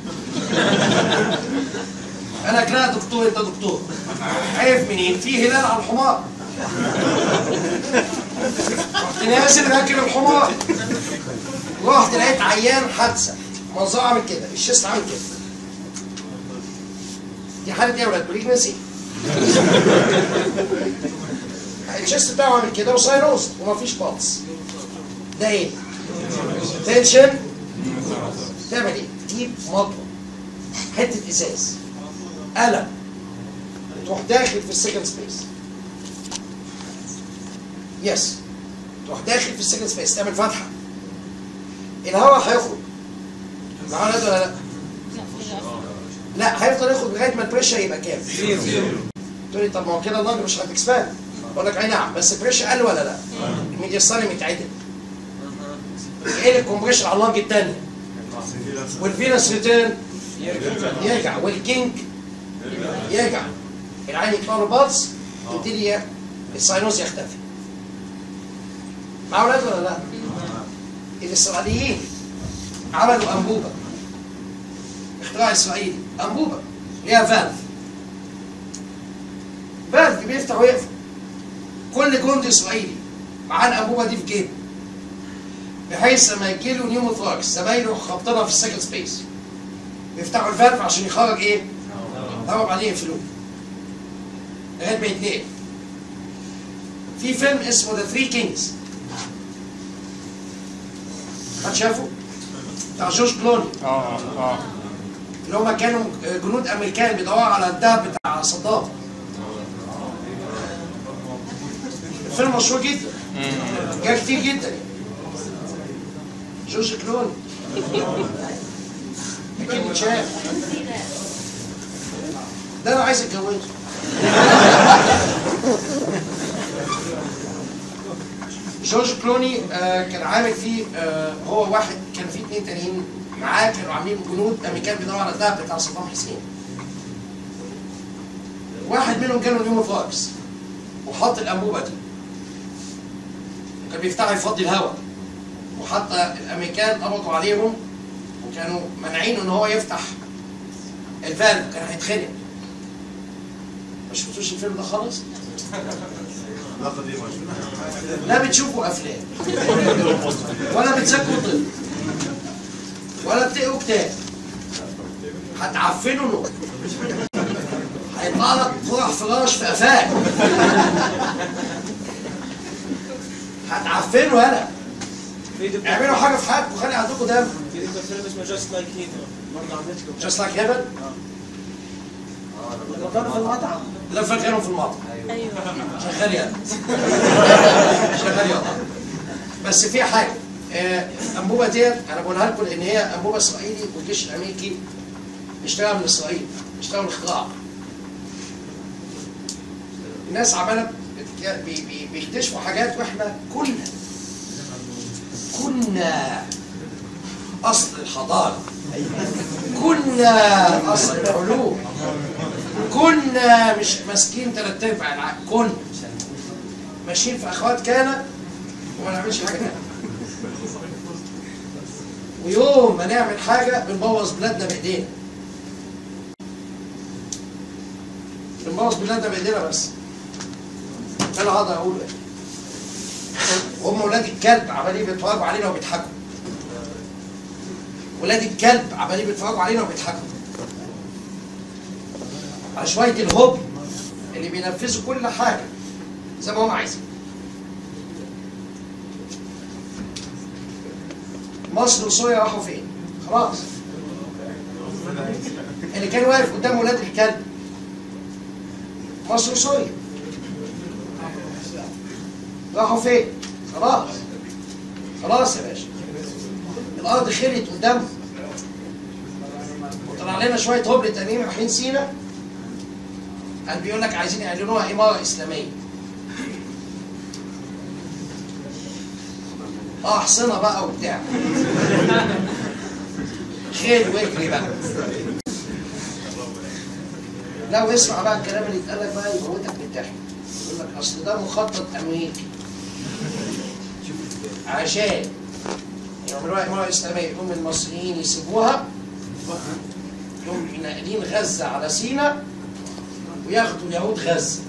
قال لك لا يا دكتور انت دكتور عرف منين في هلال على الحمار رحت نازل راكب الحمار رحت لقيت عيان حادثه منظره عامل كده الشيست عامل كده دي حاله ايه يا ولاد بريجنسي الشيست بتاعه عامل كده وساينوز ومفيش بالس ده ايه؟ تنشن تعمل ايه؟ تجيب مطوه حته ازاز قلم تروح داخل في السكند سبيس يس تروح داخل في السكند سبيس تعمل فتحه الهواء هيخرج معانا ولا لا؟ لا هيفضل يخرج لغايه ما البريشر يبقى كام؟ تقول لي طب ما هو كده اللنج مش هتكسبان اقول لك اي نعم بس البريشر قل ولا لا؟ الميديستانيوم يتعدل ايه الكومبريشن على اللنج الثانيه والفينس ريتيرن يرجع والكينج يرجع العين يطلع له بالس يبتدي الساينوز يختفي مع اولاد ولا لا؟ الاسرائيليين عملوا انبوبه اختراع اسرائيلي انبوبه ليها فالف فالف بيفتح ويقفل كل جندي اسرائيلي معاه الانبوبه دي في جيبه بحيث لما يجي له نيوموثراكس زمايله خابطينها في السكند سبيس يفتحوا الفالف عشان يخرج ايه؟ هواء بعدين يقفلوه لغايه ما يتنقل في فيلم اسمه ذا ثري كينجز حد شافه؟ بتاع جورج كلوني اه اه اللي هم كانوا جنود امريكان بيدوروا على الدهب بتاع صدام الفيلم مشهور جدا جاء كتير جدا جورج كلوني اكيد اتشاف ده انا عايز اتجوزه جورج كلوني آه كان عامل فيه آه هو واحد كان فيه اتنين تانيين معاه كانوا عاملين جنود امريكان بيدوروا على الدهب بتاع صدام حسين واحد منهم جاله نيوموثراكس وحط الانبوبه دي وكان بيفتحها يفضي الهواء وحتى الامريكان قبضوا عليهم وكانوا مانعين ان هو يفتح الفالف كان هيتخنق ما شفتوش الفيلم ده خالص؟ اللقطه دي مشهوره لا بتشوفوا افلام ولا بتذاكروا طب ولا بتقروا كتاب هتعفنوا نور هيطلع لك قرع فراش في قفاك هتعفنوا يالا اعملوا حاجه في حياتكم خلي عندكم دم في دكتور فيلم اسمه جاست لايك هيتر برضه على نتفلكس جاست لايك هيفن لما كانوا في المطعم لا فاكرهم في المطعم ايوه شغال يلا شغال يلا بس في حاجه آه، الانبوبه ديت انا بقولها لكم لان هي انبوبه اسرائيلي والجيش الامريكي اشتغل من اسرائيل اشتغل اختراع الناس عماله بت- بي- بي- بيكتشفوا حاجات واحنا كنا كنا اصل الحضاره كنا اصل العلوم كنا مش ماسكين تلات ارباع العقل كنا ماشيين في اخوات كان وما نعملش حاجه تانية ويوم ما نعمل حاجه بنبوظ بلادنا بايدينا بنبوظ بلادنا بايدينا بس ده اللي هقدر اقوله يعني. وهم ولاد الكلب عمالين بيتفرجوا علينا وبيضحكوا ولاد الكلب عمالين بيتفرجوا علينا وبيضحكوا على شويه الهوب اللي بينفذوا كل حاجه زي ما هم عايزين مصر وسوريا راحوا فين؟ خلاص اللي كان واقف قدام ولاد الكلب مصر وسوريا راحوا فين؟ خلاص خلاص يا باشا الارض خلت قدامهم وطلع لنا شويه هبل تانيين رايحين سينا قال بيقول لك عايزين يعلنوها اماره اسلاميه اه حصنه بقى وبتاع خير واجري بقى لا واسمع بقى الكلام اللي اتقال لك بقى يموتك من الضحك يقول لك اصل ده مخطط امريكي عشان يعملوها اماره اسلاميه يقوم المصريين يسيبوها يقوم ناقلين غزه على سينا وياخدوا اليهود غزه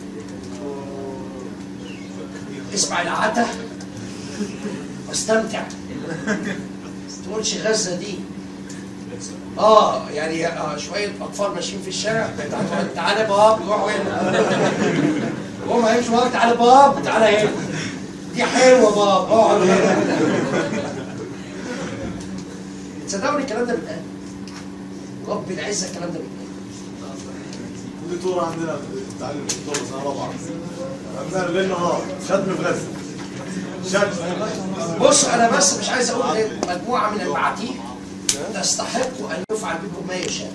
اسمع العتا واستمتع تقولش غزه دي اه يعني آه شويه اطفال ماشيين في الشارع تعالى تعالى باب يروحوا هنا هم هيمشوا باب تعالى باب تعالى هنا دي حلوه باب اقعد هنا تصدقوا ان الكلام ده بيتقال رب العزه الكلام ده بيتقال كل طور عندنا بتتعلم طور سنه رابعه عندنا ليل نهار شتم في غزه شتم بص انا بس مش عايز اقول إيه، مجموعه من المعاتيه تستحق ان يفعل بكم ما يشاء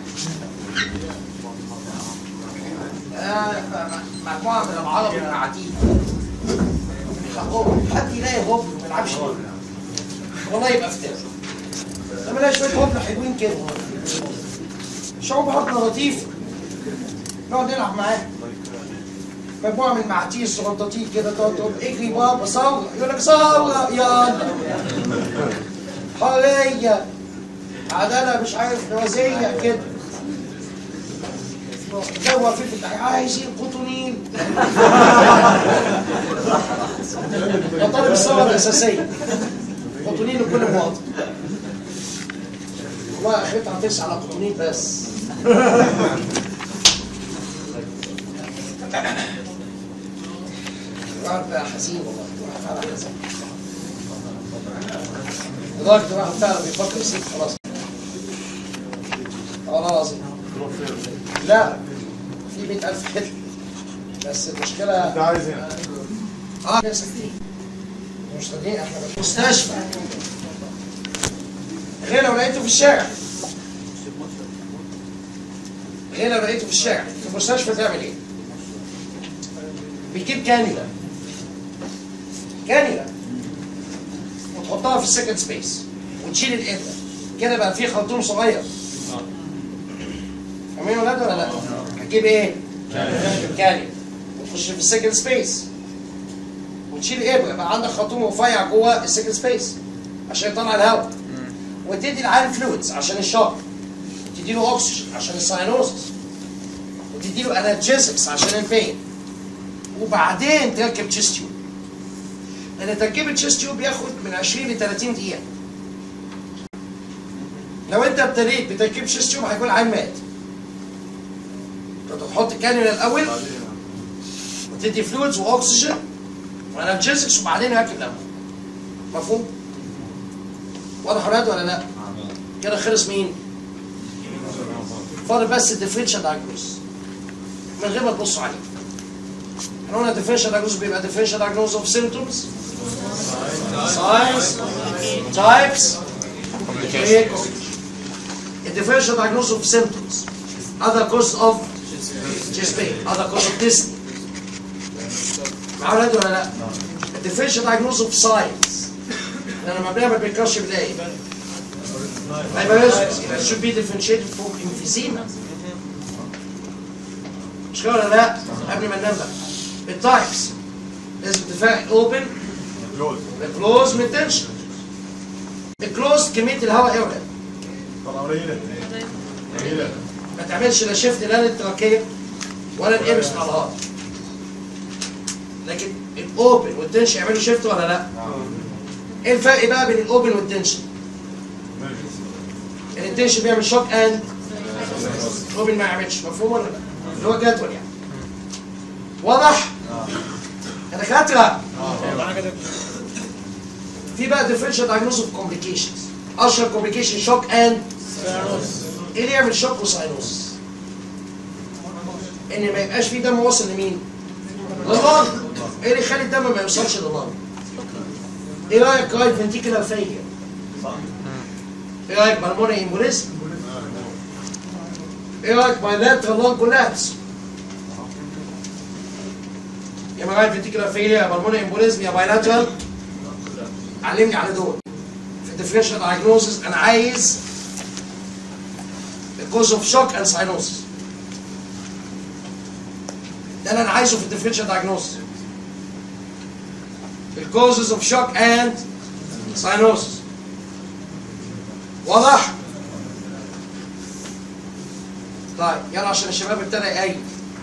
آه، مجموعه من العرب المعاتيه من حقهم حد يلاقي هوب ما يلعبش بيه. والله يبقى افتاء لما الاقي شويه هوب حلوين كده شعوب عضنا لطيف نقعد نلعب معاه مجموعه من المعاتيه الصغنطاطين كده تقعد تقول اجري بابا صور يقول لك صور يلا حريه عداله مش عارف نوازيه كده جو في بتاعي عايزين قطنين ده طالب الثوره الاساسيه قطنين لكل مواطن والله اخرتها هترسى على قطنين بس الواحد بقى حزين والله الواحد فعلا حزين لدرجة الواحد فعلا بيفكر يسيب خلاص والله العظيم لا في 100000 حته بس المشكلة انت عايز هنا اه يا ستي مش صدقين احنا في مستشفى غير لو لقيته في الشارع غير لو لقيته في الشارع في المستشفى تعمل ايه؟ بتجيب كانيولا كانيولا وتحطها في السكند سبيس وتشيل الابره كده بقى في خرطوم صغير فاهمين يا ولاد ولا لا؟ هتجيب ايه؟ كانيولا وتخش في السكند سبيس وتشيل ابره يبقى عندك خرطوم رفيع جوه السكند سبيس عشان يطلع الهواء وتدي العالم فلويدز عشان الشوك وتدي له اكسجين عشان الساينوزس وتدي له انرجيزكس عشان البين وبعدين تركب تشيست تيوب لان تركيب التشيست تيوب بياخد من 20 ل 30 دقيقه لو انت ابتديت بتركيب تشيست تيوب هيكون العين مات كنت تحط الكانيولا الاول وتدي فلويدز واكسجين وانرجيزكس وبعدين يركب الانبوب مفهوم؟ واضح يا ولاد ولا لا؟ كده خلص مين؟ فاضل بس الديفرنشال دايجنوز من غير ما تبصوا عليه. احنا قلنا الديفرنشال دايجنوز بيبقى ديفرنشال دايجنوز اوف سيمتومز ساينز تايبس الديفرنشال دايجنوز اوف سيمتومز other cause of chest pain other cause of dyspnea معايا ولاد ولا لا؟ الديفرنشال دايجنوز اوف ساينز انا لما بنعمل بالكرش بنلاقي Hyperosmosis, it should be differentiated from emphysema. مش كده ولا لا؟ قبل ما ننام بقى. التايبس لازم تفرق اوبن جوز الكلوز من تنشن. الكلوز كمية الهواء ايه ولا لا؟ طبعا قليله قليله ما تعملش لا شيفت لا للتراكية ولا الابس على الهارت. لكن الاوبن والتنشن يعملوا شيفت ولا لا؟ ايه الفرق بقى بين الاوبن والتنشن؟ الانتنشن بيعمل شوك اند روبن ما يعملش مفهوم ولا لا؟ اللي هو جدول يعني واضح؟ يا دكاترة في بقى differential diagnosis of complications اشهر complication شوك اند ايه اللي يعمل شوك وساينوس؟ ان ما يبقاش في دم واصل لمين؟ لللنج ايه اللي يخلي الدم ما يوصلش لللنج؟ ايه رايك رايت فنتيكولار فيلير؟ ايه رايك بالمونري امبوليزم ايه رايك بايلاترال لون كولابس يا مجال فيتيكولا فيليا يا بالمونري امبوليزم يا بايلاترال علمني على دول في الديفرنشال دايجنوزس انا عايز الكوز اوف شوك اند ساينوسس ده اللي انا عايزه في الديفرنشال دايجنوزس الكوزز اوف شوك اند ساينوسس واضح؟ طيب يلا عشان الشباب ابتدى يقيم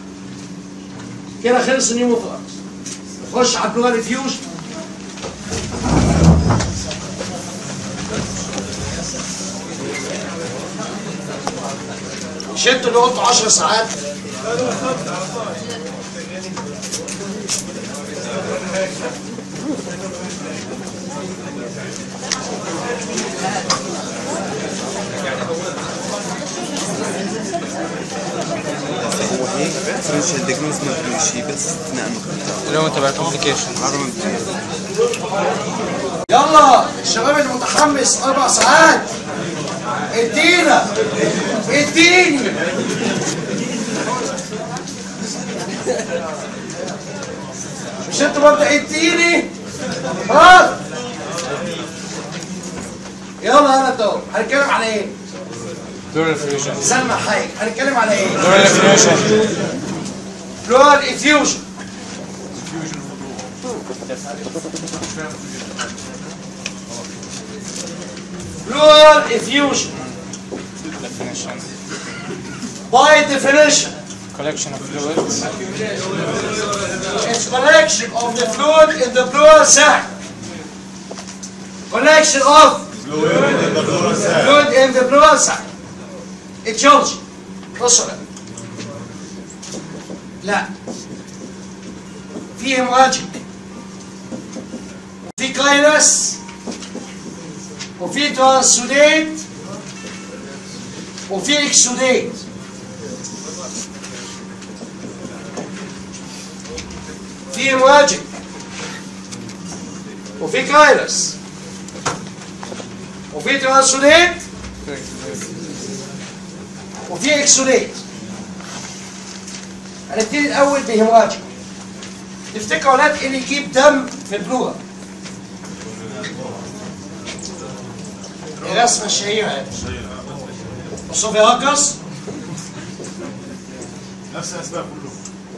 كده خلص النيوموثوركس نخش على البلوغ ريفيوج مش انتوا اللي قلتوا 10 ساعات هو هيك فرنش الدياجنوز ما فيه شيء بس استثناء النقطة اللي هو تبع complications عرض يلا الشباب اللي متحمس اربع ساعات ادينا اديني مش انتوا برضه اديني خلاص يلا انا تو هنتكلم على ايه؟ pleural effusion سلمى حاجه هنتكلم على ايه؟ pleural effusion فلوال افيوجن فلوال افيوجن definition by definition collection of fluids It's collection of the fluid in the pleural sac. Collection of fluid in the pleural sac. Etiology. بصوا بقى. لا. في هيموراجيك. وفي كاينس. وفي ترانسوديت. وفي اكسوديت. في مواجب وفي كايرس وفي ترانسوليت وفي اكسوليت هنبتدي الاول بهمواجب تفتكروا ولاد ايه اللي يجيب دم في البلوغه الرسمه الشهيره اهي بصوا في هكس نفس الاسباب كلهم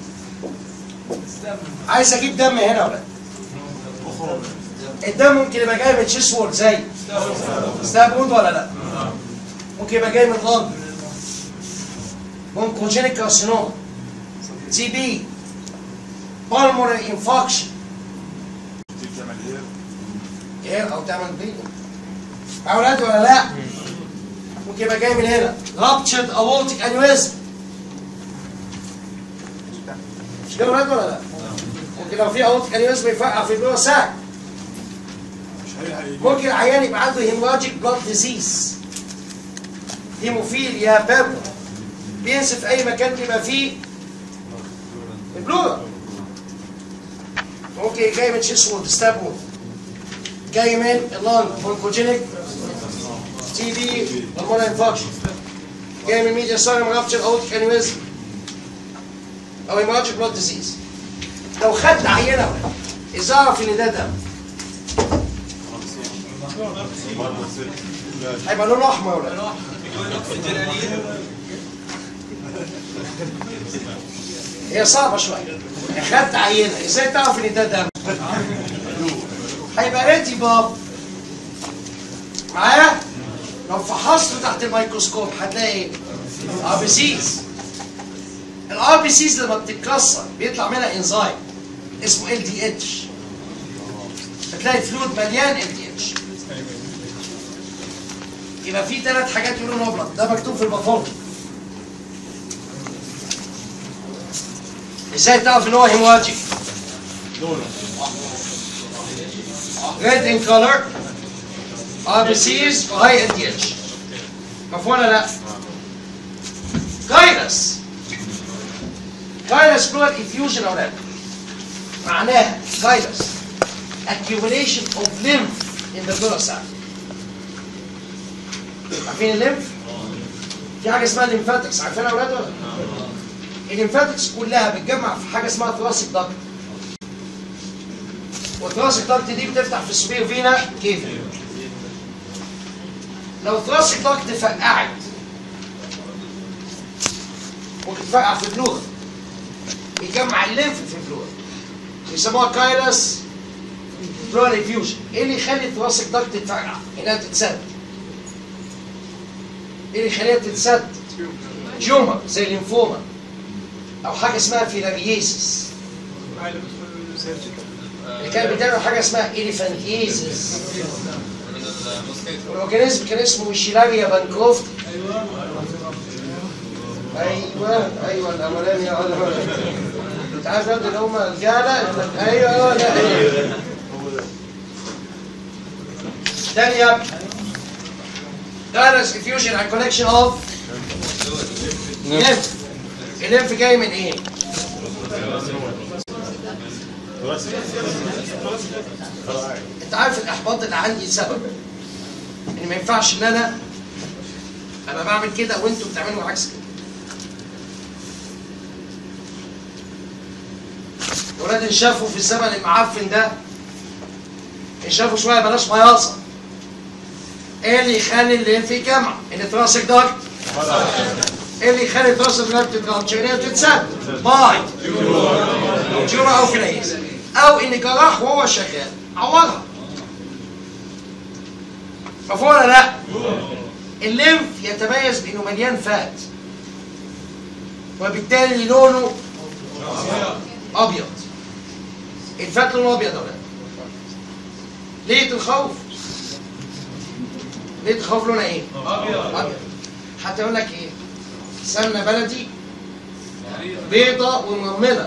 عايز اجيب دم هنا يا ولاد الدم ممكن يبقى جاي من تشيس وول زي ستاب وود ولا لا؟ ممكن يبقى جاي من لنج مونكوجينيك كارسينوما تي بي بالمونري انفاكشن ايه او تعمل بيض اولاد ولا لا؟ ممكن يبقى جاي من هنا رابتشرد اورتيك انيوزم مش كده ولاد ولا لا؟ ممكن لو في اورتيك انيوزم يفرقع في البلوى ساك مش هيلحق يجي ممكن العيان يبقى عنده هيموراجيك بلاد ديزيز هيموفيليا بابو بينزف في اي مكان بيبقى فيه البلورا ممكن جاي من شيس وود ستاب وود جاي من اللانج اونكوجينيك تي بي هرمون انفكشن جاي من ميديا سايم رابتشر اوتيك انيوزم او هيموراجيك بلاد ديزيز لو خدت عينه ازاي اعرف ان ده دم هيبقى لونه احمر ولا لا؟ هي صعبه شويه خدت عينه ازاي تعرف ان ده دم؟ هيبقى ريتي باب معايا؟ لو فحصته تحت الميكروسكوب هتلاقي ايه؟ ار بي سيز الار بي سيز لما بتتكسر بيطلع منها انزيم اسمه ال دي اتش بتلاقي فلويد مليان ال دي اتش يبقى في ثلاث حاجات لونهم ابيض ده مكتوب في الباثولوجي ازاي تعرف ان هو هيمواجيك ريد ان كولر ار بي سيز وهاي ال دي اتش مفهوم ولا لا؟ كايرس كايرس فلويد انفيوجن او لا معناها كايرس accumulation of lymph in the pleural sac عارفين الليمف؟ في حاجه اسمها الليمفاتكس عارفينها يا اولاد ولا؟ الليمفاتكس كلها بتجمع في حاجه اسمها ثراسيك داكت والثراسيك داكت دي بتفتح في السوبير فينا كيف؟ لو ثراسيك داكت فرقعت ممكن تفرقع في البلوغ يجمع الليمف في البلوغ يسموها كايرس بلورال انفيوجن ايه اللي يخلي الثراسيك داكت تتفرقع؟ انها تتسد ايه اللي يخليها تتسد؟ تيومر زي الليمفوما او حاجه اسمها فيلارييسيس اللي كان بتعمل حاجه اسمها اليفانتيزيس والاورجانيزم كان اسمه شيلاريا بانكروفت ايوه ايوه الاولاني يا ولد انت عارف برضه اللي هم رجاله ايوه لا ايوه تانية Direct diffusion and collection of lymph. الليمف جاي من ايه؟ انت عارف الاحباط اللي عندي سبب ان ما ينفعش ان انا ابقى بعمل كده وانتوا بتعملوا عكس كده ولاد ان شافوا في الزمن المعفن ده ان شافوا شويه بلاش مياصه ايه اللي يخلي الليمف يجمع؟ ان تراسك دارت ايه اللي يخلي تراسك دارت تتغطى؟ ان هي تتسد باي جورا او كنيس او ان جراح وهو شغال عورها مفهوم ولا لا؟ الليمف يتميز بانه مليان فات وبالتالي لونه ابيض الفات لونه ابيض يا ولاد ليه الخوف؟ ليه الخوف لونها ايه؟ ابيض حتى يقول لك ايه؟ سمنه بلدي بيضة ومرملة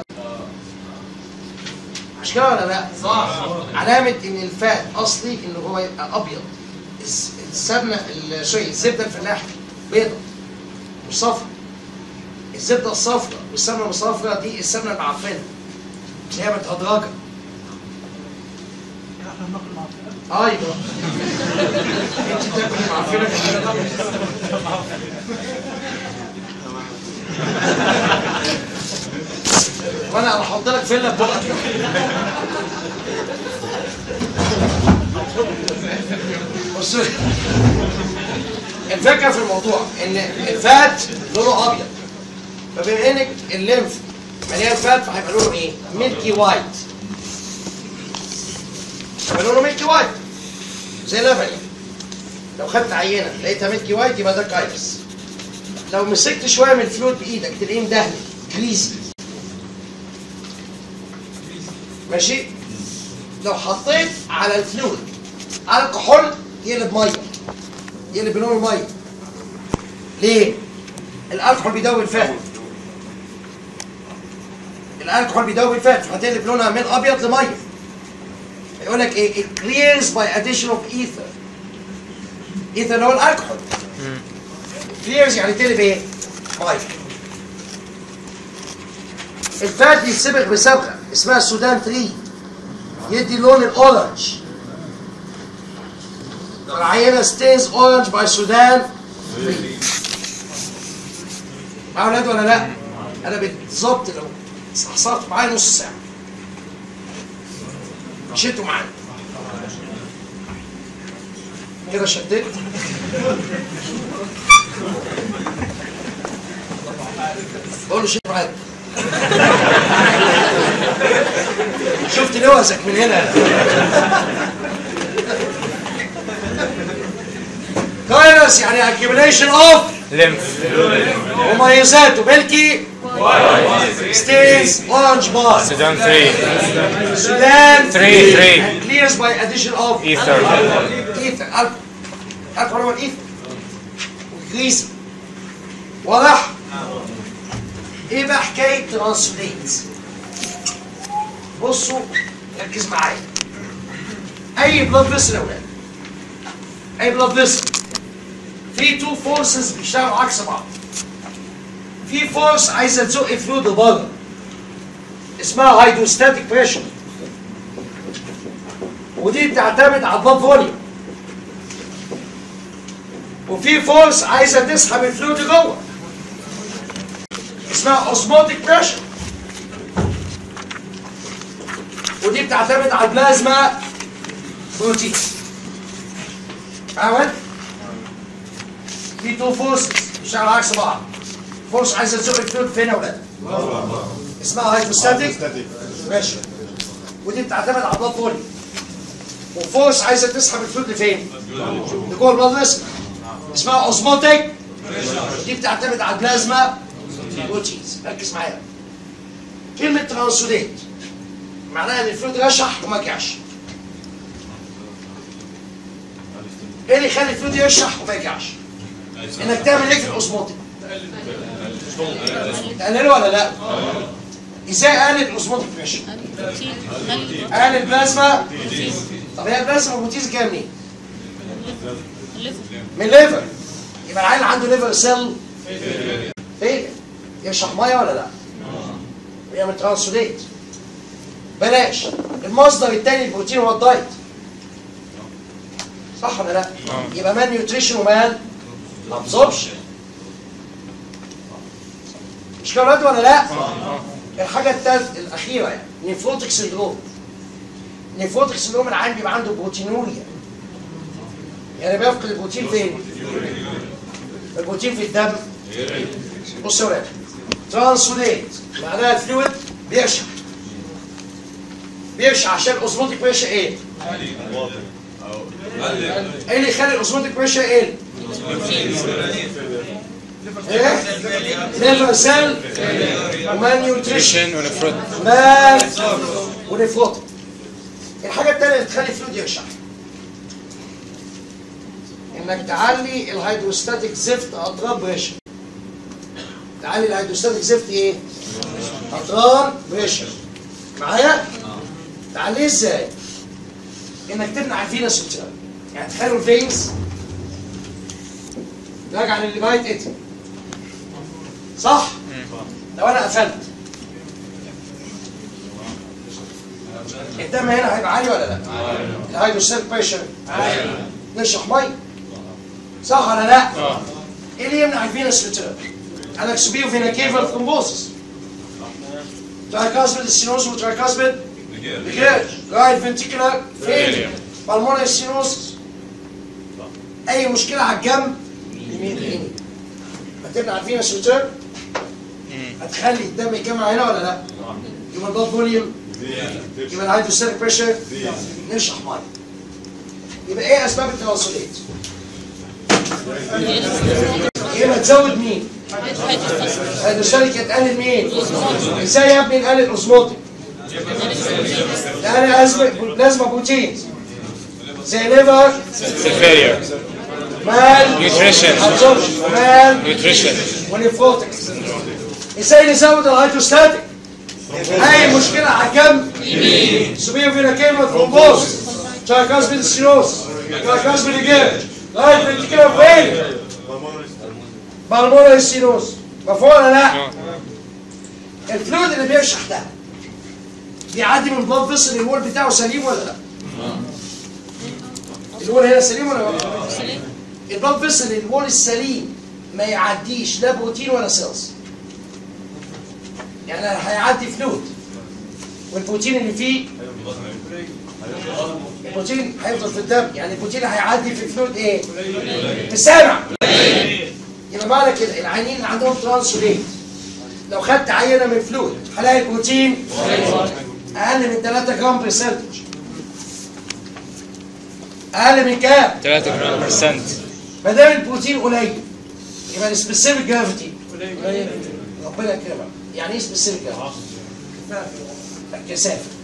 مش كده ولا لا؟ صح علامة ان الفات اصلي ان هو يبقى ابيض الس- السمنة ال- سوري الزبدة الفلاحي بيضة مش صفرا الزبدة الصفراء والسمنة الصفراء دي السمنة المعفنة اللي هي متهدرجة ايوه انت بتاكل معفنة وانا هحط لك فيلا بقى بص الفكره في الموضوع ان الفات لونه ابيض فبما انك الليمف مليان فات فهيبقى لونه ايه؟ ميلكي وايت هيبقى لونه ميلكي وايت زي لبني لو خدت عينه لقيتها ميلكي وايت يبقى ده كايرس لو مسكت شويه من الفلويد بايدك تلاقيه مدهن جريزي ماشي لو حطيت على الفلويد على الكحول يقلب ميه يقلب بلون الميه ليه؟ الالكحول بيدوب الفات الالكحول بيدوب الفات فهتقلب لونها من ابيض لميه يقول لك ايه it clears by addition of ether ether اللي هو الالكحول clears يعني تقلب ايه؟ ميه الفات بيتسبغ بصبغه اسمها السودان 3 يدي لون الاورنج العينه ستيز اورنج باي سودان 3 مع اولاد ولا لا؟ انا بالظبط لو صحصحت معايا نص ساعه مشيتوا معايا كده شديت بقول له شيل معاك شفت لوزك من هنا كايرس يعني accumulation of lymph مميزاته ملكي ستيز اورنج بار Sudan 3 سودان Three, three. and clears by addition of Ether. ether الكحول هو الايثر وجريسي واضح؟ ايه بقى حكايه ترانسليت؟ بصوا ركز معايا اي بلاد فيسل يا ولاد اي بلاد فيسل في تو فورسز بيشتغلوا عكس بعض في فورس عايزه تزق فلويد لبره اسمها هيدروستاتيك بريشر ودي بتعتمد على البلاد فوليوم وفي فورس عايزه تسحب الفلويد جوه اسمها اوسموتيك بريشر ودي بتعتمد على البلازما بروتين فاهم في تو فورسز بيشتغلوا عكس بعض فورس عايزه تزق الفلويد فين يا ولاد؟ اسمها هايدروستاتيك بريشر ودي بتعتمد على البلاد فوليوم وفورس عايزه تسحب الفلويد لفين؟ لجوه البلاد فيسل اسمها اوزموتيك دي بتعتمد على البلازما بروتينز ركز معايا كلمه ترانسوديت معناها ان الفلويد رشح وما رجعش ايه اللي يخلي الفلويد يرشح وما يرجعش؟ انك تعمل ايه في الاوزموتيك؟ تقلله ولا لا؟ ازاي اقلل الاوزموتيك بريشر؟ بروتين غالي اقلل البلازما طب هي البلازما بروتينز جايه منين؟ الليفر من الليفر يبقى العيل عنده ليفر سيل فين؟ يشرح ميه ولا لا؟ يعمل ترانسوديت بلاش المصدر الثاني للبروتين هو الدايت صح ولا لا؟ يبقى مان نيوتريشن ومان ابزوربشن مش كده يا ولاد ولا لا؟ الحاجه الثالثه الاخيره يعني نيفروتيك سندروم نيفروتيك سندروم العيان بيبقى عنده بروتينوريا يعني بيفقد البروتين فين؟ البروتين في الدم بص يا ولاد ترانسوليت معناها الفلويد بيرشح بيرشح عشان الاوزموتيك بريشر ايه؟ ايه اللي يخلي الاوزموتيك بريشر ايه؟ ايه؟ ليفر سيل ومان نيوتريشن ونفرد مان ونفروتيك الحاجه الثانيه اللي تخلي الفلويد يرشح انك تعلي الهيدروستاتيك زفت اطراف بريشر تعلي الهيدروستاتيك زفت ايه؟ اطراف بريشر معايا؟ تعليه ازاي؟ انك تمنع الفينس والتراب يعني تخلوا الفينز راجع للغايه اتي صح؟ لو انا قفلت الدم هنا هيبقى عالي ولا لا؟ الهيدروستاتيك بريشر نشرح ميه صح ولا لا؟ ايه اللي يمنع الفينس ريتيرن؟ قال لك سبيو فينا كيفال ثرومبوسس ترايكاسبيد ستينوز وترايكاسبيد ريجيرج رايت فنتيكولار فيلير بالمونري ستينوسس اي مشكله على الجنب يمين يمين هتمنع الفينس ريتيرن هتخلي الدم يتجمع هنا ولا لا؟ يبقى البلاد فوليوم يبقى الهيدروستاتيك بريشر نشرح ميه يبقى ايه اسباب التواصلات؟ يا اما تزود مين؟ الهيدروستاتيك يتقلل مين؟ ازاي يا ابني نقلل الاوزموتيك؟ نقلل أزمة- بلازما بروتينز زي ليفر سيفيريا مال Nutrition. absorption مال نيوتريشن ونيفروتيك ازاي نزود الهيدروستاتيك؟ اي مشكله على الجنب سوبيا فينا كيما ثرومبوز تراكاسبيد ستيروس تراكاسبيد جيرج رايت فنتيكولار فين بالمونري ستيروس مفهوم ولا لا؟ الفلويد اللي بيرشح ده بيعدي من بلاد فيسل الوول بتاعه سليم ولا لا؟ الوول هنا سليم ولا لا؟ سليم البلاد فيسل الوول السليم ما يعديش لا بروتين ولا سيلز يعني هيعدي فلويد والبروتين اللي فيه البروتين هيفضل في الدم يعني البروتين هيعدي في الفلويد ايه؟ في السامع يبقى معنى كده العيانين اللي عندهم ترانسوليت لو خدت عينه من فلويد هلاقي البروتين اقل من 3 جرام برسنتج اقل من كام؟ 3 جرام برسنت ما دام البروتين قليل يبقى السبيسيفيك جرافيتي ربنا يكرمك يعني ايه سبيسيفيك جرافيتي؟ كثافه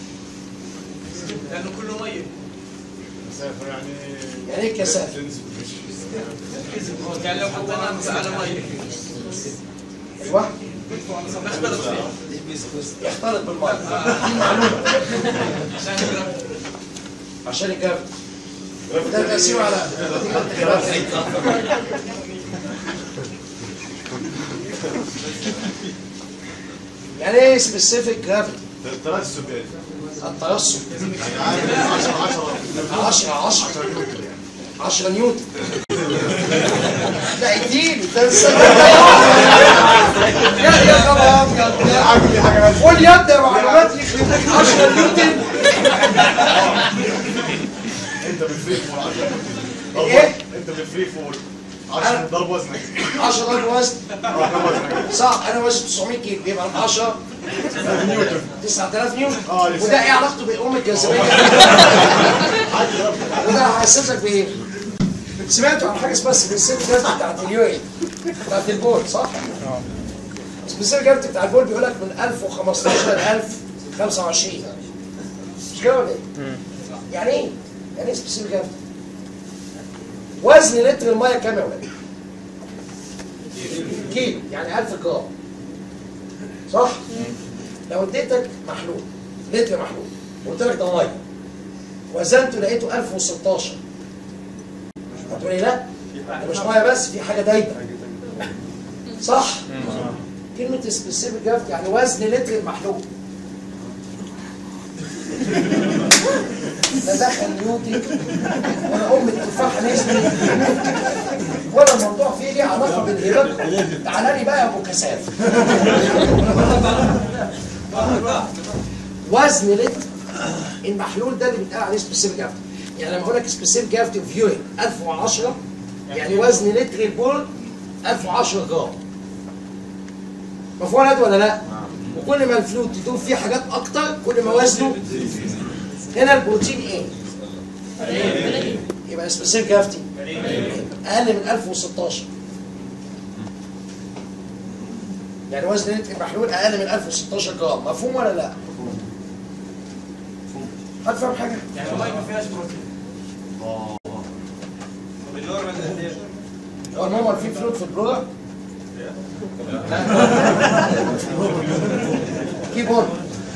لانه كله ميه مسافر يعني يعني ايه كثافه؟ تنزل مش يعني لو حطينا على ميه ايوه نختلط فيها يختلط بالميه دي معلومه عشان كده عشان الجرافيتي ده تاثيره على نتيجه الجرافيتي يعني ايه سبيسيفيك جرافيتي؟ ترسب يعني الترسب يعني عادي 10 10 10 10 10 نيوتن لا اديني ده السنة يا يا خبر ابيض يا- قول يا ابني معلومات يخرب لك 10 نيوتن انت بالفري فول 10 ايه؟ انت بالفري فول 10 ضرب وزنك 10 ضرب وزن اه كم وزنك؟ صعب انا وزن 900 كيلو يبقى 10 نيوتن 9000 نيوتن اه، لسه. وده ايه علاقته بأم الجاذبية؟ وده هيحسسك بايه؟ سمعتوا عن حاجه اسمها سبيسيفيك جرافيتي بتاعت اليورين بتاعت البول صح؟ سبيسيفيك جرافيتي بتاع البول بيقول لك من 1015 ل 1025 مش كده ولا ايه؟ يعني ايه؟ يعني ايه سبيسيفيك جرافيتي؟ وزن لتر الميه كام يا ولاد؟ كيلو يعني 1000 جرام صح؟ لو اديتك محلول لتر محلول وقلت لك ده ميه وزنته لقيته 1016 هتقول لي لا ده مش ميه بس في حاجه دايبه صح؟ كلمة سبيسيفيك جرافيتي يعني وزن لتر المحلول لا دخل نيوتن ولا ام التفاحه نزلت ولا الموضوع فيه ليه علاقه بالهبات تعالى لي بقى يا ابو كساف وزن لتر المحلول ده اللي بيتقال عليه سبيسيفيك جرافيتي يعني لما اقول لك سبيسيفيك جرافيتي اوف يورين 1010 يعني وزن لتر البول 1010 جرام مفهوم يا ولا لا؟ وكل ما الفلويد تدوب فيه حاجات اكتر كل ما وزنه هنا البروتين ايه؟ يبقى سبيسيفيك جرافيتي اقل من 1016 يعني وزن لتر المحلول اقل من 1016 جرام مفهوم ولا لا؟ حد فاهم حاجه؟ يعني الميه ما فيهاش بروتين هو النورمال فيه فلويد في البلورة؟ كيب اون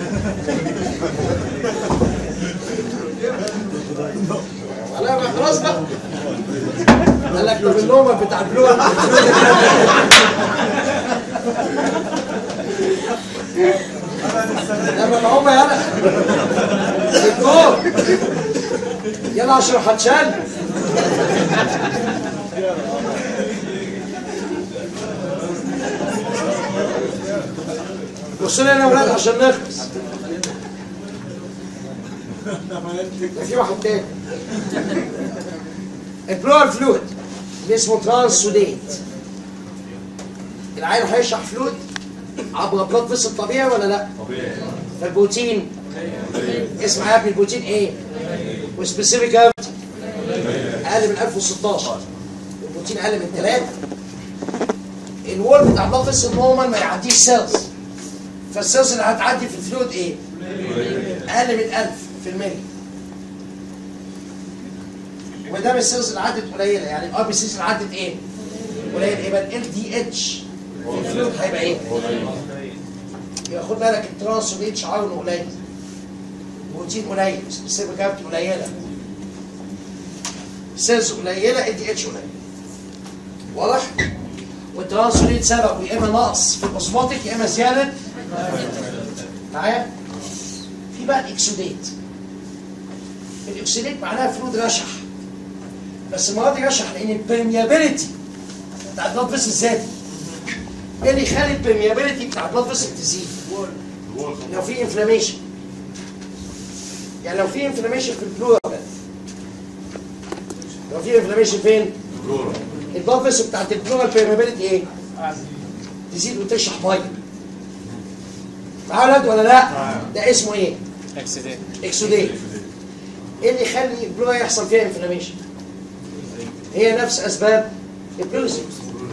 لا بقى خلاص بقى قال لك طب النورمال بتاع البلورة لما هم يلا الدكتور يلا عشان هتشال بصوا لي انا يا ولاد عشان نخلص ده في واحد تاني البلور فلويد اللي اسمه ترانس سوديت العين هيشرح فلويد عبر بلاد فيسل طبيعي ولا لا؟ طبيعي فالبروتين اسمع يا ابني البروتين ايه؟ وسبيسيفيك جرافيتي اقل من 1016 البروتين اقل من 3 الوول بتاع بلاد فيسل نورمال ما يعديش سيلز فالسيلز اللي هتعدي في الفلويد ايه؟ اقل من 1000 في المية وما دام السيلز اللي عدت قليله يعني الار بي سيز اللي عدت ايه؟ قليل يبقى ال دي اتش في الفلويد هيبقى ايه؟ يبقى خد بالك الترانس اتش عاونه قليل بروتين قليل سبيسيفيك جرافيتي قليله سيلز قليله ال دي اتش قليل واضح؟ والترانس ريت سببه يا اما نقص في البصماتيك يا اما زياده معايا؟ في بقى الاكسوديت الاكسوديت معناها فلود رشح بس المره دي رشح لان البرميابيلتي بتاع البلاد فيسل زاد ايه اللي يخلي البرميابيلتي بتاع البلاد فيسل تزيد؟ لو في انفلاميشن يعني لو في انفلاميشن في البلورال لو في انفلاميشن فين؟ البلاد فيسل بتاعت البلورال بيرميابيلتي ايه؟ تزيد وتشرح ميه معايا ولاد ولا لا؟ ده اسمه ايه؟ اكسيدنت اكسوديت ايه اللي يخلي البلورا يحصل فيها انفلاميشن؟ هي نفس اسباب البلوزي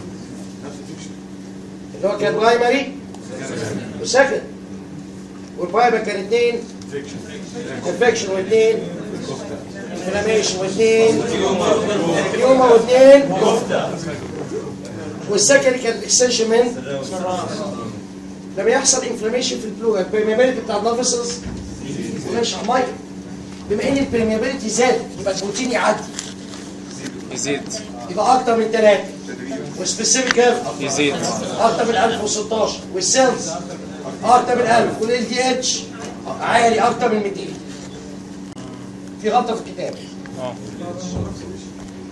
اللي هو كان برايمري وسكند والبرايمري كان اثنين انفكشن واثنين انفلاميشن واثنين يوما واثنين والسكندري كان الاكستنشن من لما يحصل انفلاميشن في البلورا البرميابيلتي بتاع البلاد فيسلز ونشرح ميه بما ان البرميابيلتي زادت يبقى البروتين يعدي يزيد يبقى اكتر من ثلاثه وسبيسيفيك يزيد اكتر من 1016 والسيلز اكتر من 1000 والال دي اتش عالي اكتر من 200 في غلطه في الكتاب اه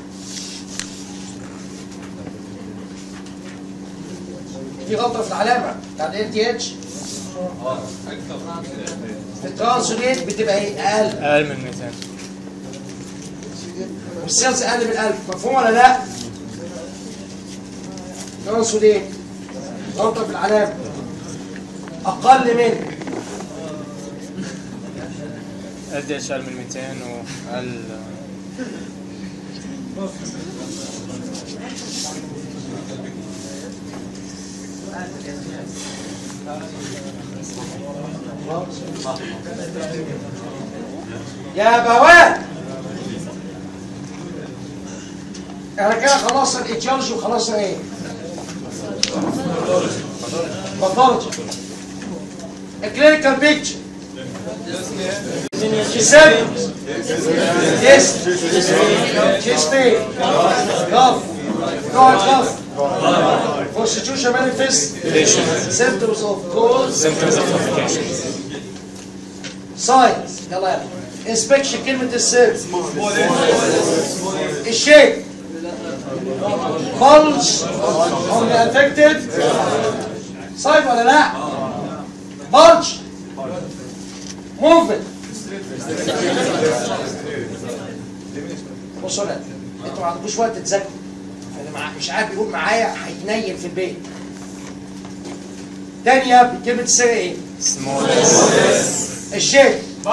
في غلطه في العلامه بتاع ال تي اتش في الترانسوليت بتبقى ايه اقل اقل من 200 والسيلز اقل من 1000 مفهوم ولا لا؟ ترانسوليت غلطه في العلامه اقل من ال دي اتش اقل من 200 واقل يا بواب احنا كده خلصنا الايتيولوجي وخلصنا ايه؟ باثولوجي الكلينيكال بيكتشر symptoms yes chest pain cough cough cough constitution manifest symptoms of cold symptoms of complication signs يلا يلا inspection كلمة السر الشيب bulge on the affected side ولا لا bulge movement بصوا لا انتوا ما عندكوش وقت تذاكروا فاللي مع- مش عارف يقول معايا هيتنيل في البيت تانية كلمة السر ايه؟ small الشيب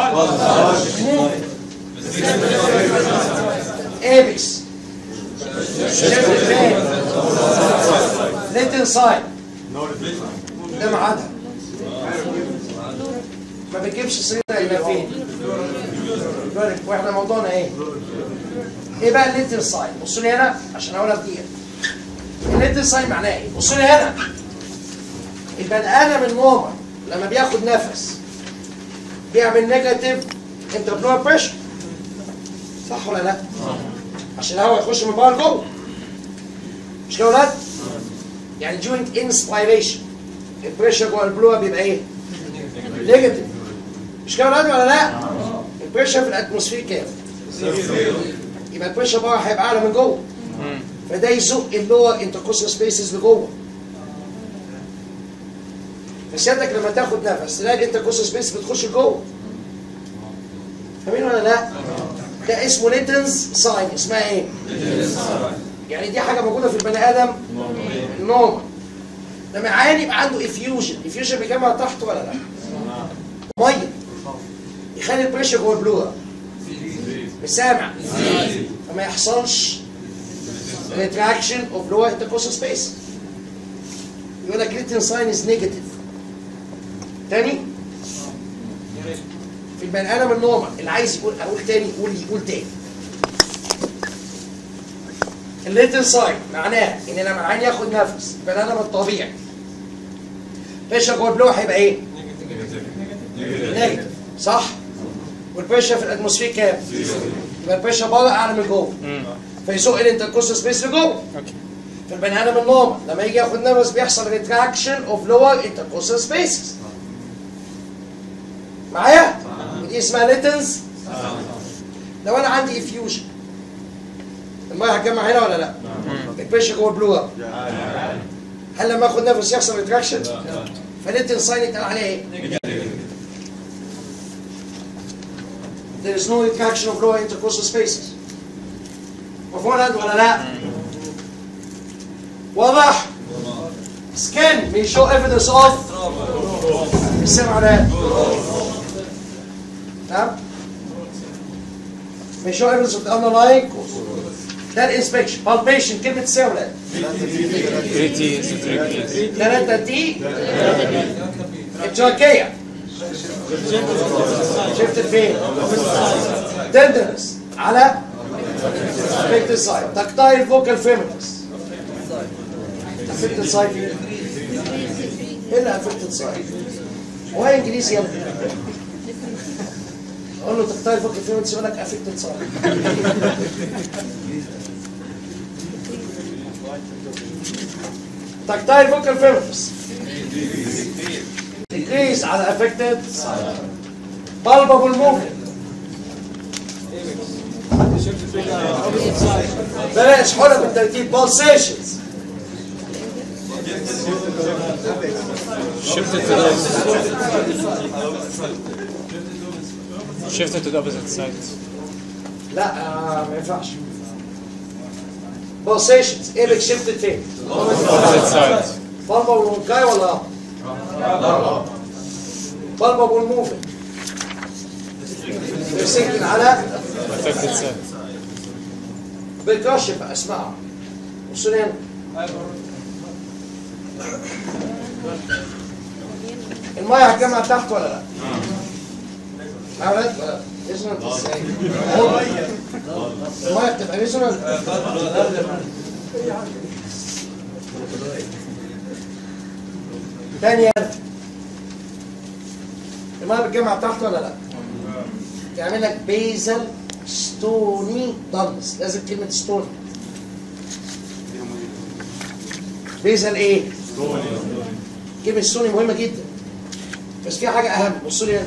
ايبكس شيب الفين ليتل سايد ده معادها ما بتجيبش سيرة الا فين بالك واحنا موضوعنا ايه ايه بقى الليتل ساين بصوا لي هنا عشان اقولها بدقيقه الليتل ساين معناه ايه بصوا لي هنا البني ادم النورمال لما بياخد نفس بيعمل نيجاتيف انتربلور بريشر صح ولا لا؟ عشان الهواء يخش من بره لجوه مش كده يا ولاد؟ يعني during inspiration البريشر جوه البلوه بيبقى ايه؟ نيجاتيف مش كده يا ولاد ولا لا؟ البريشر في الاتموسفير كام؟ يبقى البريشر بره هيبقى اعلى من جوه فده يزق اللور انتركوستال سبيسز لجوه فسيادتك لما تاخد نفس تلاقي الانتركوستال سبيس بتخش لجوه فاهمين ولا لا؟ ده اسمه ليتنز ساين اسمها ايه؟ يعني دي حاجه موجوده في البني ادم نورمال لما عيان يبقى عنده افيوجن افيوجن بيجمع تحت ولا لا؟ ميه يخلي البريشر جوه البلوره مش سامع فما يحصلش ريتراكشن اوف لور انتركوستال سبيس يقول لك ليتن ساين از نيجاتيف تاني في البني ادم النورمال اللي عايز يقول اقول تاني يقول يقول تاني الليتل ساين معناها ان لما العين ياخد نفس البني ادم الطبيعي بريشر جوه البلوع هيبقى ايه؟ نيجاتيف صح؟ والبريشر في الاتموسفير كام؟ يبقى البريشر بره اعلى من جوه فيزق الانتركوستال سبيس لجوه اوكي في البني ادم النورمال لما يجي ياخد نفس بيحصل ريتراكشن اوف لور انتركوستال سبيسز معايا؟ ودي اسمها ليتنز لو انا عندي افيوجن الميه هتجمع هنا ولا لا؟ البريشر جوه البلوة هل لما اخد نفس يحصل ريتراكشن؟ فليتن ساين يتقال عليها ايه؟ There is no retraction of lower intercostal spaces. مفهوم هذا ولا لا؟ واضح؟ Skin may show evidence of السمع ده نعم may show evidence of the underlying cause ده الانسبكشن palpation كلمة سمع بريتي ستريكي ثلاثة تي التركية شفت فين؟ تندنس على affected side tactile vocal firmness affected side فين؟ ايه اللي affected side؟ هو إيه انجليزي يا ابني اقول له tactile vocal firmness يقول لك affected side tactile vocal firmness decrease على affected side palpable movement بلاش حرة بالترتيب pulsations Shifted to the Shifted to the opposite side. لا آه ما ينفعش pulsations ايه شيفتد فين؟ Opposite side. بالبابل مونكاي ولا اب؟ بالبابل موفمنت يمسكن على Affected side. بالكاشف اسمعها بصوا هنا المية هتجمع تحت ولا لا؟ لا ولا لا؟ ريزونانت ازاي؟ المية بتبقى ريزونانت تانية المية بتجمع تحت ولا لا؟ يعمل لك بيزل ستوني دانس لازم كلمة ستوني بيزل ايه؟ كلمة ستوني مهمة جدا بس في حاجة أهم بصوا لي هنا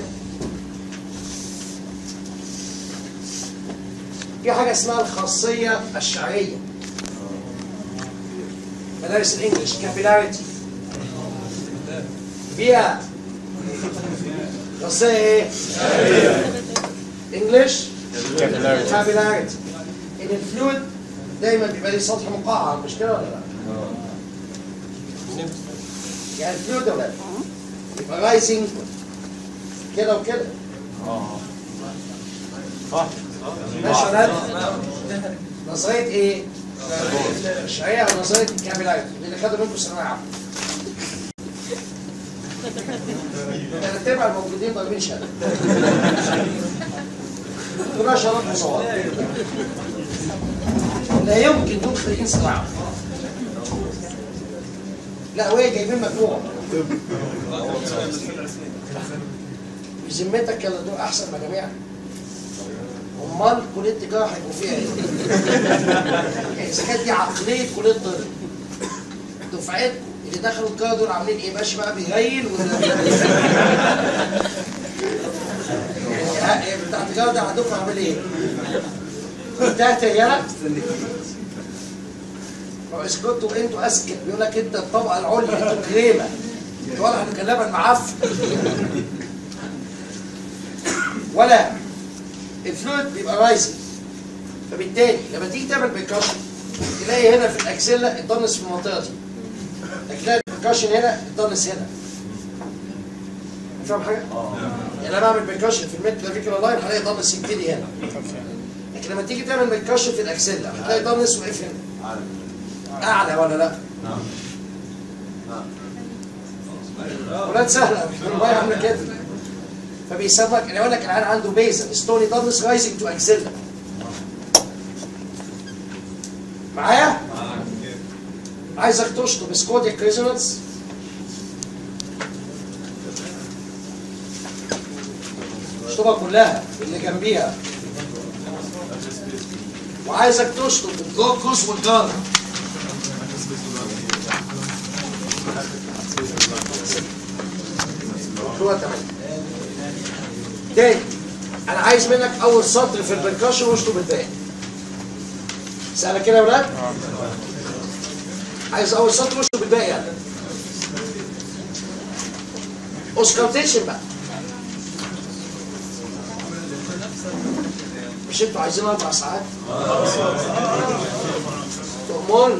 في حاجة اسمها الخاصية الشعرية مدارس الانجليش كابيلاريتي فيها خاصية ايه؟ انجليش Capillarity. كابيلاريتي ان الفلويد دايما بيبقى ليه سطح مقعر مش كده ولا لا؟ يعني الفلويد ولا لا؟ يبقى رايزنج كده وكده ماشي ولا لا؟ نظرية ايه؟ الشرعية او نظرية الكابيلاريتي اللي خدوا منكم ثانوية عامة ثلاث ارباع الموجودين ضاربين شهادة كلها شهادات مصورة لا يمكن دول خريجين ثانوية عامة لا وهي جايبين مجموع بذمتك يلا دول احسن مجاميع امال كليه التجاره هيبقوا فيها ايه؟ يعني اذا كانت دي عقليه كليه الطب دفعتكم اللي دخلوا التجاره دول عاملين ايه؟ ماشي بقى بيغيل ولا يعني ها- بتاع التجاره ده عندكم عامل ايه؟ انتهت يا يلا اذا كنتوا انتوا اسكت بيقول لك انت الطبقه العليا انتوا كريمه انتوا ولا هنكلمك معفن ولا الفلويد بيبقى رايزنج فبالتالي لما تيجي تعمل بيركشن تلاقي هنا في الاكسيلا الضنس في المنطقه دي لكن تلاقي البيركشن هنا الضنس هنا فاهم حاجه؟ يعني انا بعمل بيركشن في الميد كلافيكولا لاين هلاقي ضنس يبتدي هنا لكن لما تيجي تعمل بيركشن في الاكسيلا هتلاقي ضنس واقف هنا اعلى ولا لا؟ ولاد سهله الميه عامله كده فبيسمك انا اقول لك العيان عنده بيزل ستوني دارنس رايزنج تو اكسيلا معايا؟ عايزك تشطب سكوديك ريزونانس اشطبها كلها اللي جنبيها وعايزك تشطب الجلوكوز والجانا هو تمام تاني انا عايز منك اول سطر في البركاشن واشطب الباقي سهله كده يا ولاد عايز اول سطر واشطب الباقي يعني اوسكالتيشن بقى مش انتوا عايزين اربع ساعات تؤمرني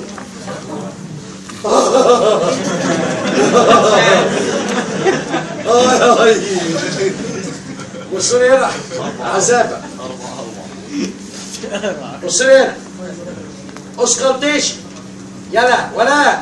بصوا لي هنا عذابة بص لي هنا اوسكالتيشن يلا ولا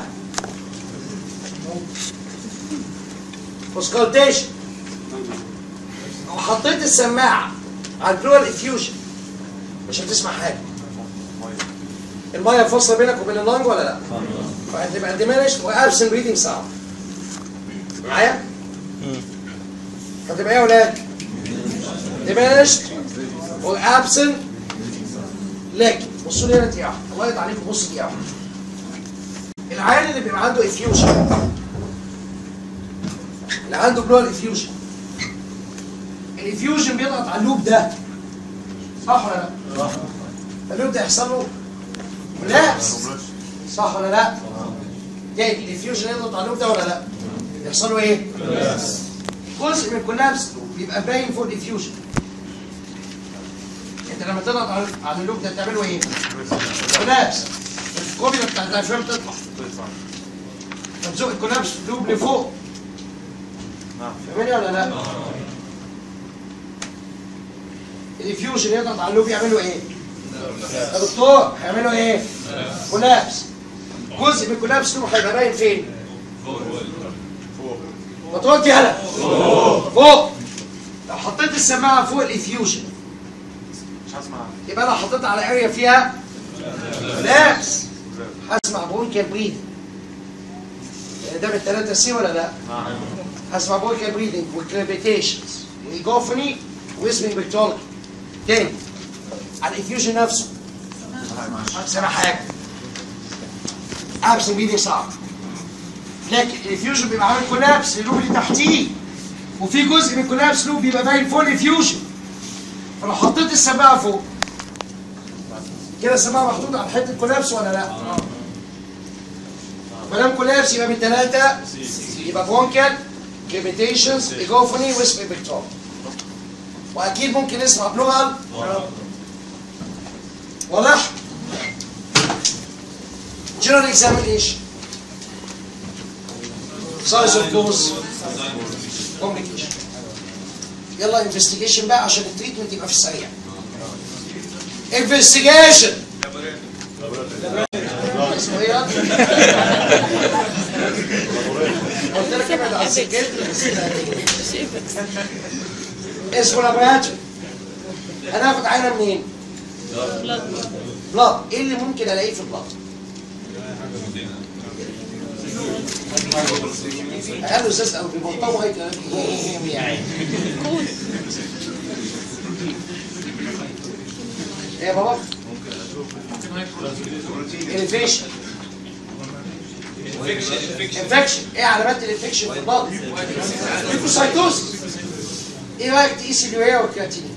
اوسكالتيشن لو حطيت السماعة على البلورال افيوجن مش هتسمع حاجة المية فاصلة بينك وبين اللنج ولا لا؟ فهتبقى diminished و absent breathing sound معايا؟ هتبقى ايه يا ولاد؟ diminished و absent لكن بصوا لي هنا دقيقة واحدة. الله يرضى عليكم بص دقيقة واحدة. العيان اللي بيبقى عنده افيوجن اللي عنده بلورال افيوجن الافيوجن بيضغط على اللوب ده صح ولا لا؟ فاللوب ده يحصل له كولابس صح ولا لا؟ تاني الافيوجن يضغط على اللوب ده ولا لا؟ يحصل له ايه؟ جزء من الكولابس بيبقى باين فوق الافيوجن انت لما تضغط على على اللوب ده بتعمله ايه؟ كولابس الكوبي بتاع الدايفرام تطلع فتزق الكولابس لوب لفوق فاهمني ولا لا؟ الافيوجن يضغط على اللوب يعملوا ايه؟ يا دكتور هيعملوا ايه؟ كولابس جزء من الكولابس لوب هيبقى باين فين؟ ما تقعد يلا فوق لو حطيت السماعه فوق الافيوجن مش هسمع يبقى انا حطيتها على اريا فيها كولابس هسمع برونكيال بريدنج ده من الثلاثة سي ولا لا؟ هسمع برونكيال بريدنج وكريبيتيشنز وايجوفوني واسمي بكتولوجي تاني على الافيوجن نفسه سامع حاجة ابسم بيدي صعب لكن الافيوجن بيبقى عامل كولابس اللوب اللي تحتيه وفي جزء من الكولابس لوب بيبقى باين فوق الافيوجن فلو حطيت السماعه فوق كده السماعه محطوطه على حته كولابس ولا لا؟ ما دام كولابس يبقى من ثلاثه يبقى برونكيال كريبيتيشنز ايجوفوني واسم بكتور واكيد ممكن نسمع بلغه واضح؟ جنرال اكزامينيشن سايز اوف كوز كوميونيكيشن يلا انفستيجيشن بقى عشان التريتمنت يبقى في السريع انفستيجيشن اسمه ايه يا؟ قلت لك ابعد عن السكات اسمه لابراتوري هناخد عينه منين؟ بلاد ايه اللي ممكن الاقيه في البلاد؟ قالوا استاذ او بيبطلوا هيك يعني ايه يا بابا؟ انفكشن انفكشن ايه علامات الانفكشن في البلد؟ ليكوسايتوز ايه رايك تقيس اليوريا والكرياتين؟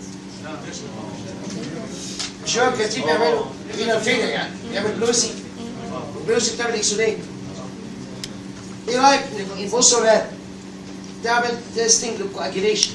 مش هو الكرياتين بيعملوا فينا فينا يعني بيعمل بلوسي البلوسي بتعمل اكسودين ايه رايك الفوسفورات تعمل تيستنج للكواجيليشن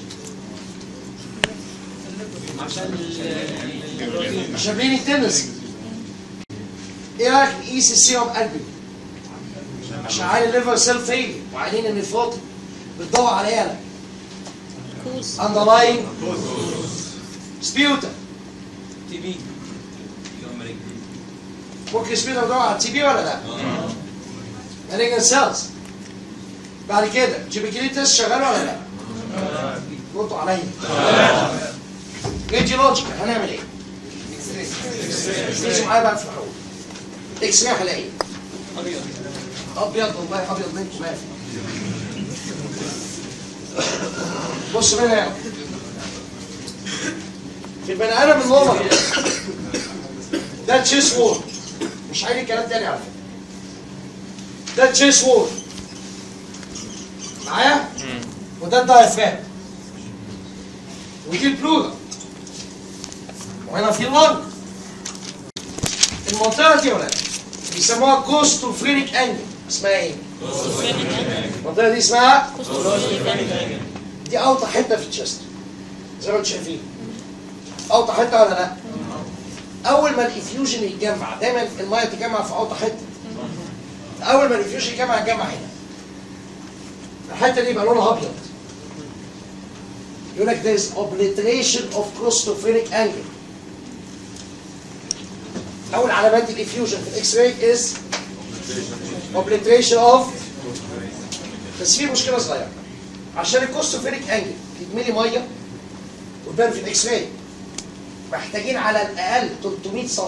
عشان بين التنسي ايه رايك نقيس السيروم قلبي عشان عين الليفر سيل فيلي وعينين النفاطي بتدور على ايه انا كوز اندرلاين سبيوتا تي بي ممكن سبيوتا بتدور على التي بي ولا لا؟ مالجن سيلز بعد كده جيبيكليتس شغال ولا لا؟ ردوا عليا راديولوجيكال هنعمل ايه؟ ركزوا معايا بقى في الحقوق اكس راي هلاقي ابيض ابيض والله ابيض منكم ما في بص هنا يا في البني ادم النورمال ده تشيس وول مش عايز كلام تاني على فكره ده تشيس وول معايا وده الدايفرام ودي البلورا وهنا في اللنج المنطقه دي يا ولاد بيسموها كوستوفرينيك انجل اسمها ايه؟ المنطقه دي اسمها دي اوطى حته في الشست زي ما انتم شايفين اوطى حته ولا لا؟ اول ما الافيوجن يتجمع دايما الميه تتجمع في اوطى حته اول ما الافيوجن يتجمع يتجمع هنا الحته دي يبقى لونها ابيض يقول لك there is obliteration of claustrophoenic angle اول علامات الافيوجن في الاكس راي is obliteration of بس في مشكله صغيره عشان الكوستوفينيك انجل يتملي ميه وتبان في الاكس راي محتاجين على الاقل 300 سم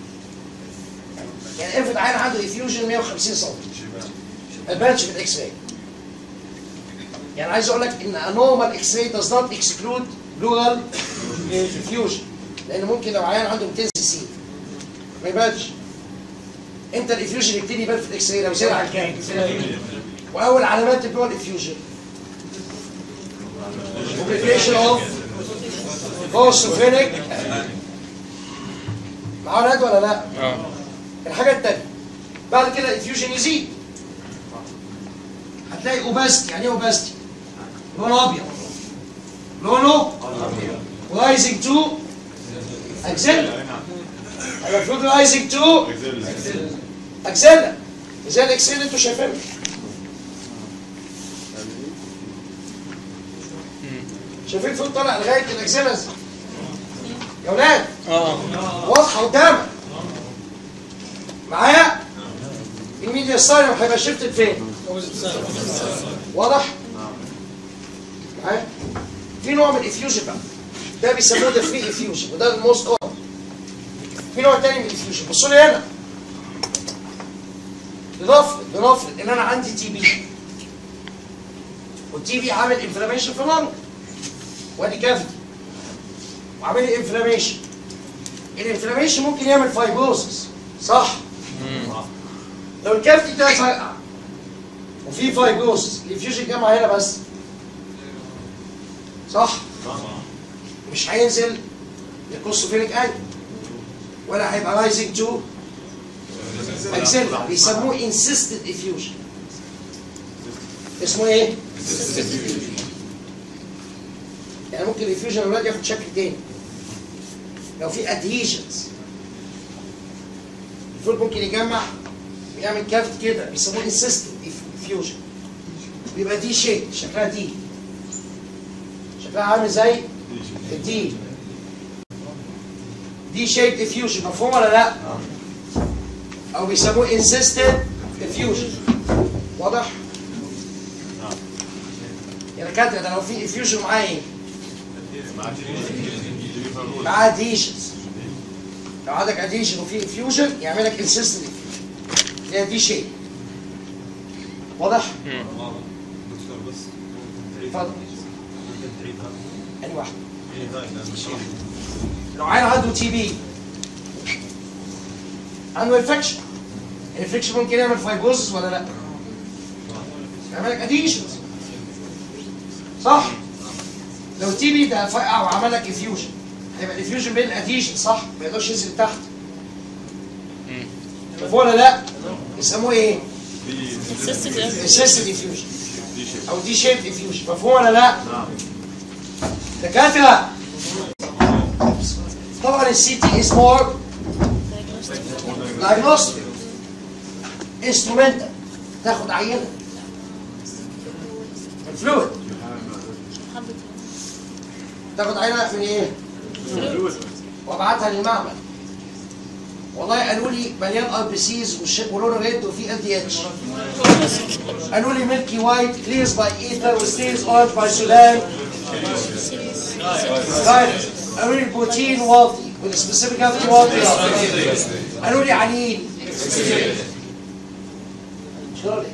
يعني افرض عين عنده افيوجن 150 سم ما يبانش في الاكس راي يعني عايز اقول لك ان a normal x-ray does not exclude pleural effusion لان ممكن لو عيان عنده 200 سي سي ما يبانش امتى الافيوجن يبتدي يبان في الاكس راي لو زاد عن كام؟ واول علامات البلوال افيوجن complication of claustrophoenic معاه ولاد ولا لا؟ اه الحاجه الثانيه بعد كده الافيوجن يزيد هتلاقي اوباستي يعني ايه اوباستي؟ لونه ابيض لونه رايزنج تو اكسيلا هيبقى المفروض رايزنج تو اكسيلا زي الاكسيل انتوا شايفينه شايفين الفوق طالع لغايه الاكسيلا ازاي؟ يا ولاد اه واضحه قدامك معايا الميديا ستايل هيبقى شيفتد فين واضح معايا في نوع من الافيوجن بقى ده بيسموه ده فري افيوجن وده الموست كومن في نوع تاني من الافيوجن بصوا لي هنا بنفرض بنفرض ان انا عندي تي بي والتي بي عامل انفلاميشن في اللنج وادي كافيتي وعامل لي انفلاميشن الانفلاميشن ممكن يعمل فايبروسس صح لو الكافيتي ده فرقع وفي فايبروسس الانفيوجن جامعه هنا بس صح مش هينزل للكوستوفينيك اي ولا هيبقى رايزنج تو اكسلر بيسموه انسيستد افيوجن اسمه ايه؟ يعني ممكن الافيوجن اولاد ياخد شكل تاني لو في ادهيجنز الفول ممكن يجمع ويعمل كافت كده بيسموه انسيستد افيوجن بيبقى دي شيء شكلها دي شكلها عامل زي الدي دي شيب افيوجن مفهوم ولا لا؟ او بيسموه انسيستد افيوجن واضح؟ يا دكاتره ده لو في افيوجن معاه ايه؟ معاه اديشنز لو عندك اديشن وفي افيوجن يعمل لك انسيستد افيوجن هي دي شيء واضح؟ دكتور بس اتفضل اني واحد لو عيل عنده تي بي عنده انفكشن الانفكشن ممكن يعمل فايبروزس ولا لا؟ يعمل لك اديشنز صح؟ لو التي بي ده فرقع وعمل لك افيوجن هيبقى الافيوجن بين الاديشن صح؟ ما يقدرش ينزل تحت مفهوم ولا لا؟ يسموه ايه؟ Insisted انسيستد افيوجن او دي شيب افيوجن مفهوم ولا لا؟ دكاتره طبعا السي تي از مور دايجنوستيك انسترومنتال تاخد عينه من فلويد تاخد عينه من ايه؟ وابعتها للمعمل والله قالوا لي مليان ار بي سيز ولونه ريد وفي ال دي اتش قالوا لي ميلكي وايت كليرز باي ايثر وستيز اورنج باي سودان رايت قالوا لي البروتين واطي والسبيسيفيك هافتي واطي قالوا لي عنين شغل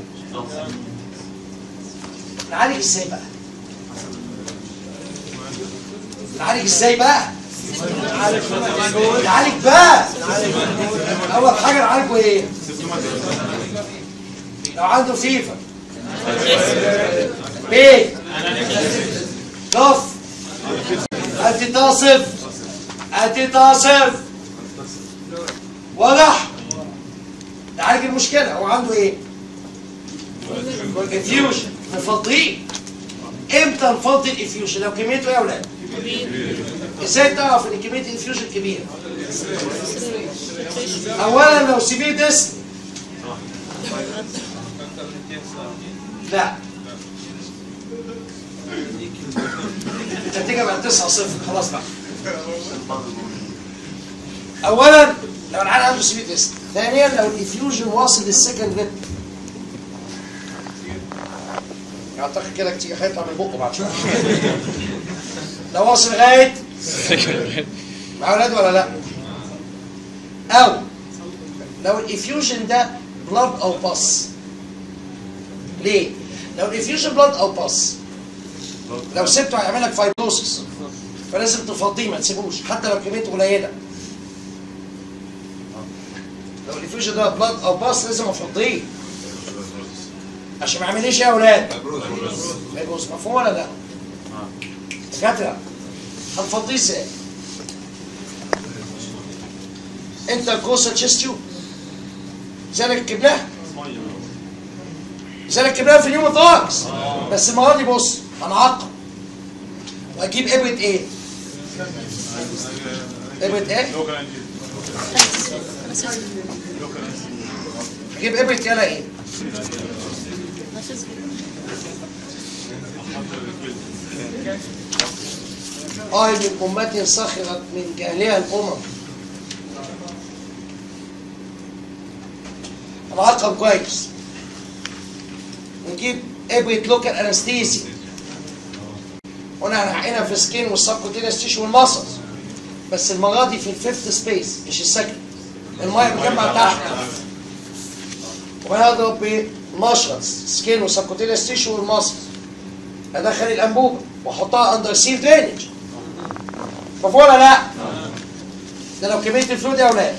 نعالج ازاي بقى؟ نعالج ازاي بقى؟ نعالج بقى اول حاجه نعالجه ايه؟ لو عنده فيفر بيت كف انتي تصف انتي تصف واضح نعالج المشكله هو عنده ايه انفيوجن مفضيه امتى نفضي الانفيوجن لو كميته ايه يا اولاد ازاي تعرف ان كميه الانفيوجن كبيره اولا لو سيفير ديسك لا النتيجة بقت 9 0 خلاص بقى أولا لو العيال عنده سي بي تيست ثانيا لو الانفيوجن واصل للسكند ريب اعتقد كده كتير هيطلع من بقه بعد شويه لو واصل لغايه مع اولاد ولا لا؟ او لو الانفيوجن ده بلاد او باس ليه؟ لو الانفيوجن بلاد او باس لو سبته هيعمل لك فايبروسس فلازم تفضيه ما تسيبوش حتى لو كميته قليله لو الانفيوجن ده بلاد او باس لازم افضيه عشان ما يعمليش ايه يا اولاد؟ فايبروس مفهوم ولا لا؟ دكاتره هنفضيه ازاي؟ انت الكوسه تشيست تيوب زي اللي ركبناها لذلك جبناها في اليوم الثوركس بس المره دي بص هنعقم واجيب ابره ايه؟ ابره ايه؟ اجيب ابره يلا ايه؟ آه من أمة سخرت من جهلها الأمم العقل كويس نجيب ابرة لوكال انستيزي قلنا هنحقنها في سكين والسبكوتينس تيشو والماسلز بس المرة دي في الفيفث سبيس مش السكند المية بتجمع تحت وهضرب بمشرط سكين وسبكوتينس تيشو والماسلز ادخل الانبوبه واحطها اندر سيل درينج مفهوم ولا لا؟ ده لو كميه الفلو دي يا اولاد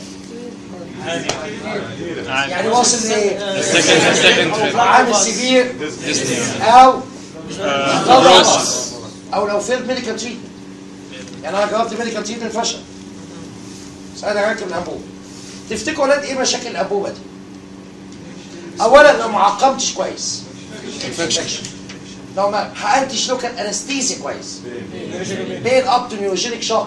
يعني واصل لايه؟ second second عامل سيفير dyspnea او neurosis او لو فيلد ميديكال تريتمنت يعني انا جربت ميديكال تريتمنت فشل ساعتها راكب الانبوبه تفتكروا ولاد ايه مشاكل الانبوبه دي؟ اولا لو ما عقمتش كويس انفكشن لو ما حقنتش لوكال انستيزي كويس بين اب تو نيوجينيك شوك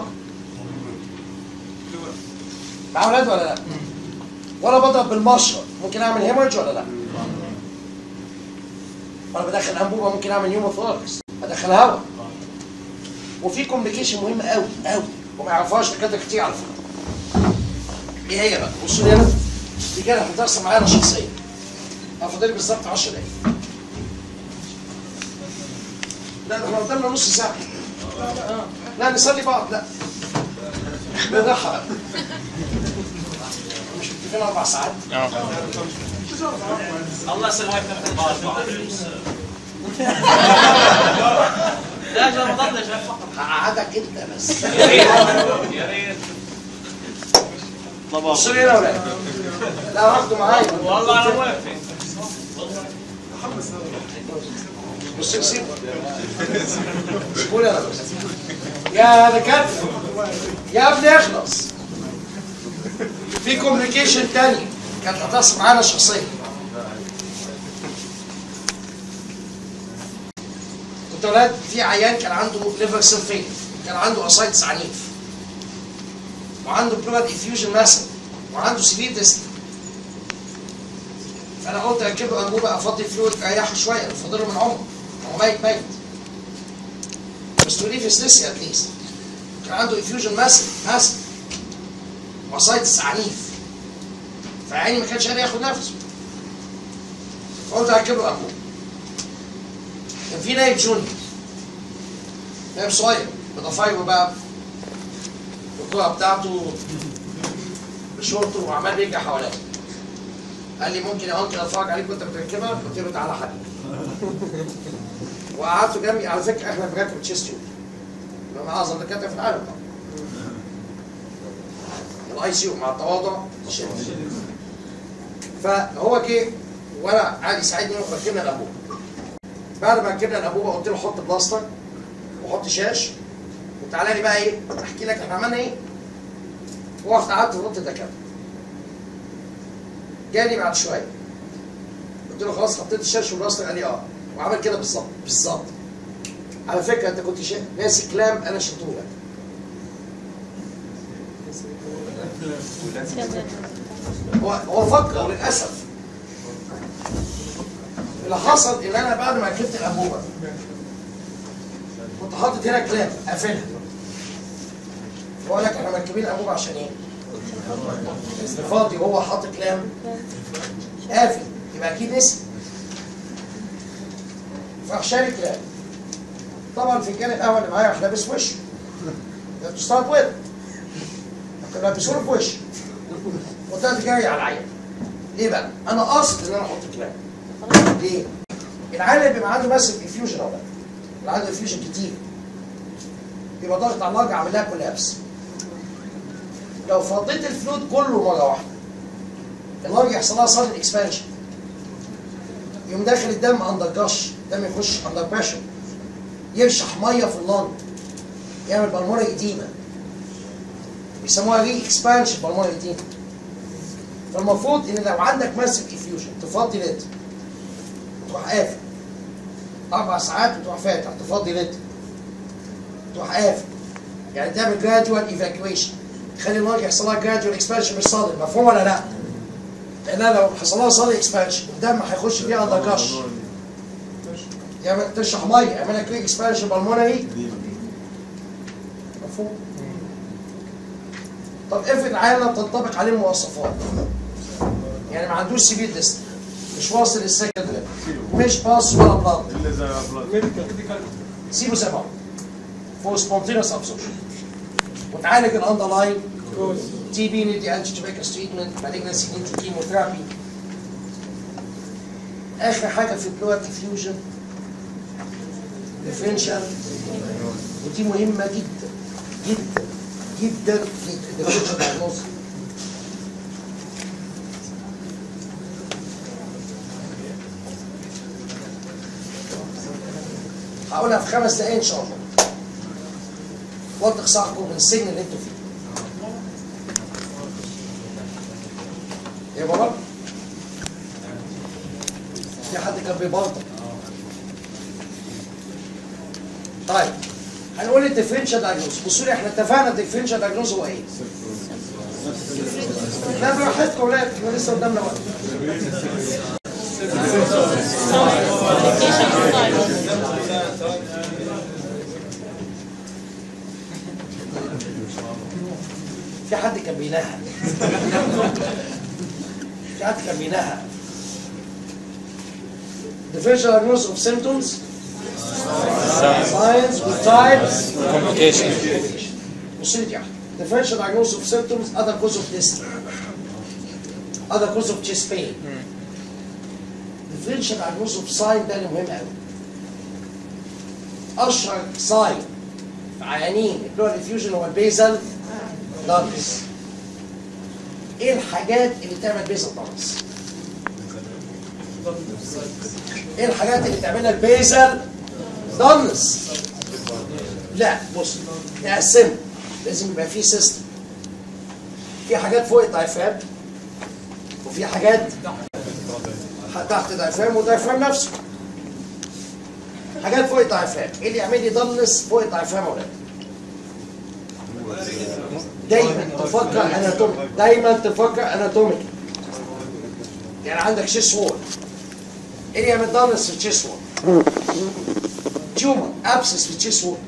مع اولاد ولا لا؟ ولا بضرب بالمشرط ممكن اعمل هيموريدج ولا لا؟ ولا بدخل انبوبه ممكن اعمل نيوموثوركس ادخل هواء وفي كومبليكيشن مهم قوي قوي وما يعرفهاش دكاتره كتير على فكره ايه هي بقى؟ بصوا لي هنا دي كده هتحصل معايا انا شخصيا انا فاضل لي بالظبط 10 دقايق لا ده احنا قدامنا نص ساعه لا نصلي بعض لا بالراحه بقى مش متفقين اربع ساعات اه الله يسلمك لا يا رمضان يا شباب فقط هقعدك انت بس يا ريت بصوا لي هنا يا ولاد لا واخده معايا والله انا موافق بص سيب سيبوني انا بس يا دكاتره يا ابني اخلص في كوميونيكيشن تاني كانت هتحصل معانا شخصيا كنت ولاد في عيان كان عنده ليفر سيلفين كان عنده اسايتس عنيف وعنده بلاد افيوجن ماسل وعنده سيفير ديست فانا قلت اركب له انبوبه افضي فلويد اريحه شويه افضله من عمره هو ميت ميت بس توليه في سليسي اتليست كان عنده افيوجن ماسل ماسل وسايتس عنيف فعيني ما كانش قادر ياخد نفسه قلت اركب له انبوبه كان في نايب جونيور نايب صغير بضفايره بقى الكوره بتاعته بشورته وعمال بيجري حواليا قال لي ممكن يا انكل اتفرج عليك وانت بتركبها قلت له تعالى حبيبي وقعدته جنبي على فكره احنا بنركب تشيست تيوب من اعظم دكاتره في العالم طبعا الاي سي يو مع التواضع شيء. فهو جه وانا قاعد يساعدني وركبنا الانبوبه بعد ما ركبنا الانبوبه قلت له حط بلاستر وحط شاش وتعالى لي بقى ايه احكي لك احنا عملنا ايه ورحت قعدت في اوضه الدكاتره جاني بعد شويه قلت له خلاص حطيت الشاشه والبلاستر قال لي اه وعمل كده بالظبط بالظبط على فكره انت كنت شا... ناسي كلام انا شلته لك هو هو فكر للاسف اللي حصل ان انا بعد ما ركبت الانبوبه كنت حاطط هنا كلام قافلها بقول لك احنا مركبين الانبوبه عشان ايه؟ فاضي وهو حاطط كلام قافل يبقى اكيد نسي فراح شاري كلام طبعا فنجان القهوه اللي معايا راح لابس وشه ده تستارت ويب كنت لابسه له في وشه وطلعت جاي على العين ليه بقى؟ انا قاصد ان انا احط كلام ليه؟ العيان اللي بيبقى عنده ماسك انفيوجن او لا اللي عنده انفيوجن كتير يبقى ضغط على اللنج عامل لها كولابس لو فضيت الفلويد كله مره واحده اللنج يحصل لها صدر اكسبانشن يقوم داخل الدم اندر جاش الدم يخش اندر بريشر يرشح ميه في اللنج يعمل بالمونري اديما بيسموها ري اكسبانشن بالمونري اديما فالمفروض ان لو عندك ماسك افيوجن تفضي لتر تروح قافل اربع ساعات وتروح فاتح تفضي لتر تروح قافل يعني تعمل جرادوال ايفاكويشن تخلي الميه يحصل لها جرادوال اكسبانشن مش صادم مفهوم ولا لا؟ لانها لو حصل لها صادم اكسبانشن الدم هيخش فيها اندر جاش يعمل تشرح ميه يعملها كويك اكسبانشن بالمونري مفهوم؟ طب افرض عيال تنطبق عليه مواصفات يعني ما عندوش سي ليست مش واصل للسكندري مش باص ولا بلاط اللي زي بلاد سيبه زي ما هو فور سبونتينوس ابسوربشن وتعالج الاندرلاين تي بي ندي انتي توباكس تريتمنت مالجنسي ندي كيموثيرابي اخر حاجه في البلوت ديفيوجن ديفرنشال ودي مهمه جدا جدا جدا في الديفرنشال دايجنوستس هقولها في خمس دقايق ان شاء الله وانتق صاحبكم من السجن اللي انتوا فيه يا بابا في حد كان بيبلطق طيب هنقول الديفرنشال دايجنوز بصوا لي احنا اتفقنا الديفرنشال دايجنوز هو ايه؟ لا براحتكم لا احنا لسه قدامنا وقت في حد كان بينهى في حد كان بينهى differential diagnosis of symptoms signs with types Complication. بص لي دي واحدة. differential diagnosis of symptoms other cause of dyspnea other cause of chest pain differential diagnosis of sign ده اللي مهم قوي اشهر ساين في عيانين بتوع الانفيوجن هو البيزل داركس ايه الحاجات اللي تعمل بيزل داركس ايه الحاجات اللي تعملها البيزل داركس لا بص نقسمه لازم يبقى فيه سيستم في حاجات فوق الدايفرام وفي حاجات تحت الدايفرام والدايفرام نفسه حاجات فوق الدايفرام ايه اللي يعمل لي ضلس فوق الدايفرام يا ولاد دايما تفكر اناتوميك دايما تفكر اناتوميك يعني عندك شيس وول ايه اللي يعمل ضلس في الشيس وول تيومر ابسس في الشيس وول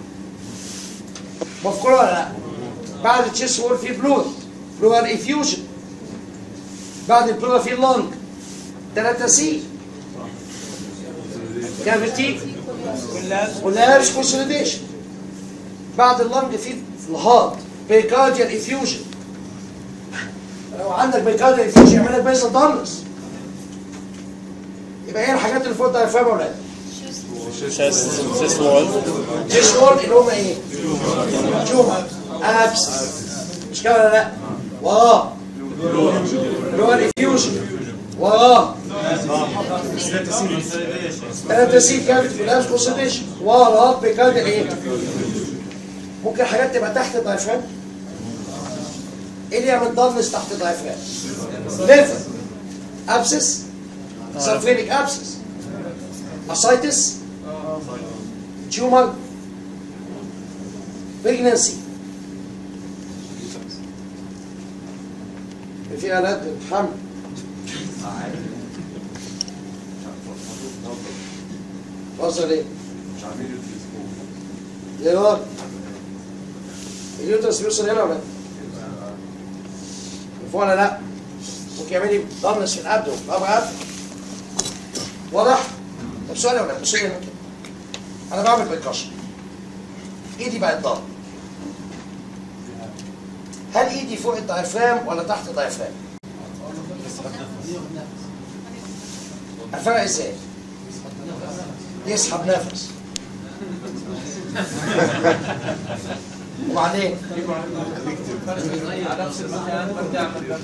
مفكوره ولا لا بعد الشيس وول في بلود بلوال افيوجن بعد البلوال في لونج ثلاثة سي كافيتي واللارج كونسوليديشن بعد اللنج في الهارت بيكارديال افيوجن لو عندك بيكارديال افيوجن يعمل لك بيزل دارنس يبقى ايه الحاجات اللي فوق ده فاهم ولا لا؟ Chest, chest wall. جيش وورد اللي هم ايه؟ جوما ابس مش كده ولا لا؟ وراه اللي هو الافيوجن وراه ثلاثة سي كافيتي في الابس كونسنتريشن وراه بيكارد ايه؟ ممكن حاجات تبقى تحت الدايفرام ايه اللي يعمل ضلمس تحت الدايفرام؟ ليفر ابسس سلفينيك ابسس اسايتس تيومر بريجنسي في آلات حمل وصل ايه؟ مش عارفين يدرسوه يا راجل اليوترس بيوصل هنا ولا لا؟ مفهوم ولا لا؟ ممكن يعمل لي ضمنس في الابدو ابغى واضح؟ طب سؤال يا ولاد بصوا لي هنا كده. انا بعمل بالكشر ايدي بقت ضغط هل ايدي فوق الدايفرام ولا تحت الدايفرام؟ الفرق ازاي؟ يسحب نفس وبعدين على نفس المكان برجع من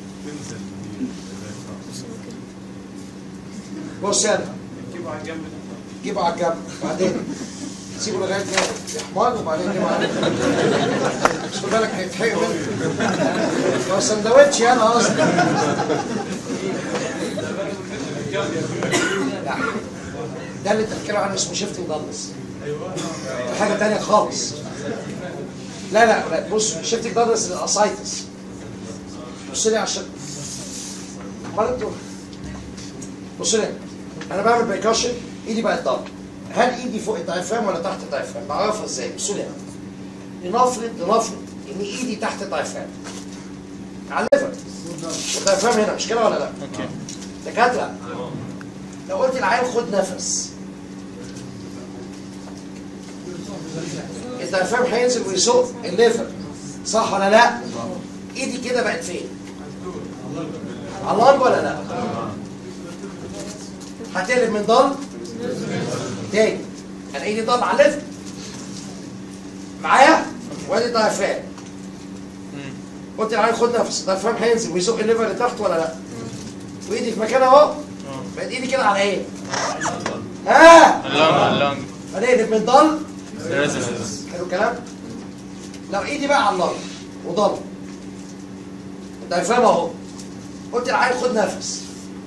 بص يا أنا. كيف على جنب جيبه على الجنب بعدين سيبه لغايه ما يحمر وبعدين جيبه على الجنب مش خد بالك هيتحرق منك هو سندوتش انا قصدي لا ده اللي بتحكي عنه اسمه شيفتنج دارنس ده حاجه تانية خالص لا لا لا بص شيفتنج دارنس الاسايتس بص لي عشان امال انتوا بص لي انا بعمل بيكاشن ايدي بقت ضغط هل ايدي فوق الدايفرام ولا تحت الدايفرام بعرفها ازاي بصوا لي لنفرض لنفرض ان ايدي تحت الدايفرام على الليفر والدايفرام هنا مش كده ولا لا اوكي دكاتره لو قلت العيال خد نفس الدايفرام هينزل ويسوق الليفر صح ولا لا ايدي كده بقت فين على اللنج ولا لا هتقلب من ضل تاني انا ايدي ضل على الليفر معايا وادي الدايفرام قلت العيال خد نفس الدايفرام هينزل ويزق الليفر لتحت ولا لا وايدي في مكانها اهو بقت ايدي كده على ايه ها اللونج اللونج هنقلب من ضل ريزونانس حلو الكلام لو ايدي بقى على الارض وضل الدايفرام اهو قلت العيال خد نفس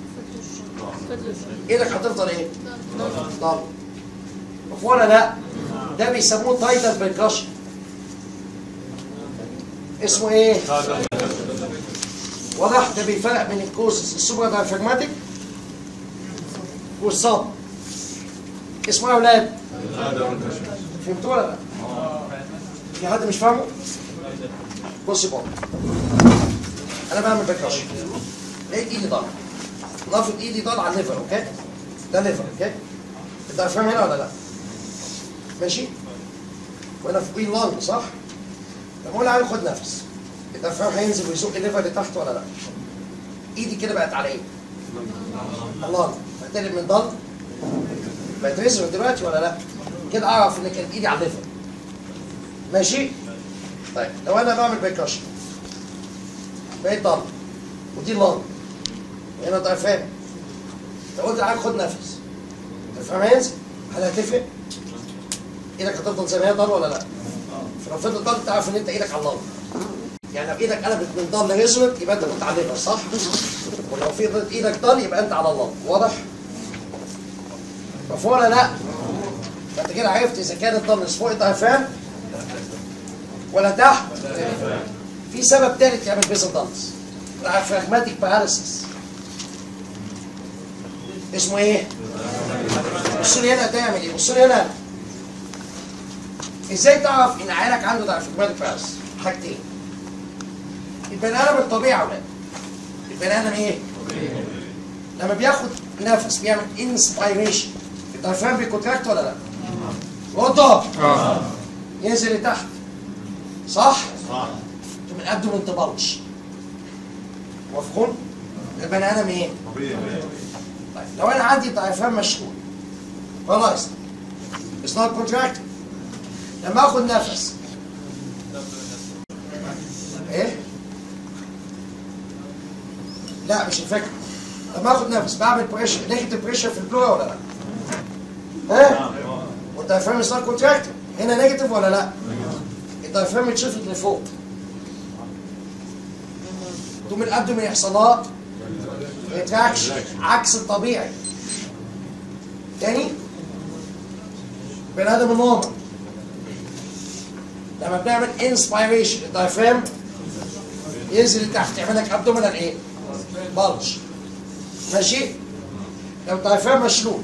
ايدك هتفضل ايه ضل مفهوم ولا لا ده بيسموه تايتل بيركشن اسمه ايه واضح ده بيفرق بين الكوسس السوبر دايفرماتيك والصاب اسمه ايه يا اولاد فهمتوا ولا لا في حد مش فاهمه بص بقى انا بعمل بيركشن لقيت ايدي ضل نفض ايدي ضل على الليفر اوكي ده ليفر اوكي انت فاهم هنا ولا لا ماشي وانا في بين لانج صح لما اقول عايز خد نفس الدفاع هينزل ويزق الليفر لتحت ولا لا ايدي كده بقت على ايه الله هتقلب من ضل بقت ريزر دلوقتي ولا لا كده اعرف ان كانت ايدي على الليفر ماشي طيب لو انا بعمل بيكشن بقيت ضل ودي لانج وهنا ضعفان انت قلت عايز خد نفس الدفاع هينزل هل هتفرق ايدك هتفضل زي ما هي ضل ولا لا فلو فضلت ضل تعرف ان انت ايدك على اللنج يعني لو ايدك قلبت من ضل لريزونت يبقى انت كنت على الليفر صح ولو فضلت ايدك ضل يبقى انت على اللنج واضح مفهوم ولا لا فانت كده عرفت اذا كان الضل فوق الضعفان ولا تحت في سبب ثالث يعمل بيزل دانس فراجماتيك باراليسيس اسمه ايه؟ بص لي هنا تعمل ايه؟ بص لي هنا ازاي تعرف ان عيالك عنده دايفرجماتيك باراليسيس؟ حاجتين البني ادم الطبيعي يا ولاد البني ادم ايه؟ لما بياخد نفس بيعمل انسبيريشن الدايفرام بيكونتراكت ولا لا؟ وضع ينزل لتحت صح؟ صح من قده من تبلش مفهوم؟ البني ادم ايه؟ طبيعي طيب لو انا عندي دايفرام مشغول خلاص اتس نوت كونتراكت لما اخد نفس ايه؟ لا مش الفكره لما اخد نفس بعمل بريشر نيجاتيف بريشر في البلورا ولا لا؟ ها؟ والدايفرام از نوت كونتراكت هنا نيجاتيف ولا لا؟ الدايفرام يتشفط لفوق تقوم الابدومين يحصل لها ريتراكشن عكس الطبيعي تاني بني ادم النورمال لما بنعمل انسبيريشن الدايفرام ينزل لتحت يعمل لك ابدومينال ايه؟ بلج ماشي؟ لو الدايفرام مشلول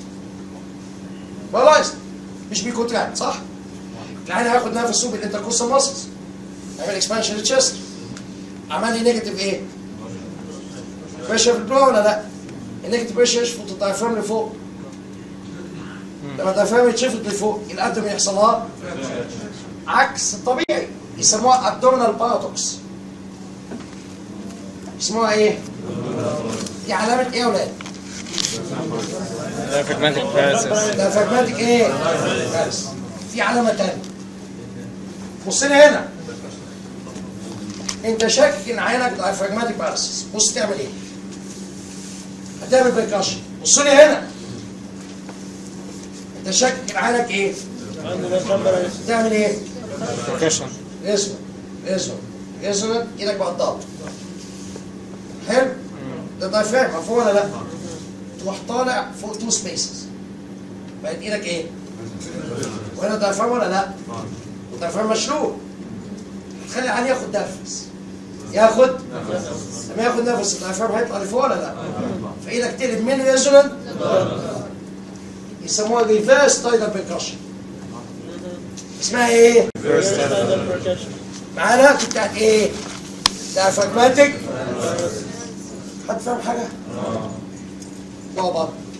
خلاص مش بيكونتراكت صح؟ العين هياخد نفسه بالانتركوستال ماسلز يعمل اكسبانشن للتشست عمل لي نيجاتيف ايه؟ بريشر في البلو ولا لا؟ النيجاتيف بريشر يشفط الدايفرام لفوق لما الدايفرام يتشفط لفوق الابدومين يحصل لها عكس الطبيعي يسموها ابدومينال بارادوكس يسموها ايه؟ دي علامة ايه يا ولاد؟ diaphragmatic paralysis ده فراجماتيك ايه؟ بس في علامة تانية بص لي هنا انت شاكك ان عينك دايفراجماتيك بارسيس بص تعمل ايه؟ هتعمل بريكاشن بص لي هنا انت شاكك ان عينك ايه؟ تعمل ايه؟ percussion ريزو ريزو ريزو ايدك بقى الضغط حلو؟ ده دايفراج مفهوم ولا لا؟ تروح طالع فوق تو سبيسز بقت ايدك ايه؟ وهنا دايفرام ولا لا؟ دايفرام مشلول تخلي عليه ياخد نفس ياخد لما ياخد نفس الدايفرام هيطلع لفوق ولا لا؟ فايدك تقلب من ريزونانت يسموها ريفيرس تايدال بيركشن اسمها ايه؟ معانا بتاعت ايه؟ دايفراجماتيك حد فاهم حاجه؟ بابا